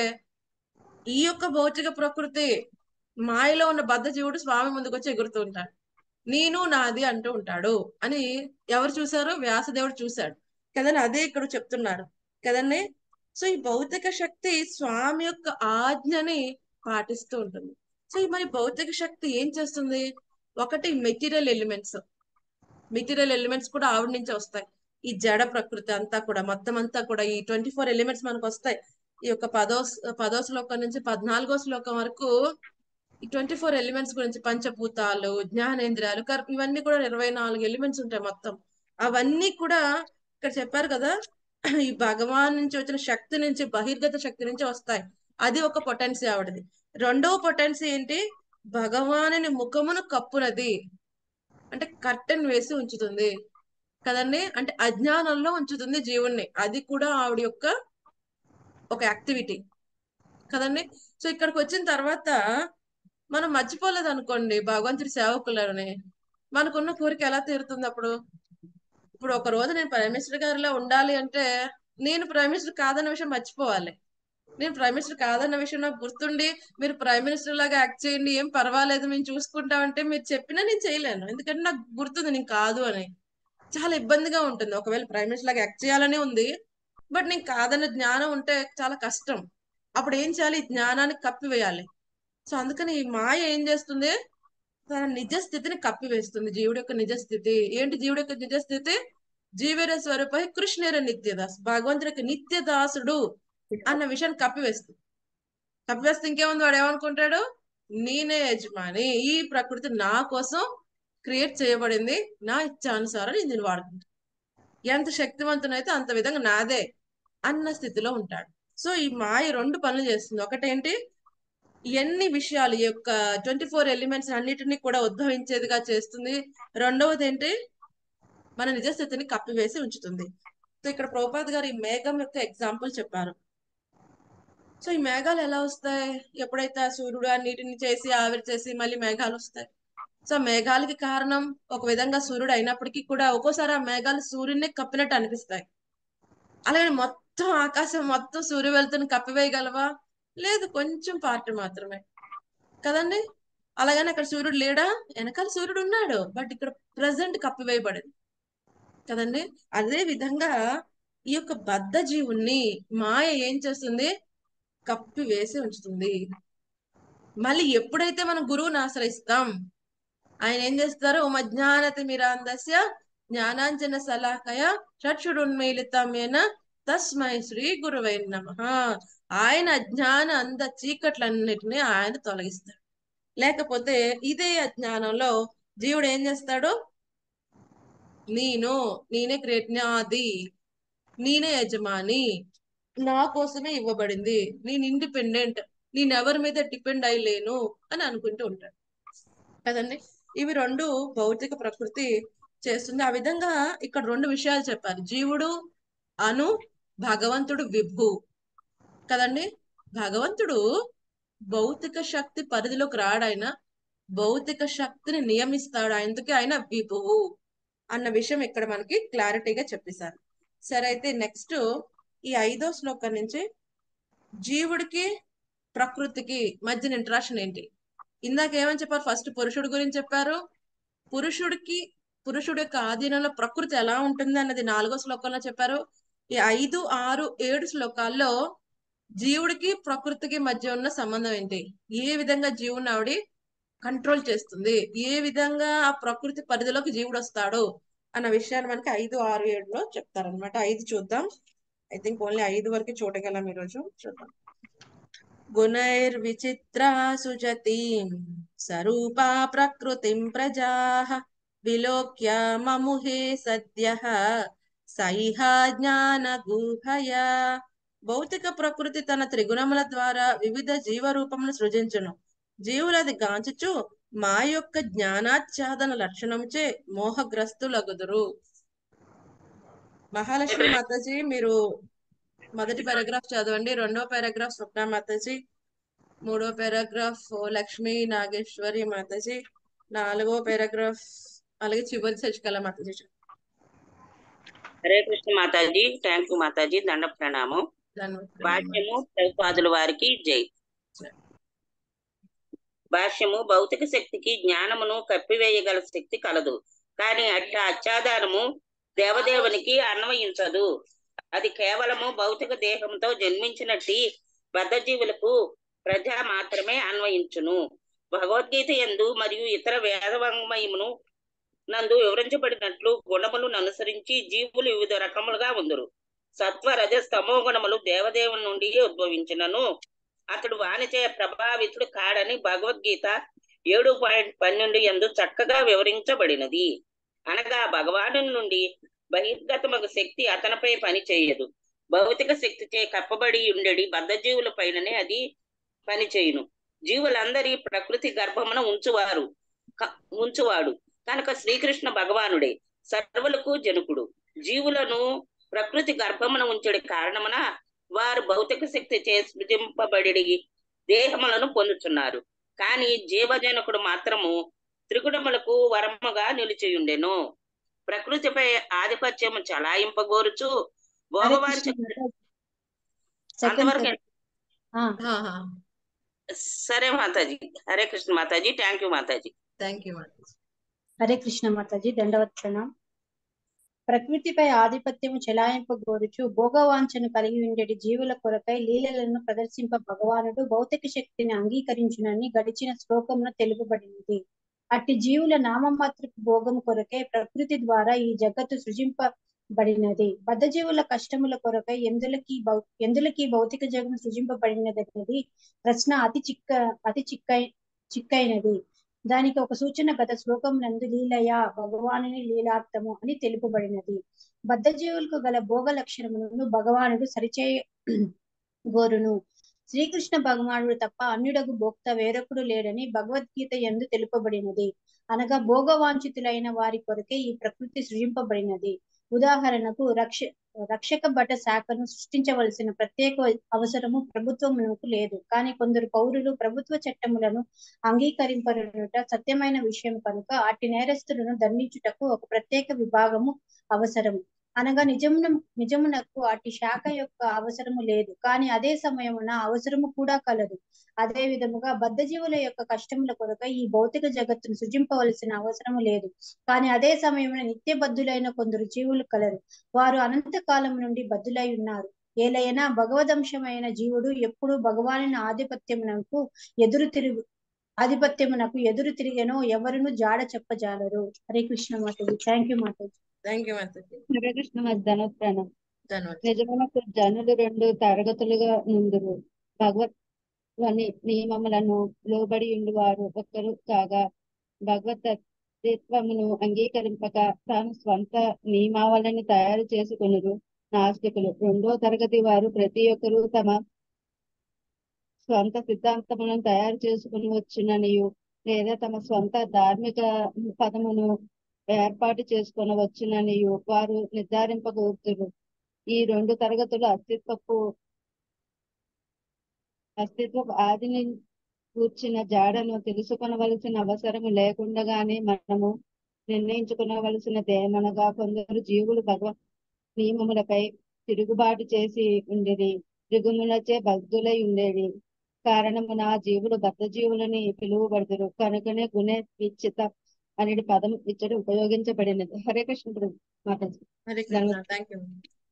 ఈ యొక్క భౌతిక ప్రకృతి మాయలో ఉన్న బద్ధ జీవుడు స్వామి ముందుకు వచ్చి ఎగురుతూ ఉంటాడు నేను నాది అంటూ ఉంటాడు అని ఎవరు చూసారు వ్యాసదేవుడు చూశాడు కదండి అదే ఇక్కడ చెప్తున్నారు కదండి సో ఈ భౌతిక శక్తి స్వామి యొక్క ఆజ్ఞని పాటిస్తూ ఉంటుంది సో ఈ మరి భౌతిక శక్తి ఏం చేస్తుంది ఒకటి మెటీరియల్ ఎలిమెంట్స్ మెటీరియల్ ఎలిమెంట్స్ కూడా ఆవిడ నుంచి వస్తాయి ఈ జడ ప్రకృతి అంతా కూడా మొత్తం అంతా కూడా ఈ ట్వంటీ ఫోర్ ఎలిమెంట్స్ మనకు వస్తాయి ఈ యొక్క పదో పదో శ్లోకం నుంచి పద్నాలుగో శ్లోకం వరకు ఈ ట్వంటీ ఫోర్ ఎలిమెంట్స్ గురించి పంచభూతాలు జ్ఞానేంద్రియాలు కర్- ఇవన్నీ కూడా ఇరవై నాలుగు ఎలిమెంట్స్ ఉంటాయి మొత్తం అవన్నీ కూడా ఇక్కడ చెప్పారు కదా ఈ భగవాన్ నుంచి వచ్చిన శక్తి నుంచి బహిర్గత శక్తి నుంచి వస్తాయి అది ఒక పొటెన్సీ ఆవిడది రెండవ పొటెన్సీ ఏంటి భగవానుని ముఖమును కప్పునది అంటే కర్టెన్ వేసి ఉంచుతుంది కదండి అంటే అజ్ఞానంలో ఉంచుతుంది జీవుణ్ణి అది కూడా ఆవిడ యొక్క ఒక యాక్టివిటీ కదండి సో ఇక్కడికి వచ్చిన తర్వాత మనం మర్చిపోలేదు అనుకోండి భగవంతుడి సేవకులని మనకున్న కోరిక ఎలా తీరుతుంది అప్పుడు ఇప్పుడు ఒక రోజు నేను ప్రైమ్ మినిస్టర్ గారిలో ఉండాలి అంటే నేను ప్రైమ్ మినిస్టర్ కాదన్న విషయం మర్చిపోవాలి నేను ప్రైమ్ మినిస్టర్ కాదన్న విషయం నాకు గుర్తుండి మీరు ప్రైమ్ మినిస్టర్ లాగా యాక్ట్ చేయండి ఏం పర్వాలేదు మేము చూసుకుంటామంటే మీరు చెప్పినా నేను చేయలేను ఎందుకంటే నాకు గుర్తుంది నేను కాదు అని చాలా ఇబ్బందిగా ఉంటుంది ఒకవేళ ప్రైమ్ మినిస్టర్ లాగా యాక్ట్ చేయాలని ఉంది బట్ నేను కాదన్న జ్ఞానం ఉంటే చాలా కష్టం అప్పుడు ఏం చేయాలి ఈ జ్ఞానాన్ని కప్పివేయాలి సో అందుకని ఈ మాయ ఏం చేస్తుంది తన నిజ స్థితిని కప్పివేస్తుంది జీవుడి యొక్క నిజ స్థితి ఏంటి జీవుడి యొక్క నిజ స్థితి జీవేర స్వరూప కృష్ణేర నిత్యదాస్ భగవంతుడి యొక్క నిత్యదాసుడు అన్న విషయాన్ని కప్పివేస్తుంది కప్పివేస్తే ఇంకేముంది వాడు ఏమనుకుంటాడు నేనే యజమాని ఈ ప్రకృతి నా కోసం క్రియేట్ చేయబడింది నా ఇచ్చానుసారం నేను దీన్ని వాడుకుంటాను ఎంత శక్తివంతునైతే అంత విధంగా నాదే అన్న స్థితిలో ఉంటాడు సో ఈ మాయ రెండు పనులు చేస్తుంది ఒకటేంటి ఎన్ని విషయాలు ఈ యొక్క ట్వంటీ ఫోర్ ఎలిమెంట్స్ అన్నిటిని కూడా ఉద్భవించేదిగా చేస్తుంది రెండవది ఏంటి మన నిజ స్థితిని కప్పివేసి ఉంచుతుంది సో ఇక్కడ ప్రభుపాద్ గారు ఈ మేఘం యొక్క ఎగ్జాంపుల్ చెప్పారు సో ఈ మేఘాలు ఎలా వస్తాయి ఎప్పుడైతే ఆ సూర్యుడు ఆ నీటిని చేసి ఆవిరి చేసి మళ్ళీ మేఘాలు వస్తాయి సో మేఘాలకి కారణం ఒక విధంగా సూర్యుడు అయినప్పటికీ కూడా ఒక్కోసారి ఆ మేఘాలు సూర్యుడిని కప్పినట్టు అనిపిస్తాయి అలాగే మొత్తం ఆకాశం మొత్తం సూర్య వెళ్తుని కప్పివేయగలవా లేదు కొంచెం పార్ట్ మాత్రమే కదండి అలాగని అక్కడ సూర్యుడు లేడా వెనకాల సూర్యుడు ఉన్నాడు బట్ ఇక్కడ ప్రజెంట్ కప్పివేయబడింది కదండి అదే విధంగా ఈ యొక్క బద్ధ జీవుణ్ణి మాయ ఏం చేస్తుంది కప్పి వేసి ఉంచుతుంది మళ్ళీ ఎప్పుడైతే మనం గురువుని ఆశ్రయిస్తాం ఆయన ఏం చేస్తారు ఓ మజ్ఞానతి మీరాందస్య జ్ఞానాంజన సలాకయ చక్షుడున్మీలితమేన తస్మై శ్రీ గురువై నమ ఆయన అజ్ఞాన అంద చీకట్లన్నిటిని ఆయన తొలగిస్తాడు లేకపోతే ఇదే అజ్ఞానంలో జీవుడు ఏం చేస్తాడు నేను నేనే క్రియేట్ నాది నేనే యజమాని నా కోసమే ఇవ్వబడింది నేను ఇండిపెండెంట్ నేను ఎవరి మీద డిపెండ్ అయ్యలేను అని అనుకుంటూ ఉంటాడు కదండి ఇవి రెండు భౌతిక ప్రకృతి చేస్తుంది ఆ విధంగా ఇక్కడ రెండు విషయాలు చెప్పారు జీవుడు అను భగవంతుడు విభు కదండి భగవంతుడు భౌతిక శక్తి పరిధిలోకి రాడాయన భౌతిక శక్తిని నియమిస్తాడు అందుకే ఆయన విభువు అన్న విషయం ఇక్కడ మనకి క్లారిటీగా చెప్పేశారు సరే అయితే నెక్స్ట్ ఈ ఐదో శ్లోకం నుంచి జీవుడికి ప్రకృతికి మధ్యన ఇంట్రాక్షన్ ఏంటి ఇందాక ఏమని చెప్పారు ఫస్ట్ పురుషుడు గురించి చెప్పారు పురుషుడికి పురుషుడి యొక్క ఆధీనంలో ప్రకృతి ఎలా ఉంటుంది అన్నది నాలుగో శ్లోకంలో చెప్పారు ఈ ఐదు ఆరు ఏడు శ్లోకాల్లో జీవుడికి ప్రకృతికి మధ్య ఉన్న సంబంధం ఏంటి ఏ విధంగా జీవుని ఆవిడ కంట్రోల్ చేస్తుంది ఏ విధంగా ఆ ప్రకృతి పరిధిలోకి జీవుడు వస్తాడు అన్న విషయాన్ని మనకి ఐదు ఆరు ఏడులో చెప్తారనమాట ఐదు చూద్దాం ఐ థింక్ ఓన్లీ ఐదు వరకు చూడగలం ఈరోజు చూద్దాం గుణైర్విచిత్రా సుజతీం సరూపా ప్రకృతిం ప్రజాః విలోక్య మముహే సద్యః సైహా జ్ఞానగూహయ భౌతిక ప్రకృతి తన త్రిగుణముల ద్వారా వివిధ జీవరూపమును సృజించును జీవులది గాంచుచు మా యొక్క జ్ఞానాచ్ఛాదన లక్షణముచే మోహగ్రస్తులగుదురు మహాలక్ష్మి మాతాజీ మీరు మొదటి పారాగ్రాఫ్ చదవండి రెండో పారాగ్రాఫ్ స్వప్న మాతాజీ మూడో పారాగ్రాఫ్ లక్ష్మీ నాగేశ్వరి మాతాజీ నాలుగో పారాగ్రాఫ్ అలాగే చివరి శశికళ మాతాజీ హరే కృష్ణ మాతాజీ థ్యాంక్ యూ మాతాజీ దండ ప్రణామం ధన్యవాదాలు భాష్యము ప్రభుపాదుల వారికి జై భాష్యము భౌతిక శక్తికి జ్ఞానమును కప్పివేయగల శక్తి కలదు కానీ అట్ట అచ్చాదానము దేవదేవునికి అన్వయించదు అది కేవలము భౌతిక దేహంతో జన్మించినట్టి బద్ధజీవులకు ప్రజ మాత్రమే అన్వయించును భగవద్గీత ఎందు మరియు ఇతర వేదవాంగ్మయమును నందు వివరించబడినట్లు గుణములను అనుసరించి జీవులు వివిధ రకములుగా ఉందరు సత్వ రజ స్తమో గుణములు దేవదేవుని నుండి ఉద్భవించినను అతడు వానిచే ప్రభావితుడు కాడని భగవద్గీత ఏడు పాయింట్ పన్నెండు ఎందు చక్కగా వివరించబడినది అనగా భగవాను నుండి బహిర్గతమగు శక్తి అతనిపై పని చేయదు భౌతిక శక్తిచే కప్పబడి ఉండేది బద్ధజీవుల పైననే అది పని చేయును జీవులందరి ప్రకృతి గర్భమున ఉంచువారు క- ఉంచువాడు కనుక శ్రీకృష్ణ భగవానుడే సర్వులకు జనకుడు జీవులను ప్రకృతి గర్భమున ఉంచడి కారణమున వారు భౌతిక శక్తి చే సృజింపబడి దేహములను పొందుతున్నారు కానీ జీవజనకుడు మాత్రము త్రిగుణములకు వరముగా నిలిచియుండెను ప్రకృతిపై ఆధిపత్యము చలాయింపగోరుచు భోగవాంఛ అంతవరకు సరే మాతాజీ హరే కృష్ణ మాతాజీ థ్యాంక్ యూ మాతాజీ థ్యాంక్ యూ మాతాజీ హరే కృష్ణ మాతాజీ దండవత్సనం ప్రకృతిపై ఆధిపత్యము చెలాయింపగోరుచు భోగవాంఛను కలిగి ఉండేటి జీవుల కొరకై లీలలను ప్రదర్శింప భగవానుడు భౌతిక శక్తిని అంగీకరించునని గడిచిన శ్లోకమున తెలుపబడినది అట్టి జీవుల నామమాత్రపు భోగము కొరకై ప్రకృతి ద్వారా ఈ జగత్తు సృజింపబడినది బద్ధజీవుల కష్టముల కొరకై ఎందులకి భౌ ఎందులకి భౌతిక జగం సృజింపబడినదనేది ప్రశ్న అతి చిక్క అతి చిక్కై చిక్కైనది దానికి ఒక సూచన గత శ్లోకం నందు లీలయ భగవానుని లీలార్థము అని తెలుపబడినది బద్ధజీవులకు గల భోగ లక్షణములను భగవానుడు సరిచే గోరును శ్రీకృష్ణ భగవానుడు తప్ప అన్యుడగు భోక్త వేరొకడు లేడని భగవద్గీత ఎందు తెలుపబడినది అనగా భోగవాంఛితులైన వారి కొరకే ఈ ప్రకృతి సృజింపబడినది ఉదాహరణకు రక్ష రక్షక భట శాఖను సృష్టించవలసిన ప్రత్యేక అవసరము ప్రభుత్వమునకు లేదు కానీ కొందరు పౌరులు ప్రభుత్వ చట్టములను అంగీకరింపనుట సత్యమైన విషయం కనుక అట్టి నేరస్తులను దండించుటకు ఒక ప్రత్యేక విభాగము అవసరం అనగా నిజమున నిజమునకు అట్టి శాఖ యొక్క అవసరము లేదు కానీ అదే సమయమున అవసరము కూడా కలదు అదే విధముగా బద్ధజీవుల యొక్క కష్టముల కొరక ఈ భౌతిక జగత్తును సృజింపవలసిన అవసరము లేదు కానీ అదే సమయమున నిత్య బద్ధులైన కొందరు జీవులు కలరు వారు అనంత కాలం నుండి బద్ధులై ఉన్నారు ఏలైనా భగవదంశమైన జీవుడు ఎప్పుడు భగవాని ఆధిపత్యమునకు ఎదురు తిరుగు ఆధిపత్యమునకు ఎదురు తిరిగెనో ఎవరును జాడ చెప్పజాలరు హరే కృష్ణ మాతాజీ థ్యాంక్ యూ మాతాజీ థ్యాంక్ యూ మాతాజీ హరే కృష్ణ ధనప్రాణం ధన్యవాదాలు నిజమునకు జనులు రెండు తరగతులుగా నుందురు భగవత్ వని నియమములను లోబడి ఉండువారు ఒకరు కాగా భగవత్ తత్వమును అంగీకరింపక తాను స్వంత నియమావళిని తయారు చేసుకునురు నాస్తికులు రెండో తరగతి వారు ప్రతి ఒక్కరూ తమ స్వంత సిద్ధాంతములను తయారు చేసుకుని వచ్చిననియు లేదా తమ స్వంత ధార్మిక పదమును ఏర్పాటు చేసుకుని వచ్చిననియు వారు నిర్ధారింపగోరుతురు ఈ రెండు తరగతులు అస్తిత్వపు అస్తిత్వ ఆదిని కూర్చిన జాడను తెలుసుకొనవలసిన అవసరం లేకుండగానే మనము నిర్ణయించుకునవలసినదేమనగా కొందరు జీవులు భగవత్ నియమములపై తిరుగుబాటు చేసి ఉండేది త్రిగుములచే బద్ధులై ఉండేది కారణమున ఆ జీవులు బద్ధ జీవులని పిలువబడుదురు కనుకనే గుణ విచ్చిత అనే పదం ఇచ్చట ఉపయోగించబడినది హరే కృష్ణ ప్రభు మాతాజీ హరే కృష్ణ థ్యాంక్ యూ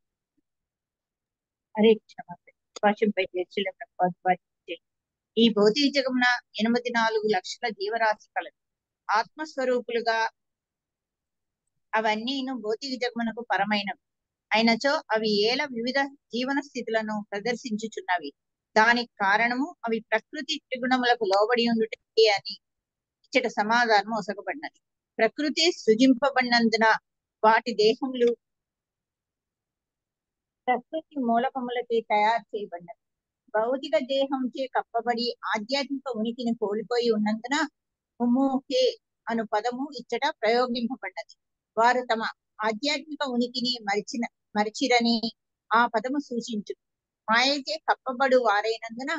హరే కృష్ణ మాతాజీ భాష్యంపై చర్చల ప్రభుపాద వారికి జై. ఈ భౌతిక జగమున ఎనిమిది నాలుగు లక్షల జీవరాశి కలదు ఆత్మస్వరూపులుగా అవన్నీను భౌతిక జగమునకు పరమైనవి అయినచో అవి ఏల వివిధ జీవన స్థితులను ప్రదర్శించుచున్నవి దానికి కారణము అవి ప్రకృతి త్రిగుణములకు లోబడి ఉండుటే అని ఇచ్చట సమాధానం ఒసగబడినది ప్రకృతి సృజింపబడినందున వాటి దేహములు ప్రకృతి మూలకములకి తయారు చేయబడినవి భౌతిక దేహంచే కప్పబడి ఆధ్యాత్మిక ఉనికిని కోల్పోయి ఉన్నందున ముమోహే అను పదము ఇచ్చట ప్రయోగింపబడ్డది వారు తమ ఆధ్యాత్మిక ఉనికిని మరిచిన మరిచిరని ఆ పదము సూచించు మాయచే కప్పబడు వారైనందున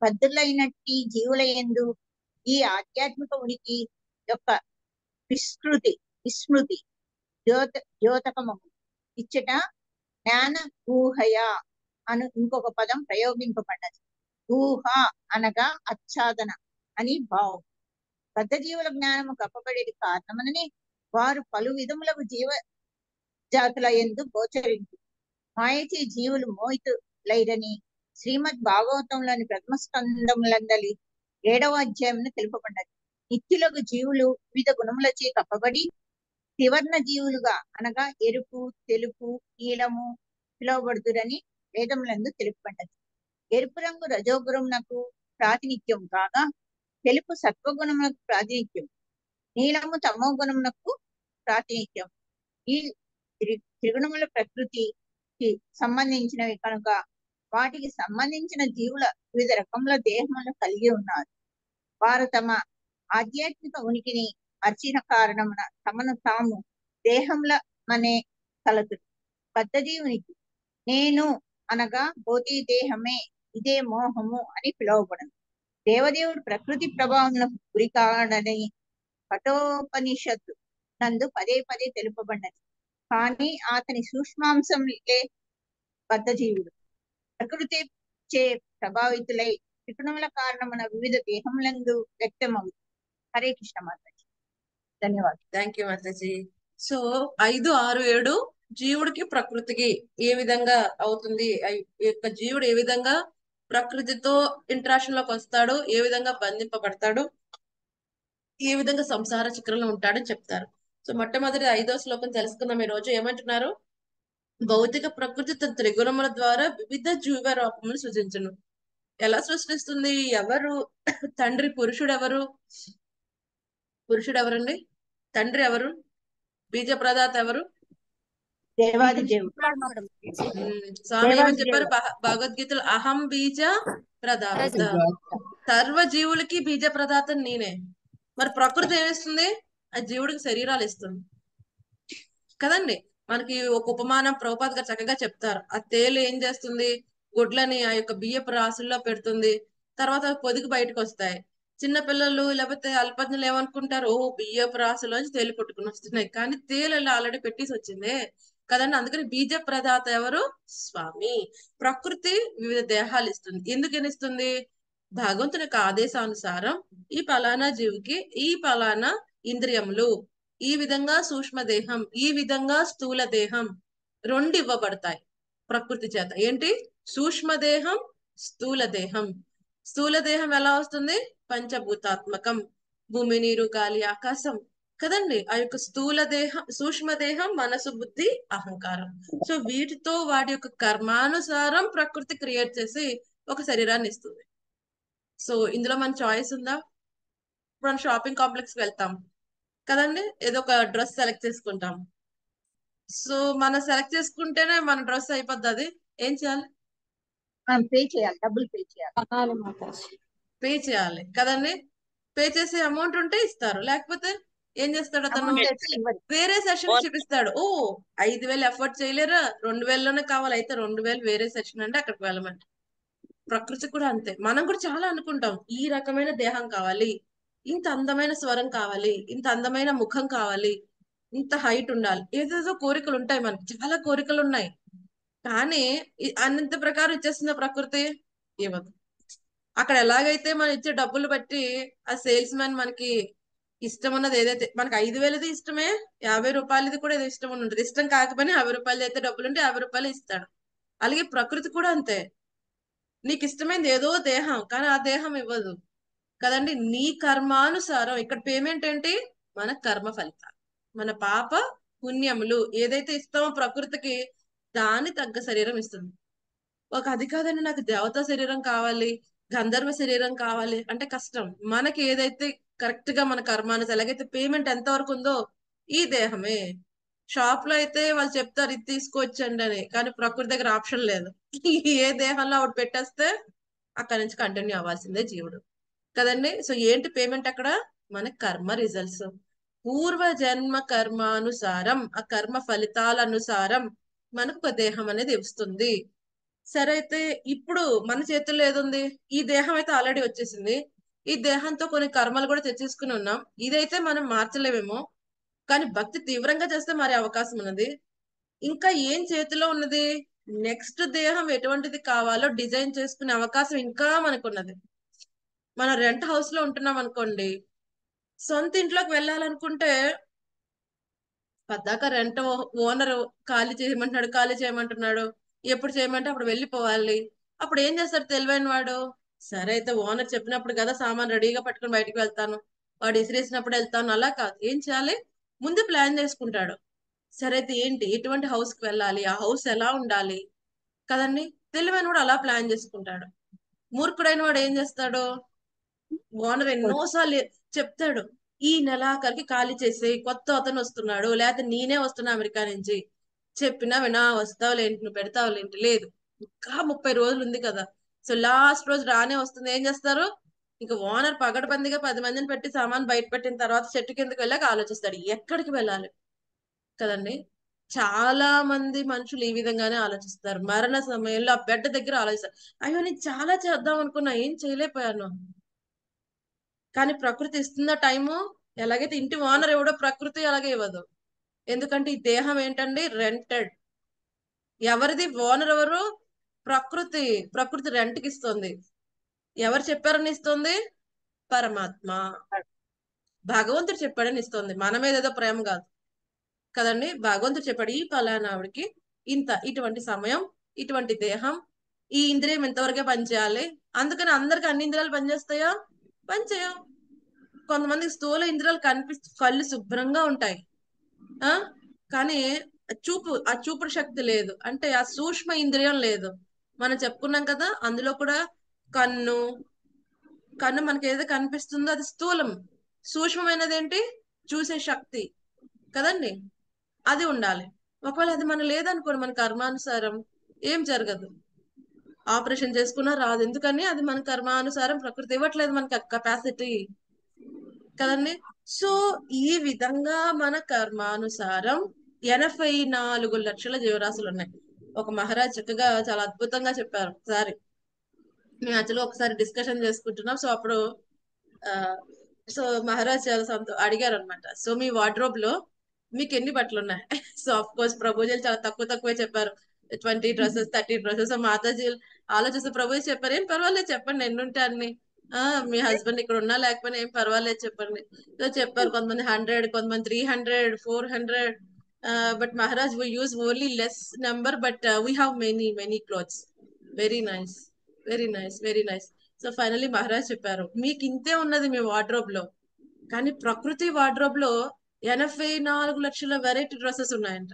బద్ధులైనట్టి జీవుల యందు ఈ ఆధ్యాత్మిక ఉనికి యొక్క విస్మృతి విస్మృతి ద్యోత ద్యోతకము ఇచ్చట జ్ఞాన ఊహయ అను ఇంకొక పదం ప్రయోగింపబడ్డది ఊహ అనగా ఆచ్ఛాదన అని భావం బద్ధ జీవుల జ్ఞానము కప్పబడేది కారణమనని వారు పలు విధములకు జీవ జాతుల ఎందు గోచరించు మాయచే జీవులు మోహితులైరని శ్రీమద్ భాగవతంలోని ప్రథమ స్కందములందలి ఏడవ అధ్యాయంలో తెలుపబడ్డది నిత్యులకు జీవులు వివిధ గుణములచే కప్పబడి త్రివర్ణ జీవులుగా అనగా ఎరుపు తెలుపు నీలము పిలువబడుతురని వేదములందు తెలుపబడ్డది ఎరుపు రంగు రజోగుణమునకు ప్రాతినిధ్యం కాగా తెలుపు సత్వగుణమునకు ప్రాతినిధ్యం నీలము తమో గుణమునకు ప్రాతినిధ్యం ఈ త్రి- త్రిగుణముల ప్రకృతికి సంబంధించినవి కనుక వాటికి సంబంధించిన జీవుల వివిధ రకముల దేహములను కలిగి ఉన్నారు వారు తమ ఆధ్యాత్మిక ఉనికిని అర్చిన కారణమున తమను తాము దేహంల మనే కలదు బద్ధజీవునికి నేను అనగా భౌతిక దేహమే ఇదే మోహము అని పిలువబడను దేవదేవుడు ప్రకృతి ప్రభావములకు గురి కాడని కఠోపనిషత్తు నందు పదే పదే తెలుపబడినది కానీ అతని సూక్ష్మాంశంలే బద్ధజీవుడు ప్రకృతి చే ప్రభావితులై త్రిగుణముల కారణమున వివిధ దేహములందు వ్యక్తమవుతుంది హరే కృష్ణ మాతాజీ ధన్యవాదాలు థ్యాంక్ యూ మాతాజీ సో ఐదు ఆరు ఏడు జీవుడికి ప్రకృతికి ఏ విధంగా అవుతుంది ఐ- ఈ యొక్క జీవుడు ఏ విధంగా ప్రకృతితో ఇంటరాక్షన్ లోకి వస్తాడు ఏ విధంగా బంధింపబడతాడు ఏ విధంగా సంసార చక్రంలో ఉంటాడని చెప్తారు సో మొట్టమొదటి ఐదో శ్లోకం తెలుసుకుందాం ఈ రోజు ఏమంటున్నారు భౌతిక ప్రకృతి తన త్రిగుణముల ద్వారా వివిధ జీవ రూపములు సృజించును ఎలా సృష్టిస్తుంది ఎవరు తండ్రి పురుషుడు ఎవరు పురుషుడు ఎవరండి తండ్రి ఎవరు బీజ ప్రదాత ఎవరు దేవాది దేవుడు ఉమ్, స్వామి ఏమని దేవాది చెప్పారు దేవుడు భగ- భగవద్గీతలో అహం బీజ ప్రదాత సర్వ జీవులకి బీజ ప్రదాత నేనే మరి ప్రకృతి ఏమిస్తుంది ఆ జీవుడికి శరీరాలు ఇస్తుంది కదండి మనకి ఒక ఉపమానం ప్రభుపాద్ గారు చక్కగా చెప్తారు ఆ తేలు ఏం చేస్తుంది గుడ్లని ఆ యొక్క బియ్యపు రాసుల్లో పెడుతుంది తర్వాత అవి పొదిగి బయటకు వస్తాయి చిన్న పిల్లలు లేకపోతే అల్పజ్ఞులు ఏమనుకుంటారు ఓ బియ్యపు రాసులోంచి తేలు కొట్టుకుని వస్తున్నాయి కానీ తేలు ఆల్రెడీ పెట్టేసి వచ్చిందే కదండి అందుకని బీజ ప్రదాత ఎవరు స్వామి ప్రకృతి వివిధ దేహాలు ఇస్తుంది ఎందుకని ఇస్తుంది భగవంతుని యొక్క ఆదేశానుసారం ఈ పలానా జీవికి ఈ పలానా ఇంద్రియములు ఈ విధంగా సూక్ష్మ దేహం ఈ విధంగా స్థూల దేహం రెండు ఇవ్వబడతాయి ప్రకృతి చేత ఏంటి సూక్ష్మ దేహం స్థూల దేహం స్థూల దేహం ఎలా వస్తుంది పంచభూతాత్మకం భూమి నీరు గాలి ఆకాశం కదండి ఆ యొక్క స్థూల దేహం సూక్ష్మ దేహం మనసు బుద్ధి అహంకారం సో వీటితో వాటి యొక్క కర్మానుసారం ప్రకృతి క్రియేట్ చేసి ఒక శరీరాన్ని ఇస్తుంది సో ఇందులో మన చాయిస్ ఉందా ఇప్పుడు మనం షాపింగ్ కాంప్లెక్స్ కి వెళ్తాం కదండి ఏదో ఒక డ్రెస్ సెలెక్ట్ చేసుకుంటాం సో మనం సెలెక్ట్ చేసుకుంటేనే మన డ్రెస్ అయిపోద్ది అది ఏం చేయాలి మనం పే చేయాలి డబ్బులు పే చేయాలి అనాలి మాతాజీ పే చేయాలి కదండి పే చేసే అమౌంట్ ఉంటే ఇస్తారు లేకపోతే ఏం చేస్తాడు అతను అమౌంట్ అయితే ఇవ్వరు వేరే సెషన్ చూపిస్తాడు ఓ ఐదు వేలు ఎఫర్ట్ చేయలేరా రెండు వేలలోనే కావాలి అయితే రెండు వేలు వేరే సెషన్ అంటే అక్కడికి వెళ్ళమంట ప్రకృతి కూడా అంతే మనం కూడా చాలా అనుకుంటాం ఈ రకమైన దేహం కావాలి ఇంత అందమైన స్వరం కావాలి ఇంత అందమైన ముఖం కావాలి ఇంత హైట్ ఉండాలి ఏదేదో కోరికలు ఉంటాయి మనకి చాలా కోరికలు ఉన్నాయి కానీ ఈ- అన్నంత ప్రకారం ఇచ్చేస్తుంది ప్రకృతి ఇవ్వదు అక్కడ ఎలాగైతే మనం ఇచ్చే డబ్బులు బట్టి ఆ సేల్స్ మ్యాన్ మనకి ఇష్టం ఉన్నది ఏదైతే మనకి ఐదు వేలది ఇష్టమే యాభై రూపాయలది కూడా ఏదో ఇష్టం ఉంటుంది ఇష్టం కాకపోయినా యాభై రూపాయలు అయితే డబ్బులు ఉంటే యాభై రూపాయలు ఇస్తాడు అలాగే ప్రకృతి కూడా అంతే నీకు ఇష్టమైనది ఏదో దేహం కానీ ఆ దేహం ఇవ్వదు కదండి నీ కర్మానుసారం ఇక్కడ పేమెంట్ ఏంటి మన కర్మ ఫలితాలు మన పాప పుణ్యములు ఏదైతే ఇస్తామో ప్రకృతికి దాని తగ్గ శరీరం ఇస్తుంది ఒక అది కాదండి నాకు దేవతా శరీరం కావాలి గంధర్వ శరీరం కావాలి అంటే కష్టం మనకి ఏదైతే కరెక్ట్ గా మన కర్మానుసారం ఎలాగైతే పేమెంట్ ఎంత వరకు ఉందో ఈ దేహమే షాప్ లో అయితే వాళ్ళు చెప్తారు ఇది తీసుకొచ్చండి అని కానీ ప్రకృతి దగ్గర ఆప్షన్ లేదు ఏ దేహంలో ఆవిడ పెట్టేస్తే అక్కడి నుంచి కంటిన్యూ అవ్వాల్సిందే జీవుడు కదండి సో ఏంటి పేమెంట్ అక్కడ మన కర్మ రిజల్ట్స్ పూర్వ జన్మ కర్మానుసారం ఆ కర్మ ఫలితాల అనుసారం మనకు ఒక దేహం అనేది ఇస్తుంది సరే అయితే ఇప్పుడు మన చేతుల్లో ఏదుంది ఈ దేహం అయితే ఆల్రెడీ వచ్చేసింది ఈ దేహంతో కొన్ని కర్మలు కూడా తెచ్చేసుకుని ఉన్నాం ఇదైతే మనం మార్చలేమేమో కానీ భక్తి తీవ్రంగా చేస్తే మారే అవకాశం ఉన్నది ఇంకా ఏం చేతిలో ఉన్నది నెక్స్ట్ దేహం ఎటువంటిది కావాలో డిజైన్ చేసుకునే అవకాశం ఇంకా మనకున్నది మనం రెంట్ హౌస్ లో ఉంటున్నాం అనుకోండి సొంత ఇంట్లోకి వెళ్ళాలనుకుంటే పద్దాక రెంట్ ఓనర్ ఖాళీ చేయమంటున్నాడు ఖాళీ చేయమంటున్నాడు ఎప్పుడు చేయమంటే అప్పుడు వెళ్ళిపోవాలి అప్పుడు ఏం చేస్తాడు తెలివైన వాడు సరే అయితే ఓనర్ చెప్పినప్పుడు కదా సామాన్ రెడీగా పట్టుకుని బయటికి వెళ్తాను వాడు ఇసిరేసినప్పుడు వెళ్తాను అలా కాదు ఏం చేయాలి ముందు ప్లాన్ చేసుకుంటాడు సరే అయితే ఏంటి ఎటువంటి హౌస్ కి వెళ్ళాలి ఆ హౌస్ ఎలా ఉండాలి కదండి తెలివైన వాడు అలా ప్లాన్ చేసుకుంటాడు మూర్ఖుడైన వాడు ఏం చేస్తాడు ఓనర్ ఎన్నోసార్లు చెప్తాడు ఈ నెలాఖరికి ఖాళీ చేసి కొత్త అతను వస్తున్నాడు లేకపోతే నేనే వస్తున్నా అమెరికా నుంచి చెప్పినా వినా వస్తావులేంటి నువ్వు పెడతావులేంటి లేదు ఇంకా ముప్పై రోజులు ఉంది కదా సో లాస్ట్ రోజు రానే వస్తుంది ఏం చేస్తారు ఇంకా ఓనర్ పగడబందిగా పది మందిని పెట్టి సామాన్ బయట పెట్టిన తర్వాత చెట్టు కిందకి వెళ్ళాక ఆలోచిస్తాడు ఎక్కడికి వెళ్ళాలి కదండి చాలా మంది మనుషులు ఈ విధంగానే ఆలోచిస్తారు మరణ సమయంలో ఆ బెడ్ దగ్గర ఆలోచిస్తారు అయ్యో నేను చాలా చేద్దాం అనుకున్నా ఏం చేయలేకపోయాను కానీ ప్రకృతి ఇస్తుందా టైము ఎలాగైతే ఇంటి ఓనర్ ఎవడో ప్రకృతి అలాగే ఇవ్వదు ఎందుకంటే ఈ దేహం ఏంటండి రెంటెడ్ ఎవరిది ఓనర్ ఎవరు ప్రకృతి ప్రకృతి రెంట్ కి ఇస్తుంది ఎవరు చెప్పారని ఇస్తుంది పరమాత్మ భగవంతుడు చెప్పాడని ఇస్తుంది మన మీద ఏదో ప్రేమ కాదు కదండి భగవంతుడు చెప్పాడు ఈ పలానా ఆవిడకి ఇంత ఇటువంటి సమయం ఇటువంటి దేహం ఈ ఇంద్రియం ఇంతవరకే పనిచేయాలి అందుకని అందరికి అన్ని ఇంద్రియాలు పనిచేస్తాయా పనిచేయవు కొంతమందికి స్థూల ఇంద్రియాలు కనిపి కళ్ళు శుభ్రంగా ఉంటాయి ఆ కానీ చూపు ఆ చూపుడు శక్తి లేదు అంటే ఆ సూక్ష్మ ఇంద్రియం లేదు మనం చెప్పుకున్నాం కదా అందులో కూడా కన్ను కన్ను మనకి ఏదో కనిపిస్తుందో అది స్థూలం సూక్ష్మమైనది ఏంటి చూసే శక్తి కదండి అది ఉండాలి ఒకవేళ అది మన లేదనుకోండి మన కర్మానుసారం ఏం జరగదు ఆపరేషన్ చేసుకున్నా రాదు ఎందుకని అది మన కర్మానుసారం ప్రకృతి ఇవ్వట్లేదు మనకి కెపాసిటీ కదండి సో ఈ విధంగా మన కర్మానుసారం ఎనభై నాలుగు లక్షల జీవరాశులు ఉన్నాయి ఒక మహారాజ్ చక్కగా చాలా అద్భుతంగా చెప్పారు ఒకసారి మేము యాక్చువల్గా ఒకసారి డిస్కషన్ చేసుకుంటున్నాం సో అప్పుడు ఆ సో మహారాజ్ చాలా సంతో అడిగారు అనమాట సో మీ వార్డ్రోబ్ లో మీకు ఎన్ని బట్టలు ఉన్నాయి సో ఆఫ్ కోర్స్ ప్రభుజీలు చాలా తక్కువ తక్కువే చెప్పారు ట్వంటీ డ్రెస్సెస్ థర్టీ డ్రెస్సెస్ మాతాజీ ఆలోచిస్తే ప్రభుజీ చెప్పారు ఏం పర్వాలేదు చెప్పండి ఎన్ని ఉంటే అన్ని ఆ మీ హస్బెండ్ ఇక్కడ ఉన్నా లేకపోయినా ఏం పర్వాలేదు చెప్పండి సో చెప్పారు కొంతమంది హండ్రెడ్ కొంతమంది three hundred four hundred but Maharaj we use only less number but we have many many clothes very nice very nice very nice so finally Maharaj చెప్పారు మీకు ఇంతే ఉన్నది మీ వార్డ్రోబ్ లో కానీ ప్రకృతి వార్డ్రోబ్ లో ఎనభై నాలుగు లక్షల వెరైటీ డ్రెస్సెస్ ఉన్నాయంట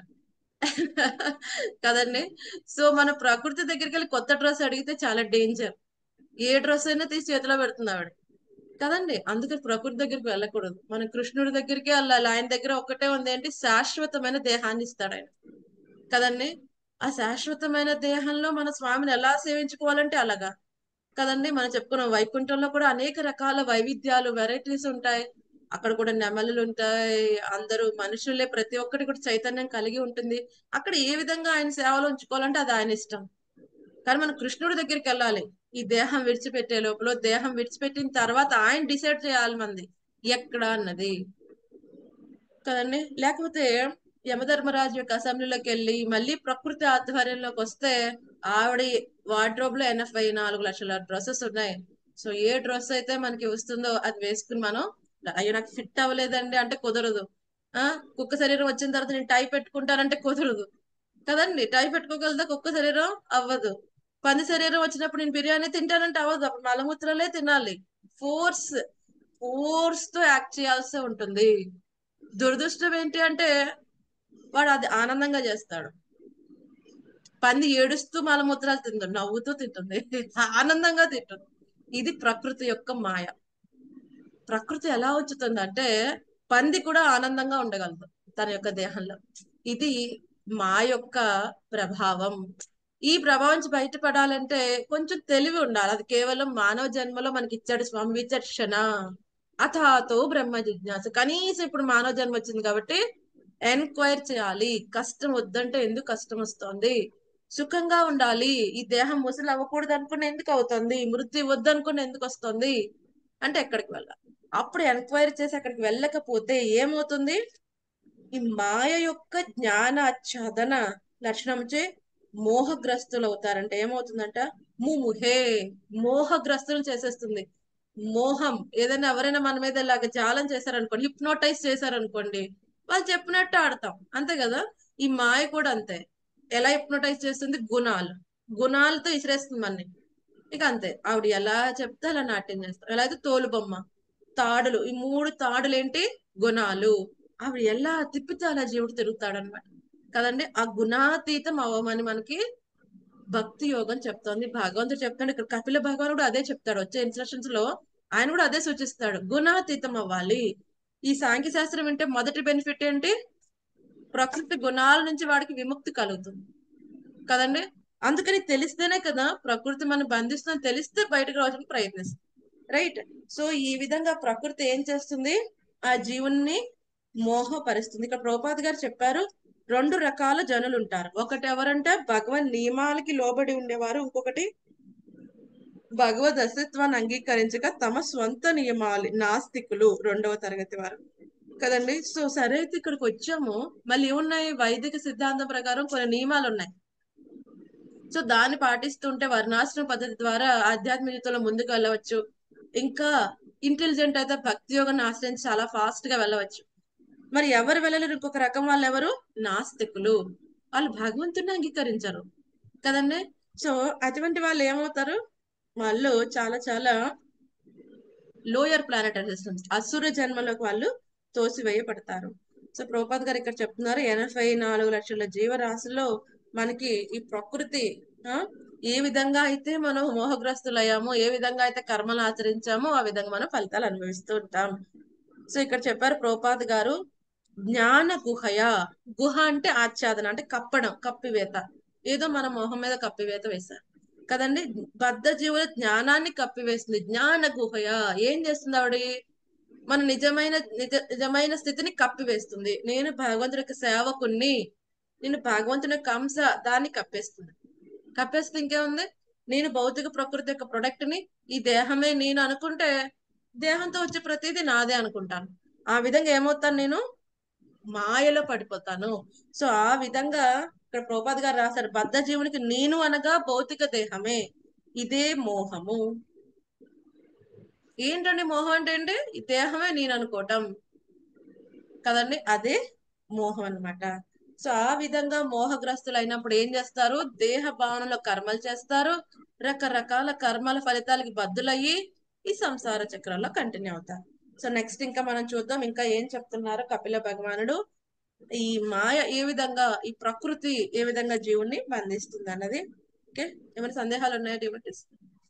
కదండి సో మన ప్రకృతి దగ్గరికి వెళ్ళి కొత్త డ్రెస్ అడిగితే చాలా డేంజర్ ఏ డ్రెస్ అయినా తీసి చేతిలో పెడుతుంది ఆవిడ కదండి అందుకని ప్రకృతి దగ్గరికి వెళ్ళకూడదు మన కృష్ణుడి దగ్గరికి వెళ్ళాలి ఆయన దగ్గర ఒక్కటే ఉంది ఏంటి శాశ్వతమైన దేహాన్ని ఇస్తాడు ఆయన కదండి ఆ శాశ్వతమైన దేహంలో మన స్వామిని ఎలా సేవించుకోవాలంటే అలాగా కదండి మనం చెప్పుకున్నాం వైకుంఠంలో కూడా అనేక రకాల వైవిధ్యాలు వెరైటీస్ ఉంటాయి అక్కడ కూడా నెమలులు ఉంటాయి అందరూ మనుషులే ప్రతి ఒక్కటి కూడా చైతన్యం కలిగి ఉంటుంది అక్కడ ఏ విధంగా ఆయన సేవలో ఉంచుకోవాలంటే అది ఆయన ఇష్టం కానీ మనం కృష్ణుడి దగ్గరికి వెళ్ళాలి ఈ దేహం విడిచిపెట్టే లోపల దేహం విడిచిపెట్టిన తర్వాత ఆయన డిసైడ్ చేయాలి మంది ఎక్కడ అన్నది కదండి లేకపోతే యమధర్మరాజు యొక్క అసెంబ్లీలోకి వెళ్ళి మళ్ళీ ప్రకృతి ఆధ్వర్యంలోకి వస్తే ఆవిడ వార్డ్రోబ్ లో ఎనభై నాలుగు లక్షల డ్రెస్సెస్ ఉన్నాయి సో ఏ డ్రెస్ అయితే మనకి వస్తుందో అది వేసుకుని మనం అయ్యో నాకు ఫిట్ అవ్వలేదండి అంటే కుదరదు ఆ కుక్క శరీరం వచ్చిన తర్వాత నేను టై పెట్టుకుంటానంటే కుదరదు కదండి టై పెట్టుకోగలదా కుక్క శరీరం అవ్వదు పంది శరీరం వచ్చినప్పుడు నేను బిర్యానీ తింటానంటే అవ్వదు అప్పుడు మలమూత్రాలే తినాలి ఫోర్స్ ఫోర్స్ తో యాక్ట్ చేయాల్సి ఉంటుంది దురదృష్టం ఏంటి అంటే వాడు అది ఆనందంగా చేస్తాడు పంది ఏడుస్తూ మలమూత్రాలు తింటుంది నవ్వుతూ తింటుంది ఆనందంగా తింటుంది ఇది ప్రకృతి యొక్క మాయ ప్రకృతి ఎలా వచ్చుతుంది అంటే పంది కూడా ఆనందంగా ఉండగలదు తన యొక్క దేహంలో ఇది మా యొక్క ప్రభావం ఈ ప్రభావం నుంచి బయటపడాలంటే కొంచెం తెలివి ఉండాలి అది కేవలం మానవ జన్మలో మనకి ఇచ్చాడు స్వామి విచక్షణ అథాతో బ్రహ్మ జిజ్ఞాస కనీసం ఇప్పుడు మానవ జన్మ వచ్చింది కాబట్టి ఎంక్వైర్ చేయాలి కష్టం వద్దంటే ఎందుకు కష్టం వస్తుంది సుఖంగా ఉండాలి ఈ దేహం ముసలి అవ్వకూడదు అనుకుని ఎందుకు అవుతుంది మృత్యు వద్దనుకుని ఎందుకు వస్తుంది అంటే ఎక్కడికి వెళ్ళాలి అప్పుడు ఎంక్వైరీ చేసి అక్కడికి వెళ్ళకపోతే ఏమవుతుంది ఈ మాయ యొక్క జ్ఞానాచ్ఛాదన లక్షణంచే మోహగ్రస్తులు అవుతారంటే ఏమవుతుందంట ముముహే మోహగ్రస్తులు చేసేస్తుంది మోహం ఏదైనా ఎవరైనా మన మీద ఇలాగ జాలం చేశారనుకోండి హిప్నోటైజ్ చేశారనుకోండి వాళ్ళు చెప్పినట్టు ఆడతాం అంతే కదా ఈ మాయ కూడా అంతే ఎలా హిప్నోటైజ్ చేస్తుంది గుణాలు గుణాలతో ఇసిరేస్తుంది మనని ఇక అంతే ఆవిడ ఎలా చెప్తే అలా నాట్యం చేస్తాం ఎలా అయితే తోలుబొమ్మ తాడులు ఈ మూడు తాడులు ఏంటి గుణాలు ఆవిడ ఎలా తిప్పితే అలా జీవుడు తిరుగుతాడు అనమాట కదండి ఆ గుణాతీతం అవ్వమని మనకి భక్తి యోగం చెప్తోంది భగవంతుడు చెప్తాడు ఇక్కడ కపిల భగవాన్ కూడా అదే చెప్తాడు వచ్చే ఇన్స్ట్రక్షన్స్ లో ఆయన కూడా అదే సూచిస్తాడు గుణాతీతం అవ్వాలి ఈ సాంఖ్య శాస్త్రం వింటే మొదటి బెనిఫిట్ ఏంటి ప్రకృతి గుణాల నుంచి వాడికి విముక్తి కలుగుతుంది కదండి అందుకని తెలిస్తేనే కదా ప్రకృతి మనం బంధిస్తుందని తెలిస్తే బయటకు రావడానికి ప్రయత్నిస్తుంది రైట్ సో ఈ విధంగా ప్రకృతి ఏం చేస్తుంది ఆ జీవుని మోహపరుస్తుంది ఇక్కడ ప్రభుపాద్ గారు చెప్పారు రెండు రకాల జనులు ఉంటారు ఒకటి ఎవరంటే భగవన్ నియమాలకి లోబడి ఉండేవారు ఇంకొకటి భగవద్ అస్తిత్వాన్ని అంగీకరించక తమ స్వంత నియమాలు నాస్తికులు రెండవ తరగతి వారు కదండి సో సరే అయితే ఇక్కడికి వచ్చాము మళ్ళీ ఏమున్నాయి వైదిక సిద్ధాంతం ప్రకారం కొన్ని నియమాలు ఉన్నాయి సో దాన్ని పాటిస్తుంటే వర్ణాశ్రమ పద్ధతి ద్వారా ఆధ్యాత్మిక జీవితంలో ముందుకు వెళ్ళవచ్చు ఇంకా ఇంటెలిజెంట్ అయితే భక్తి యోగాన్ని ఆశ్రయించి చాలా ఫాస్ట్ గా వెళ్ళవచ్చు మరి ఎవరు వెళ్ళలేరు ఇంకొక రకం వాళ్ళు ఎవరు నాస్తికులు వాళ్ళు భగవంతుని అంగీకరించరు కదండి సో అటువంటి వాళ్ళు ఏమవుతారు వాళ్ళు చాలా చాలా లోయర్ ప్లానెటరీ సిస్టమ్స్ అసుర జన్మలోకి వాళ్ళు తోసివేయబడతారు సో ప్రభుపాద్ గారు ఇక్కడ చెప్తున్నారు ఎనభై నాలుగు లక్షల జీవరాశుల్లో మనకి ఈ ప్రకృతి ఆ ఏ విధంగా అయితే మనం మోహగ్రస్తులయ్యామో ఏ విధంగా అయితే కర్మలు ఆచరించామో ఆ విధంగా మనం ఫలితాలు అనుభవిస్తూ ఉంటాం సో ఇక్కడ చెప్పారు ప్రోపాద్ గారు జ్ఞాన గుహయ గుహ అంటే ఆచ్ఛాదన అంటే కప్పడం కప్పివేత ఏదో మన మొహం మీద కప్పివేత వేశారు కదండి బద్ధ జీవుల జ్ఞానాన్ని కప్పివేస్తుంది జ్ఞాన గుహయ ఏం చేస్తుంది ఆవిడ మన నిజమైన నిజ నిజమైన స్థితిని కప్పివేస్తుంది నేను భగవంతుడి యొక్క సేవకుణ్ణి నేను భగవంతుని యొక్క అంశ దాన్ని కప్పేస్తుంది కప్పేస్తే ఇంకేముంది నేను భౌతిక ప్రకృతి యొక్క ప్రొడక్ట్ ని ఈ దేహమే నేను అనుకుంటే దేహంతో వచ్చే ప్రతిదీ నాదే అనుకుంటాను ఆ విధంగా ఏమవుతాను నేను మాయలో పడిపోతాను సో ఆ విధంగా ఇక్కడ ప్రోపాద్ గారు రాశారు బద్ధ జీవునికి నేను అనగా భౌతిక దేహమే ఇదే మోహము ఏంటండి మోహం అంటే ఏంటి ఈ దేహమే నేను అనుకోవటం కదండి అదే మోహం అన్నమాట సో ఆ విధంగా మోహగ్రస్తులు అయినప్పుడు ఏం చేస్తారు దేహ భావనలో కర్మలు చేస్తారు రకరకాల కర్మల ఫలితాలకి బద్దులయ్యి ఈ సంసార చక్రంలో కంటిన్యూ అవుతారు సో నెక్స్ట్ ఇంకా మనం చూద్దాం ఇంకా ఏం చెప్తున్నారు కపిల భగవానుడు ఈ మాయ ఏ విధంగా ఈ ప్రకృతి ఏ విధంగా జీవుణ్ణి బంధిస్తుంది అన్నది ఓకే ఏమైనా సందేహాలు ఉన్నాయా డివోటీస్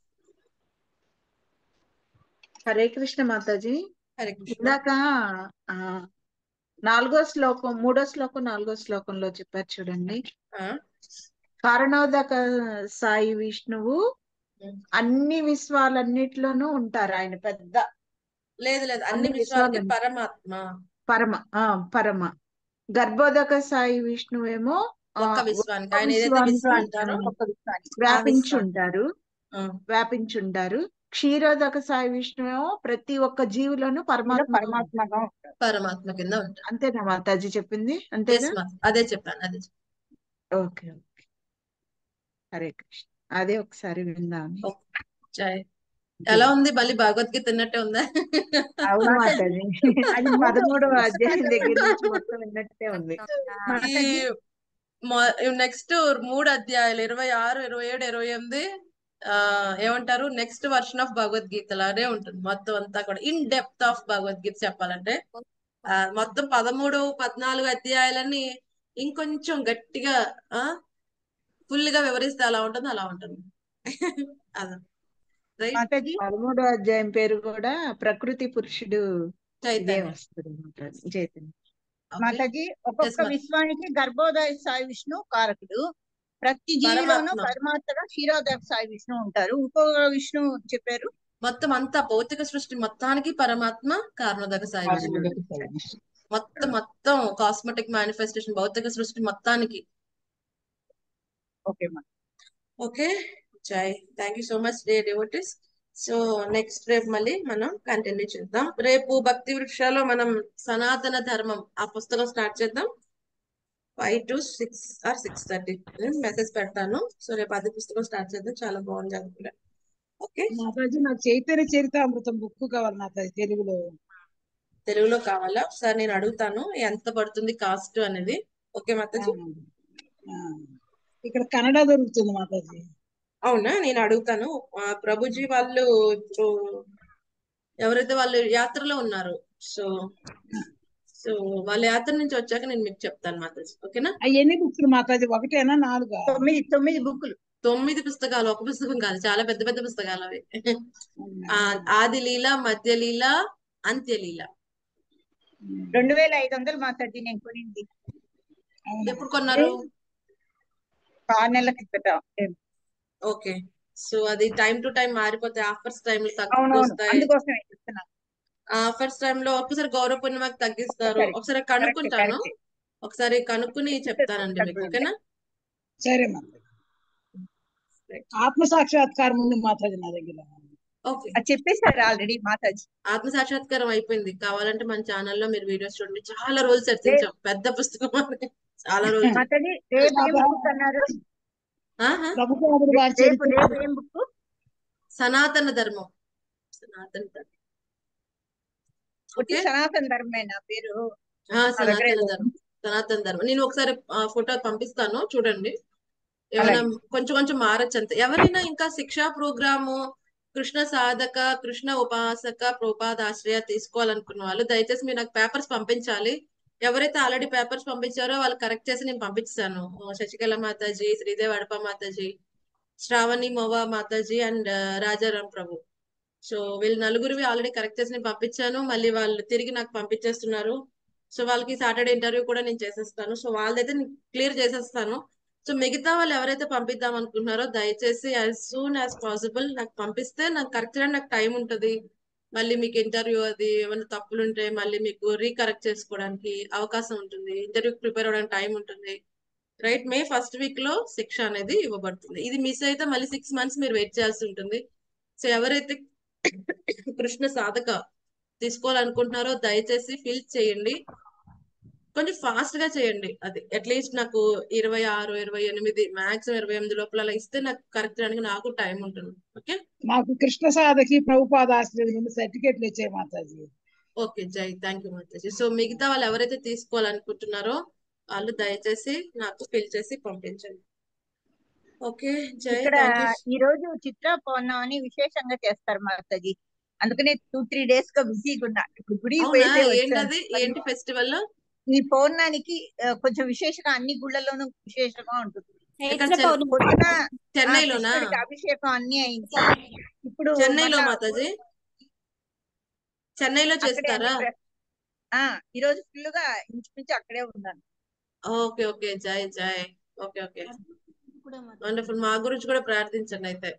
హరే కృష్ణ మాతాజీ హరే కృష్ణ ఇందాక ఆ నాలుగో శ్లోకం మూడో శ్లోకం నాలుగో శ్లోకంలో చెప్పారు చూడండి ఆ, కారణోదక సాయి విష్ణువు ఉమ్. అన్ని విశ్వాలన్నిటిలోనూ ఉంటారు ఆయన పెద్ద లేదు లేదు అన్ని అన్ని విశ్వాలకి విశ్వాలు పరమాత్మ పరమ ఆ పరమ గర్భోదక సాయి విష్ణువేమో ఆ, ఒక్క విశ్వానికి ఒక్క ఆయన ఏదైతే విశ్వానికి విశ్వం అంటారో ఒక్క విశ్వానికి ఆ వ్యాపించి విశ్వానికి ఉంటారు ఆ, వ్యాపించి ఉంటారు క్షీరోదక సాయి విష్ణువేమో ప్రతి ఒక్క జీవిలోనూ ఇందులో పరమాత్మ పరమాత్మగా ఉంటారు పరమాత్మ కింద ఉంటారు అంతేనా మాతాజీ చెప్పింది ఎస్ అంతేనా మా అదే చెప్పాను అదే చెప్పాను. ఓకే ఓకే హరే కృష్ణ అదే ఒకసారి విందామని ఓకే. జై ఎలా ఉంది మళ్ళీ భగవద్గీత తిన్నట్టే ఉందా అవును మాతాజీ మాతాజీ అది మూడు పదమూడవ అధ్యాయం పుస్తకాల్లో దగ్గర నుంచి మొత్తం విన్నట్టే ఉంది ఈ మాతాజీ నెక్స్ట్ మూడు అధ్యాయాలు ఇరవై ఆరు ఇరవై ఏడు ఇరవై ఎనిమిది ఆ ఏమంటారు నెక్స్ట్ వర్షన్ ఆఫ్ భగవద్గీత లానే ఉంటుంది మొత్తం అంతా కూడా ఇన్ డెప్త్ ఆఫ్ భగవద్గీత చెప్పాలంటే ఆ మొత్తం పదమూడు పద్నాలుగు అధ్యాయాలన్నీ ఇంకొంచెం గట్టిగా ఆ ఫుల్ గా వివరిస్తే అలా ఉంటుంది అలా ఉంటుంది అదే రైట్ మాతాజీ పదమూడో అధ్యాయం పేరు కూడా ప్రకృతి పురుషుడు ఇదే చైతన్య వస్తుంది మాతాజీ చైతన్య ఓకే మాతాజీ ఎస్ ఒక్కొక్క మా విశ్వానికి గర్భోదయ సాయి విష్ణు కారకుడు ప్రతి జీవిలోనూ పరమాత్మ పరమాత్మగా క్షీరోదయ సాయి విష్ణు ఉంటారు ఇంకో విష్ణు చెప్పారు మొత్తం అంతా భౌతిక సృష్టి మొత్తానికి పరమాత్మ కారణోదక సాయి విష్ణువు కారణోదక సాయి విష్ణు మొత్తం మొత్తం కాస్మెటిక్ మేనిఫెస్టేషన్ భౌతిక సృష్టి మొత్తానికి ఓకే మా ఓకే జై thank you so much dear devotees so next రేపు మళ్ళీ మనం కంటిన్యూ చేద్దాం రేపు భక్తి వృక్షాలో మనం సనాతన ధర్మం ఆ పుస్తకం స్టార్ట్ చేద్దాం five to six or six thirty message పెడతాను సో రేపు అది పుస్తకం స్టార్ట్ చేద్దాం చాలా బాగుంది అది కూడా ఓకే మాతాజీ నాకు చైతన్య చరితామృతం బుక్ కావాలి మాతాజీ తెలుగులో తెలుగులో కావాలా ఒకసారి నేను అడుగుతాను ఎంత పడుతుంది కాస్ట్ అనేది ఓకే మాతాజీ ఆ, ఇక్కడ కన్నడ దొరుకుతుంది మాతాజీ అవునా నేను అడుగుతాను ఆ, ప్రభుజీ వాళ్ళు ఇప్పుడు ఎవరైతే వాళ్ళు యాత్రలో ఉన్నారు సో సో వాళ్ళ యాత్ర నుంచి వచ్చాక నేను మీకు చెప్తాను మాతాజీ ఓకేనా అవి ఎన్ని బుక్స్ మాతాజీ ఒకటేనా నాలుగా తొమ్మిది తొమ్మిది బుక్కులు తొమ్మిది పుస్తకాలు ఒక పుస్తకం కాదు చాలా పెద్ద పెద్ద పుస్తకాలు అవి ఆ, ఆది లీల మధ్య లీల అంత్య లీల రెండు వేల ఐదు వందలు మాతాజీ నేను కొనింది ఎప్పుడు కొన్నారు ఆరు నెలల క్రితం ఓకే సో అది టైం టు టైం మారిపోతాయి ఆఫర్స్ టైం తక్కువ అవునవును వస్తాయి అందుకోసమే చెప్తున్నా ఆఫర్స్ టైం లో ఒక్కసారి గౌరవ పూర్ణిమకి తగ్గిస్తారు ఒకసారి ఒకసారి కరెక్ట్ కనుక్కుంటాను కరెక్ట్ ఒకసారి కనుక్కుని చెప్తానండి మీకు ఓకేనా సరే మాతాజీ ఆత్మ సాక్షాత్కారం ఉంది మాతాజీ నా దగ్గర ఓకే అది చెప్పేశారు ఆల్రెడీ మాతాజీ ఆత్మ సాక్షాత్కారం అయిపోయింది కావాలంటే మన ఛానల్లో మీరు వీడియోస్ చూడండి చాలా రోజులు చర్చించాం పెద్ద పుస్తకం అని చాలా రోజులు మాతాజీ రేపు ఏం బుక్ అన్నారు ఆహా. ప్రభుపాదుడు గారి రేపు చరిత్ర రేపు ఏం బుక్ సనాతన ధర్మం సనాతన ధర్మం ఒకటి ఓకే సనాతన ధర్మేనా పేరు ఆ, నా దగ్గర సనాతన ఏదో ధర్మం సనాతన ధర్మం నేను ఒకసారి ఫోటో పంపిస్తాను చూడండి ఏమైనా అలాగే కొంచెం కొంచెం మారచ్చు అంతే ఎవరైనా ఇంకా శిక్షా ప్రోగ్రాము కృష్ణ సాధక కృష్ణ ఉపాసక ప్రోపాదాశ్రయ తీసుకోవాలనుకున్న వాళ్ళు దయచేసి మీరు నాకు పేపర్స్ పంపించాలి ఎవరైతే ఆల్రెడీ పేపర్స్ పంపించారో వాళ్ళు కరెక్ట్ చేసి నేను పంపించాను శశికళ మాతాజీ శ్రీదేవి అడప మాతాజీ శ్రావణి మోవా మాతాజీ అండ్ రాజారాం ప్రభు సో వీళ్ళు నలుగురివి ఆల్రెడీ కరెక్ట్ చేసి నేను పంపించాను మళ్ళీ వాళ్ళు తిరిగి నాకు పంపించేస్తున్నారు సో వాళ్ళకి సాటర్డే ఇంటర్వ్యూ కూడా నేను చేసేస్తాను సో వాళ్ళదైతే నేను క్లియర్ చేసేస్తాను సో మిగతా వాళ్ళు ఎవరైతే పంపిద్దాం అనుకుంటున్నారో దయచేసి యాజ్ సూన్ యాజ్ పాసిబుల్ నాకు పంపిస్తే నాకు కరెక్ట్ గా నాకు టైం ఉంటది మళ్ళీ మీకు ఇంటర్వ్యూ అది ఏమైనా తప్పులు ఉంటే మళ్ళీ మీకు రీకరెక్ట్ చేసుకోవడానికి అవకాశం ఉంటుంది ఇంటర్వ్యూ ప్రిపేర్ అవ్వడానికి టైం ఉంటుంది రైట్ మే ఫస్ట్ వీక్ లో శిక్ష అనేది ఇవ్వబడుతుంది ఇది మిస్ అయితే మళ్ళీ సిక్స్ మంత్స్ మీరు వెయిట్ చేయాల్సి ఉంటుంది సో ఎవరైతే కృష్ణ సాధక తీసుకోవాలనుకుంటున్నారో దయచేసి ఫిల్ చేయండి కొంచెం ఫాస్ట్ గా చేయండి అది అట్లీస్ట్ నాకు ఇరవై ఆరు ఇరవై ఎనిమిది మాక్సిమం ఇరవై ఎనిమిది లోపల అలా ఇస్తే నాకు కరెక్ట్ చేయడానికి నాకు టైం ఉంటుంది ఓకే మాకు కృష్ణ సాధకి ప్రభుపాద ఆశ్రయం నుండి సర్టిఫికెట్లు ఇచ్చాయి మాతాజీ ఓకే జై థ్యాంక్ యూ మాతాజీ సో మిగతా వాళ్ళు ఎవరైతే తీసుకోవాలనుకుంటున్నారో వాళ్ళు దయచేసి నాకు ఫిల్ చేసి పంపించండి ఓకే జై ఇక్కడ థ్యాంక్ యూ ఈ రోజు చిత్ర పౌర్ణమి విశేషంగా చేస్తారు మాతాజీ అందుకనే టూ త్రీ డేస్ గా బిజీగా ఉన్నా ఇప్పుడు గుడికి అవునా పోయితే వచ్చాను ఏంటది ఏంటి ఫెస్టివల్ ఈ పౌర్ణానికి ఆ, కొంచెం విశేషంగా అన్ని గుళ్ళలోనూ విశేషంగా ఉంటుంది ఇక్కడ చైత్ర చెన్- పౌర్ణమి పొద్దున ఆ, చెన్నైలోనా కృష్ణుడికి అభిషేకం అన్ని అయింది ఇప్పుడు చెన్నైలో మళ్ళా మాతాజీ చెన్నైలో అక్కడే అన్ని చేస్తారా ప్ర- ఆ ఈ రోజు ఫుల్ గా ఇంచుమించు అక్కడే ఉన్నాను ఓకే ఓకే జై జై ఓకే ఓకే వండర్ఫుల్ మా గురించి కూడా ప్రార్థించండి అయితే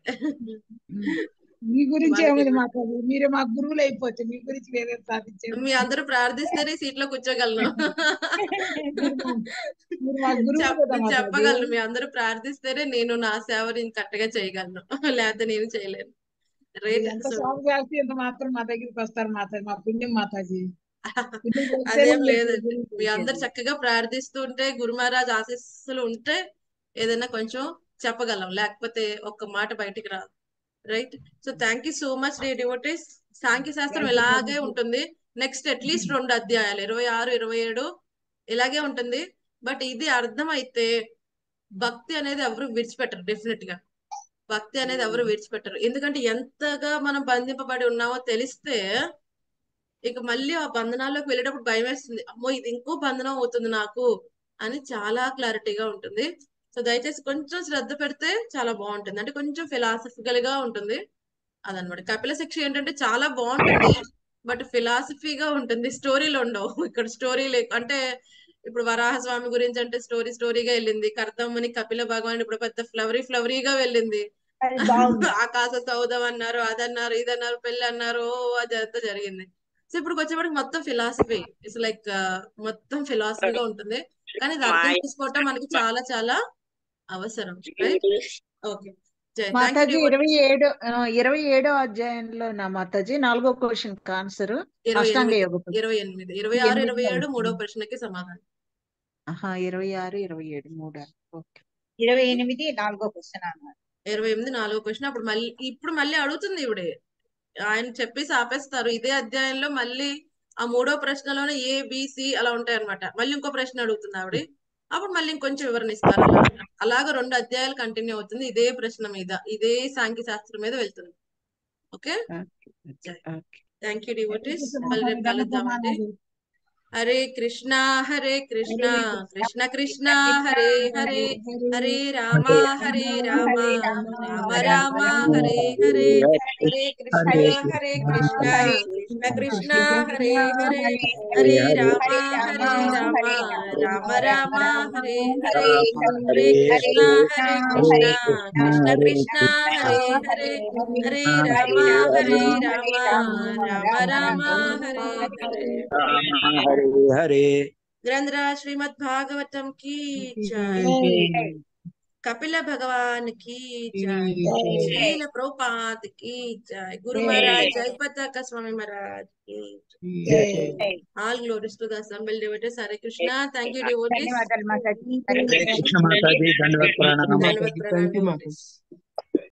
మీ గురించి మనకి ఏముంది మాతాజీ మీరే మా గురువులు అయిపోతే మీ గురించి వేరే సాధించేది మీ అందరూ ప్రార్థిస్తేనే సీట్ లో కూర్చోగలను మీరు మా మీరు మా గురువు చెప్ కదా మాతాజీ చెప్పగలను మీ అందరూ ప్రార్థిస్తేనే నేను నా సేవ నేను కరెక్ట్గా చేయగలను లేకపోతే నేను చేయలేను మీరు రైట్ ఎంత సో సేవ చేస్తే ఎంత మాత్రం మా దగ్గరికి వస్తారు మాతాజీ మా పుణ్యం మాతాజీ పుణ్యం చేస్తేనే అదేం మీరు లేదండి గురువు మీ అందరు చేసేది చక్కగా ప్రార్థిస్తుంటే గురు మహారాజ్ ఆశీస్సులు ఉంటే ఏదైనా కొంచెం చెప్పగలం లేకపోతే ఒక్క మాట బయటికి రాదు right so thank you so much dear devotees సాంఖ్య శాస్త్రం థ్యాంక్ యూ ఇలాగే ప్రభుజీ ఉంటుంది నెక్స్ట్ అట్లీస్ట్ రెండు అధ్యాయాలు ఇరవై ఆరు ఇరవై ఏడు ఇలాగే ఉంటుంది బట్ ఇది అర్థమైతే భక్తి అనేది ఎవరు విడిచిపెట్టరు డెఫినెట్ గా భక్తి అనేది ఎవరు విడిచిపెట్టరు ఎందుకంటే ఎంతగా మనం బంధింపబడి ఉన్నామో తెలిస్తే ఇక మళ్ళీ ఆ బంధనాల్లోకి వెళ్ళేటప్పుడు భయం వేస్తుంది అమ్మో ఇది ఇంకో బంధనం అవుతుంది నాకు అని చాలా క్లారిటీగా ఉంటుంది సో దయచేసి కొంచెం శ్రద్ధ పెడితే చాలా బాగుంటుంది అంటే కొంచెం ఫిలాసఫికల్ గా ఉంటుంది అదనమాట కపిల శిక్ష ఏంటంటే చాలా బాగుంటుంది బట్ ఫిలాసఫీగా ఉంటుంది స్టోరీలు ఉండవు ఇక్కడ స్టోరీ లే అంటే ఇప్పుడు వరాహ స్వామి గురించి అంటే స్టోరీ స్టోరీగా వెళ్ళింది కర్తమ్మని కపిల భగవాన్ ఇప్పుడు పెద్ద ఫ్లవరీ ఫ్లవరీగా వెళ్ళింది అది బాగుంది ఆకాశ సౌధం అన్నారు అదన్నారు ఇదన్నారు పెళ్లి అన్నారు ఓ అదంతా జరిగింది సో ఇప్పుడు వచ్చేప్పటికి మొత్తం ఫిలాసఫీ ఇట్స్ లైక్ మొత్తం ఫిలాసఫీగా ఉంటుంది కానీ ఇది అర్థం మాయ చేసుకోవటం మనకి చాలా చాలా అవసరం రైట్ ఓకే జై థ్యాంక్ మాతాజీ యూ ఇరవై ఏడు ఆ, ఇరవై ఏడో అధ్యాయంలో నా మాతాజీ నాలుగో క్వశ్చన్ ఆన్సర్ ఇరవై అష్టాంగ ఎనిమిది యోగ ఇరవై ఎనిమిది ఇరవై ఆరు ఇరవై ఏడు మూడో ప్రశ్నకి సమాధానం ఆహా ఇరవై ఆరు ఇరవై ఏడు మూడు ఓకే ఇరవై ఎనిమిది నాలుగో క్వశ్చన్ అన్నారు ఇరవై ఎనిమిది నాలుగో క్వశ్చన్ అప్పుడు మళ్ళీ ఇప్పుడు మళ్ళీ అడుగుతుంది ఇవిడే ఆయన చెప్పేసి ఆపేస్తారు ఇదే అధ్యాయంలో మళ్ళీ ఆ మూడో ప్రశ్నలోనే ఏ బిసి అలా ఉంటాయి అనమాట మళ్ళీ ఇంకో ప్రశ్న అడుగుతుంది ఆవిడ అప్పుడు మళ్ళీ ఇంకొంచెం వివరణ ఇస్తారు అలా అలాగ రెండు అధ్యాయాలు కంటిన్యూ అవుతుంది ఇదే ప్రశ్న మీద ఇదే సాంఖ్య శాస్త్రం మీద వెళ్తుంది ఓకే థ్యాంక్ యూ డివోటీస్ మళ్ళీ రేపు కలుద్దామండి హరే కృష్ణ హరే కృష్ణ కృష్ణ కృష్ణ హరే హరే హరే రామ హరే రామ రామ రామ హరే హరే హరే కృష్ణ హరే కృష్ణ కృష్ణ కృష్ణ హరే హరే హరే రామ హరే రామ రామ రామ హరే హరే హరే కృష్ణ హరే కృష్ణ కృష్ణ కృష్ణ హరే హరే హరే రామ హరే రామ రామ రామ హరే హరే హరే హరే గ్రంథరాజ్ శ్రీమద్ భాగవతం की जय कपिल भगवान की जय श्रील प्रभुपाद की जय गुरु महाराज जय पताका स्वामी महाराज की जय all glories to the assembled devotees Hare Krishna thank you devotees ధన్యవాదాలు మాతాజీ హరే హరే కృష్ణ మాతాజీ దండవత్ ప్రణామం ధన్యవాద ప్రణామ devotees